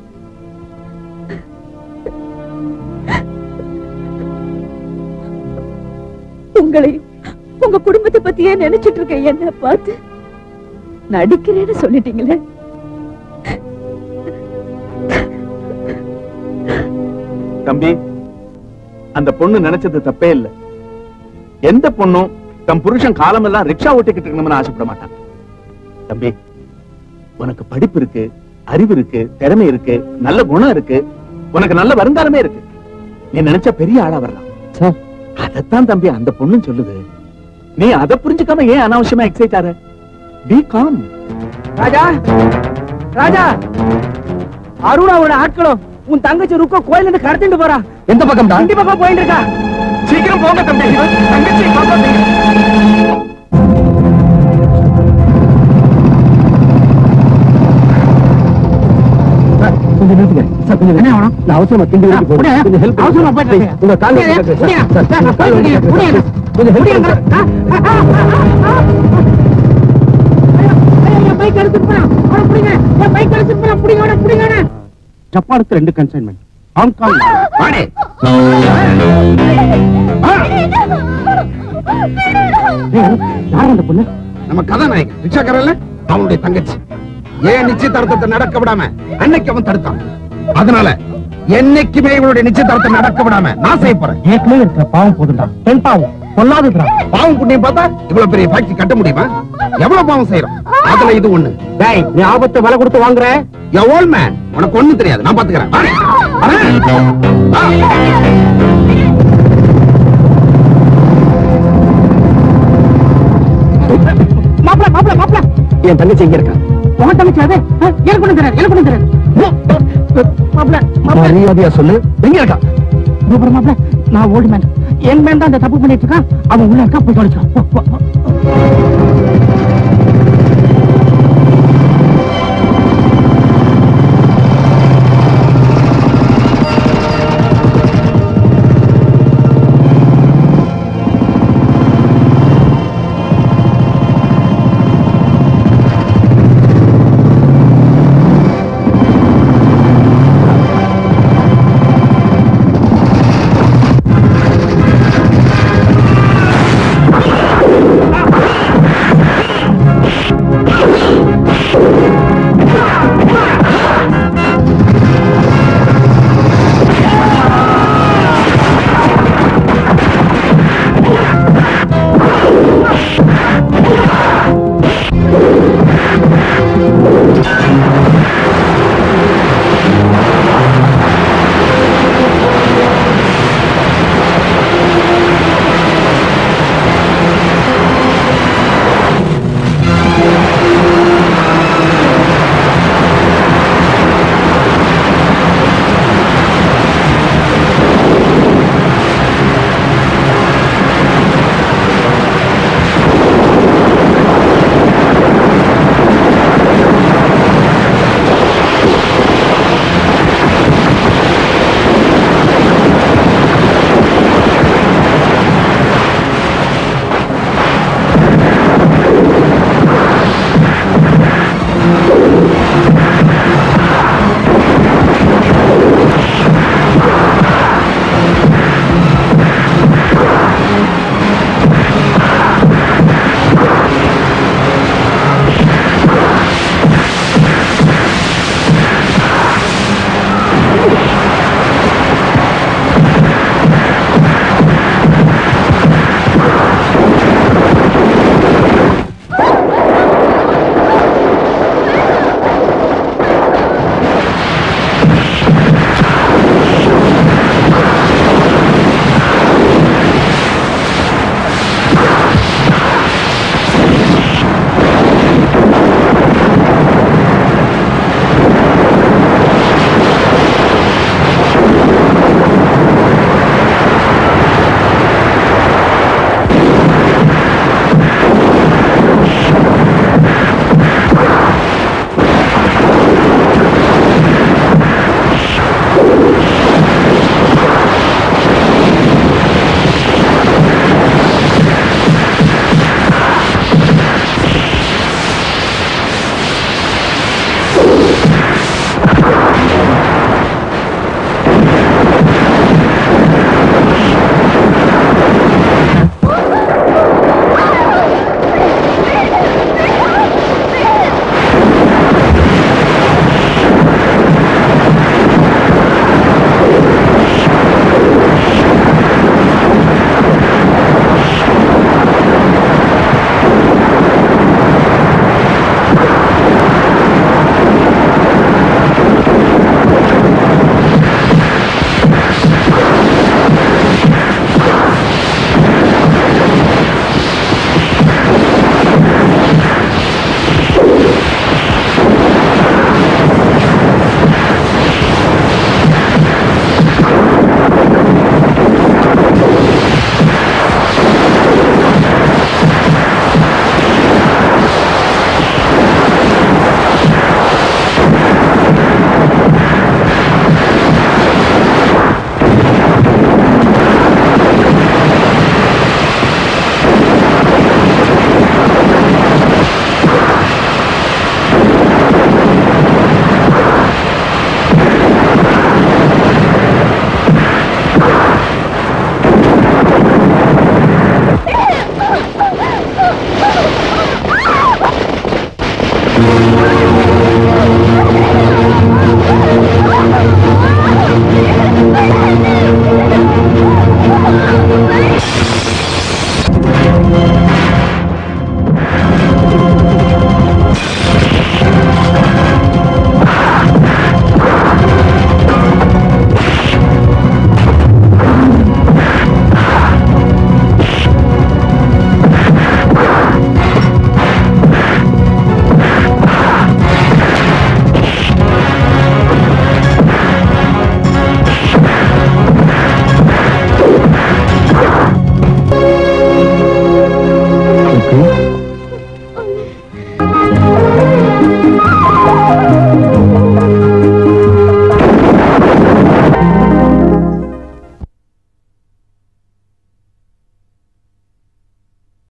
உங்களையும் உங்க குடும்பத்தை பத்தியே நினைச்சிட்டு இருக்க என்ன பார்த்து நடிக்கிறேன்னு சொல்லிட்டீங்களே தம்பி அந்த பொண்ணு நினைச்சது தப்பே இல்ல எந்த பொண்ணும் தம் புருஷன் காலமெல்லாம் ரிக்ஷா ஓட்டிக்கிட்டு இருக்கணும்னு ஆசைப்பட மாட்டான் தம்பி உனக்கு படிப்பு இருக்கு அறிவு இருக்கு திறமை இருக்கு நல்ல குணம் இருக்கு உனக்கு நல்ல வருங்காலமே இருக்கு நீ நினைச்ச பெரிய ஆளா வரலாம் சார் அதத்தான் தம்பி அந்த பொண்ணு சொல்லுது நீ அதை புரிஞ்சுக்காம ஏன் அனாவசியமா எக்ஸைட் ஆற பி காம் ராஜா ராஜா அருணாவோட ஆட்களும் உன் தங்கச்சி ருக்கோ கோயில இருந்து கடத்திட்டு போறா எந்த பக்கம் இந்த பக்கம் போயிட்டு இருக்கா சீக்கிரம் போங்க தம்பி தங்கச்சி காப்பாத்துங்க என்ன வேணும் நான் அவசரமா திண்டி வரைக்கும் போறேன். முடியாது. கொஞ்சம் help அவசரமா பண்ணுங்க. போயிட்டு Please, உங்க கால்ல முடியாது. விழுகிறேன், சார். முடியாது. சார், சார், உங்க கால்ல முடியாது. விழுகிறேன், சார். முடியாது. கொஞ்சம் help முடியாது. பண்ணுங்க. ஆ, ஆ, ஆ, ஆ, ஆ, ஆ. ஐயோ, என் பைக் எடுத்துட்டு போறான். அவனை பிடிங்க. என் பைக் எடுத்துட்டு போறான். பிடிங்க அவனை, பிடிங்க அவனை. ஜப்பானுக்கு ரெண்டு கன்சைன்மெண்ட் ஹாங்காங் வாடே யார் அந்த பொண்ணு நம்ம கதாநாயகன் ரிக்ஷாக்காரன்ல அவனுடைய தங்கச்சி ஏன் நிச்சயதார்த்தத்தை நடக்க விடாம அன்னைக்கு அவன் தடுத்தான் அதனால என்னைக்குமே இவளுடைய நிச்சயதார்த்தத்தை நடக்க விடாம நான் செய்ய போறேன் ஏற்கனவே இருக்கிற பாவம் போதுண்டா பெண் பாவம் பொல்லாதுடா பாவம் புண்ணியம் பார்த்தா இவ்வளவு பெரிய ஃபேக்டரி கட்ட முடியுமா எவ்வளவு பாவம் செய்யறோம் அதுல இது ஒண்ணு டேய் நீ ஆபத்தை விலை கொடுத்து வாங்குற ஓல்ட் மேன் உனக்கு ஒண்ணும் தெரியாது நான் பாத்துக்கிறேன் வரேன். வரேன். ஆ. மாப்பிள, மாப்பிள, மாப்பிள. என் தங்கச்சி எங்க இருக்கா உன் தங்கச்சி அது? ஆ, எனக்கு ஒண்ணும் தெரியாது, எனக்கு ஒண்ணும் தெரியாது. மாப்பிள, மாப்பிள. மரியாதையா சொல்லு எங்க இருக்கா இதோ பாரு மாப்பிள, நான் ஓல்டு மேன் என் மேன் தான் இந்த தப்பு பண்ணிட்டு இருக்கான் அவன் உள்ள இருக்கா போய் தொலைச்சான் ஆ Thank you.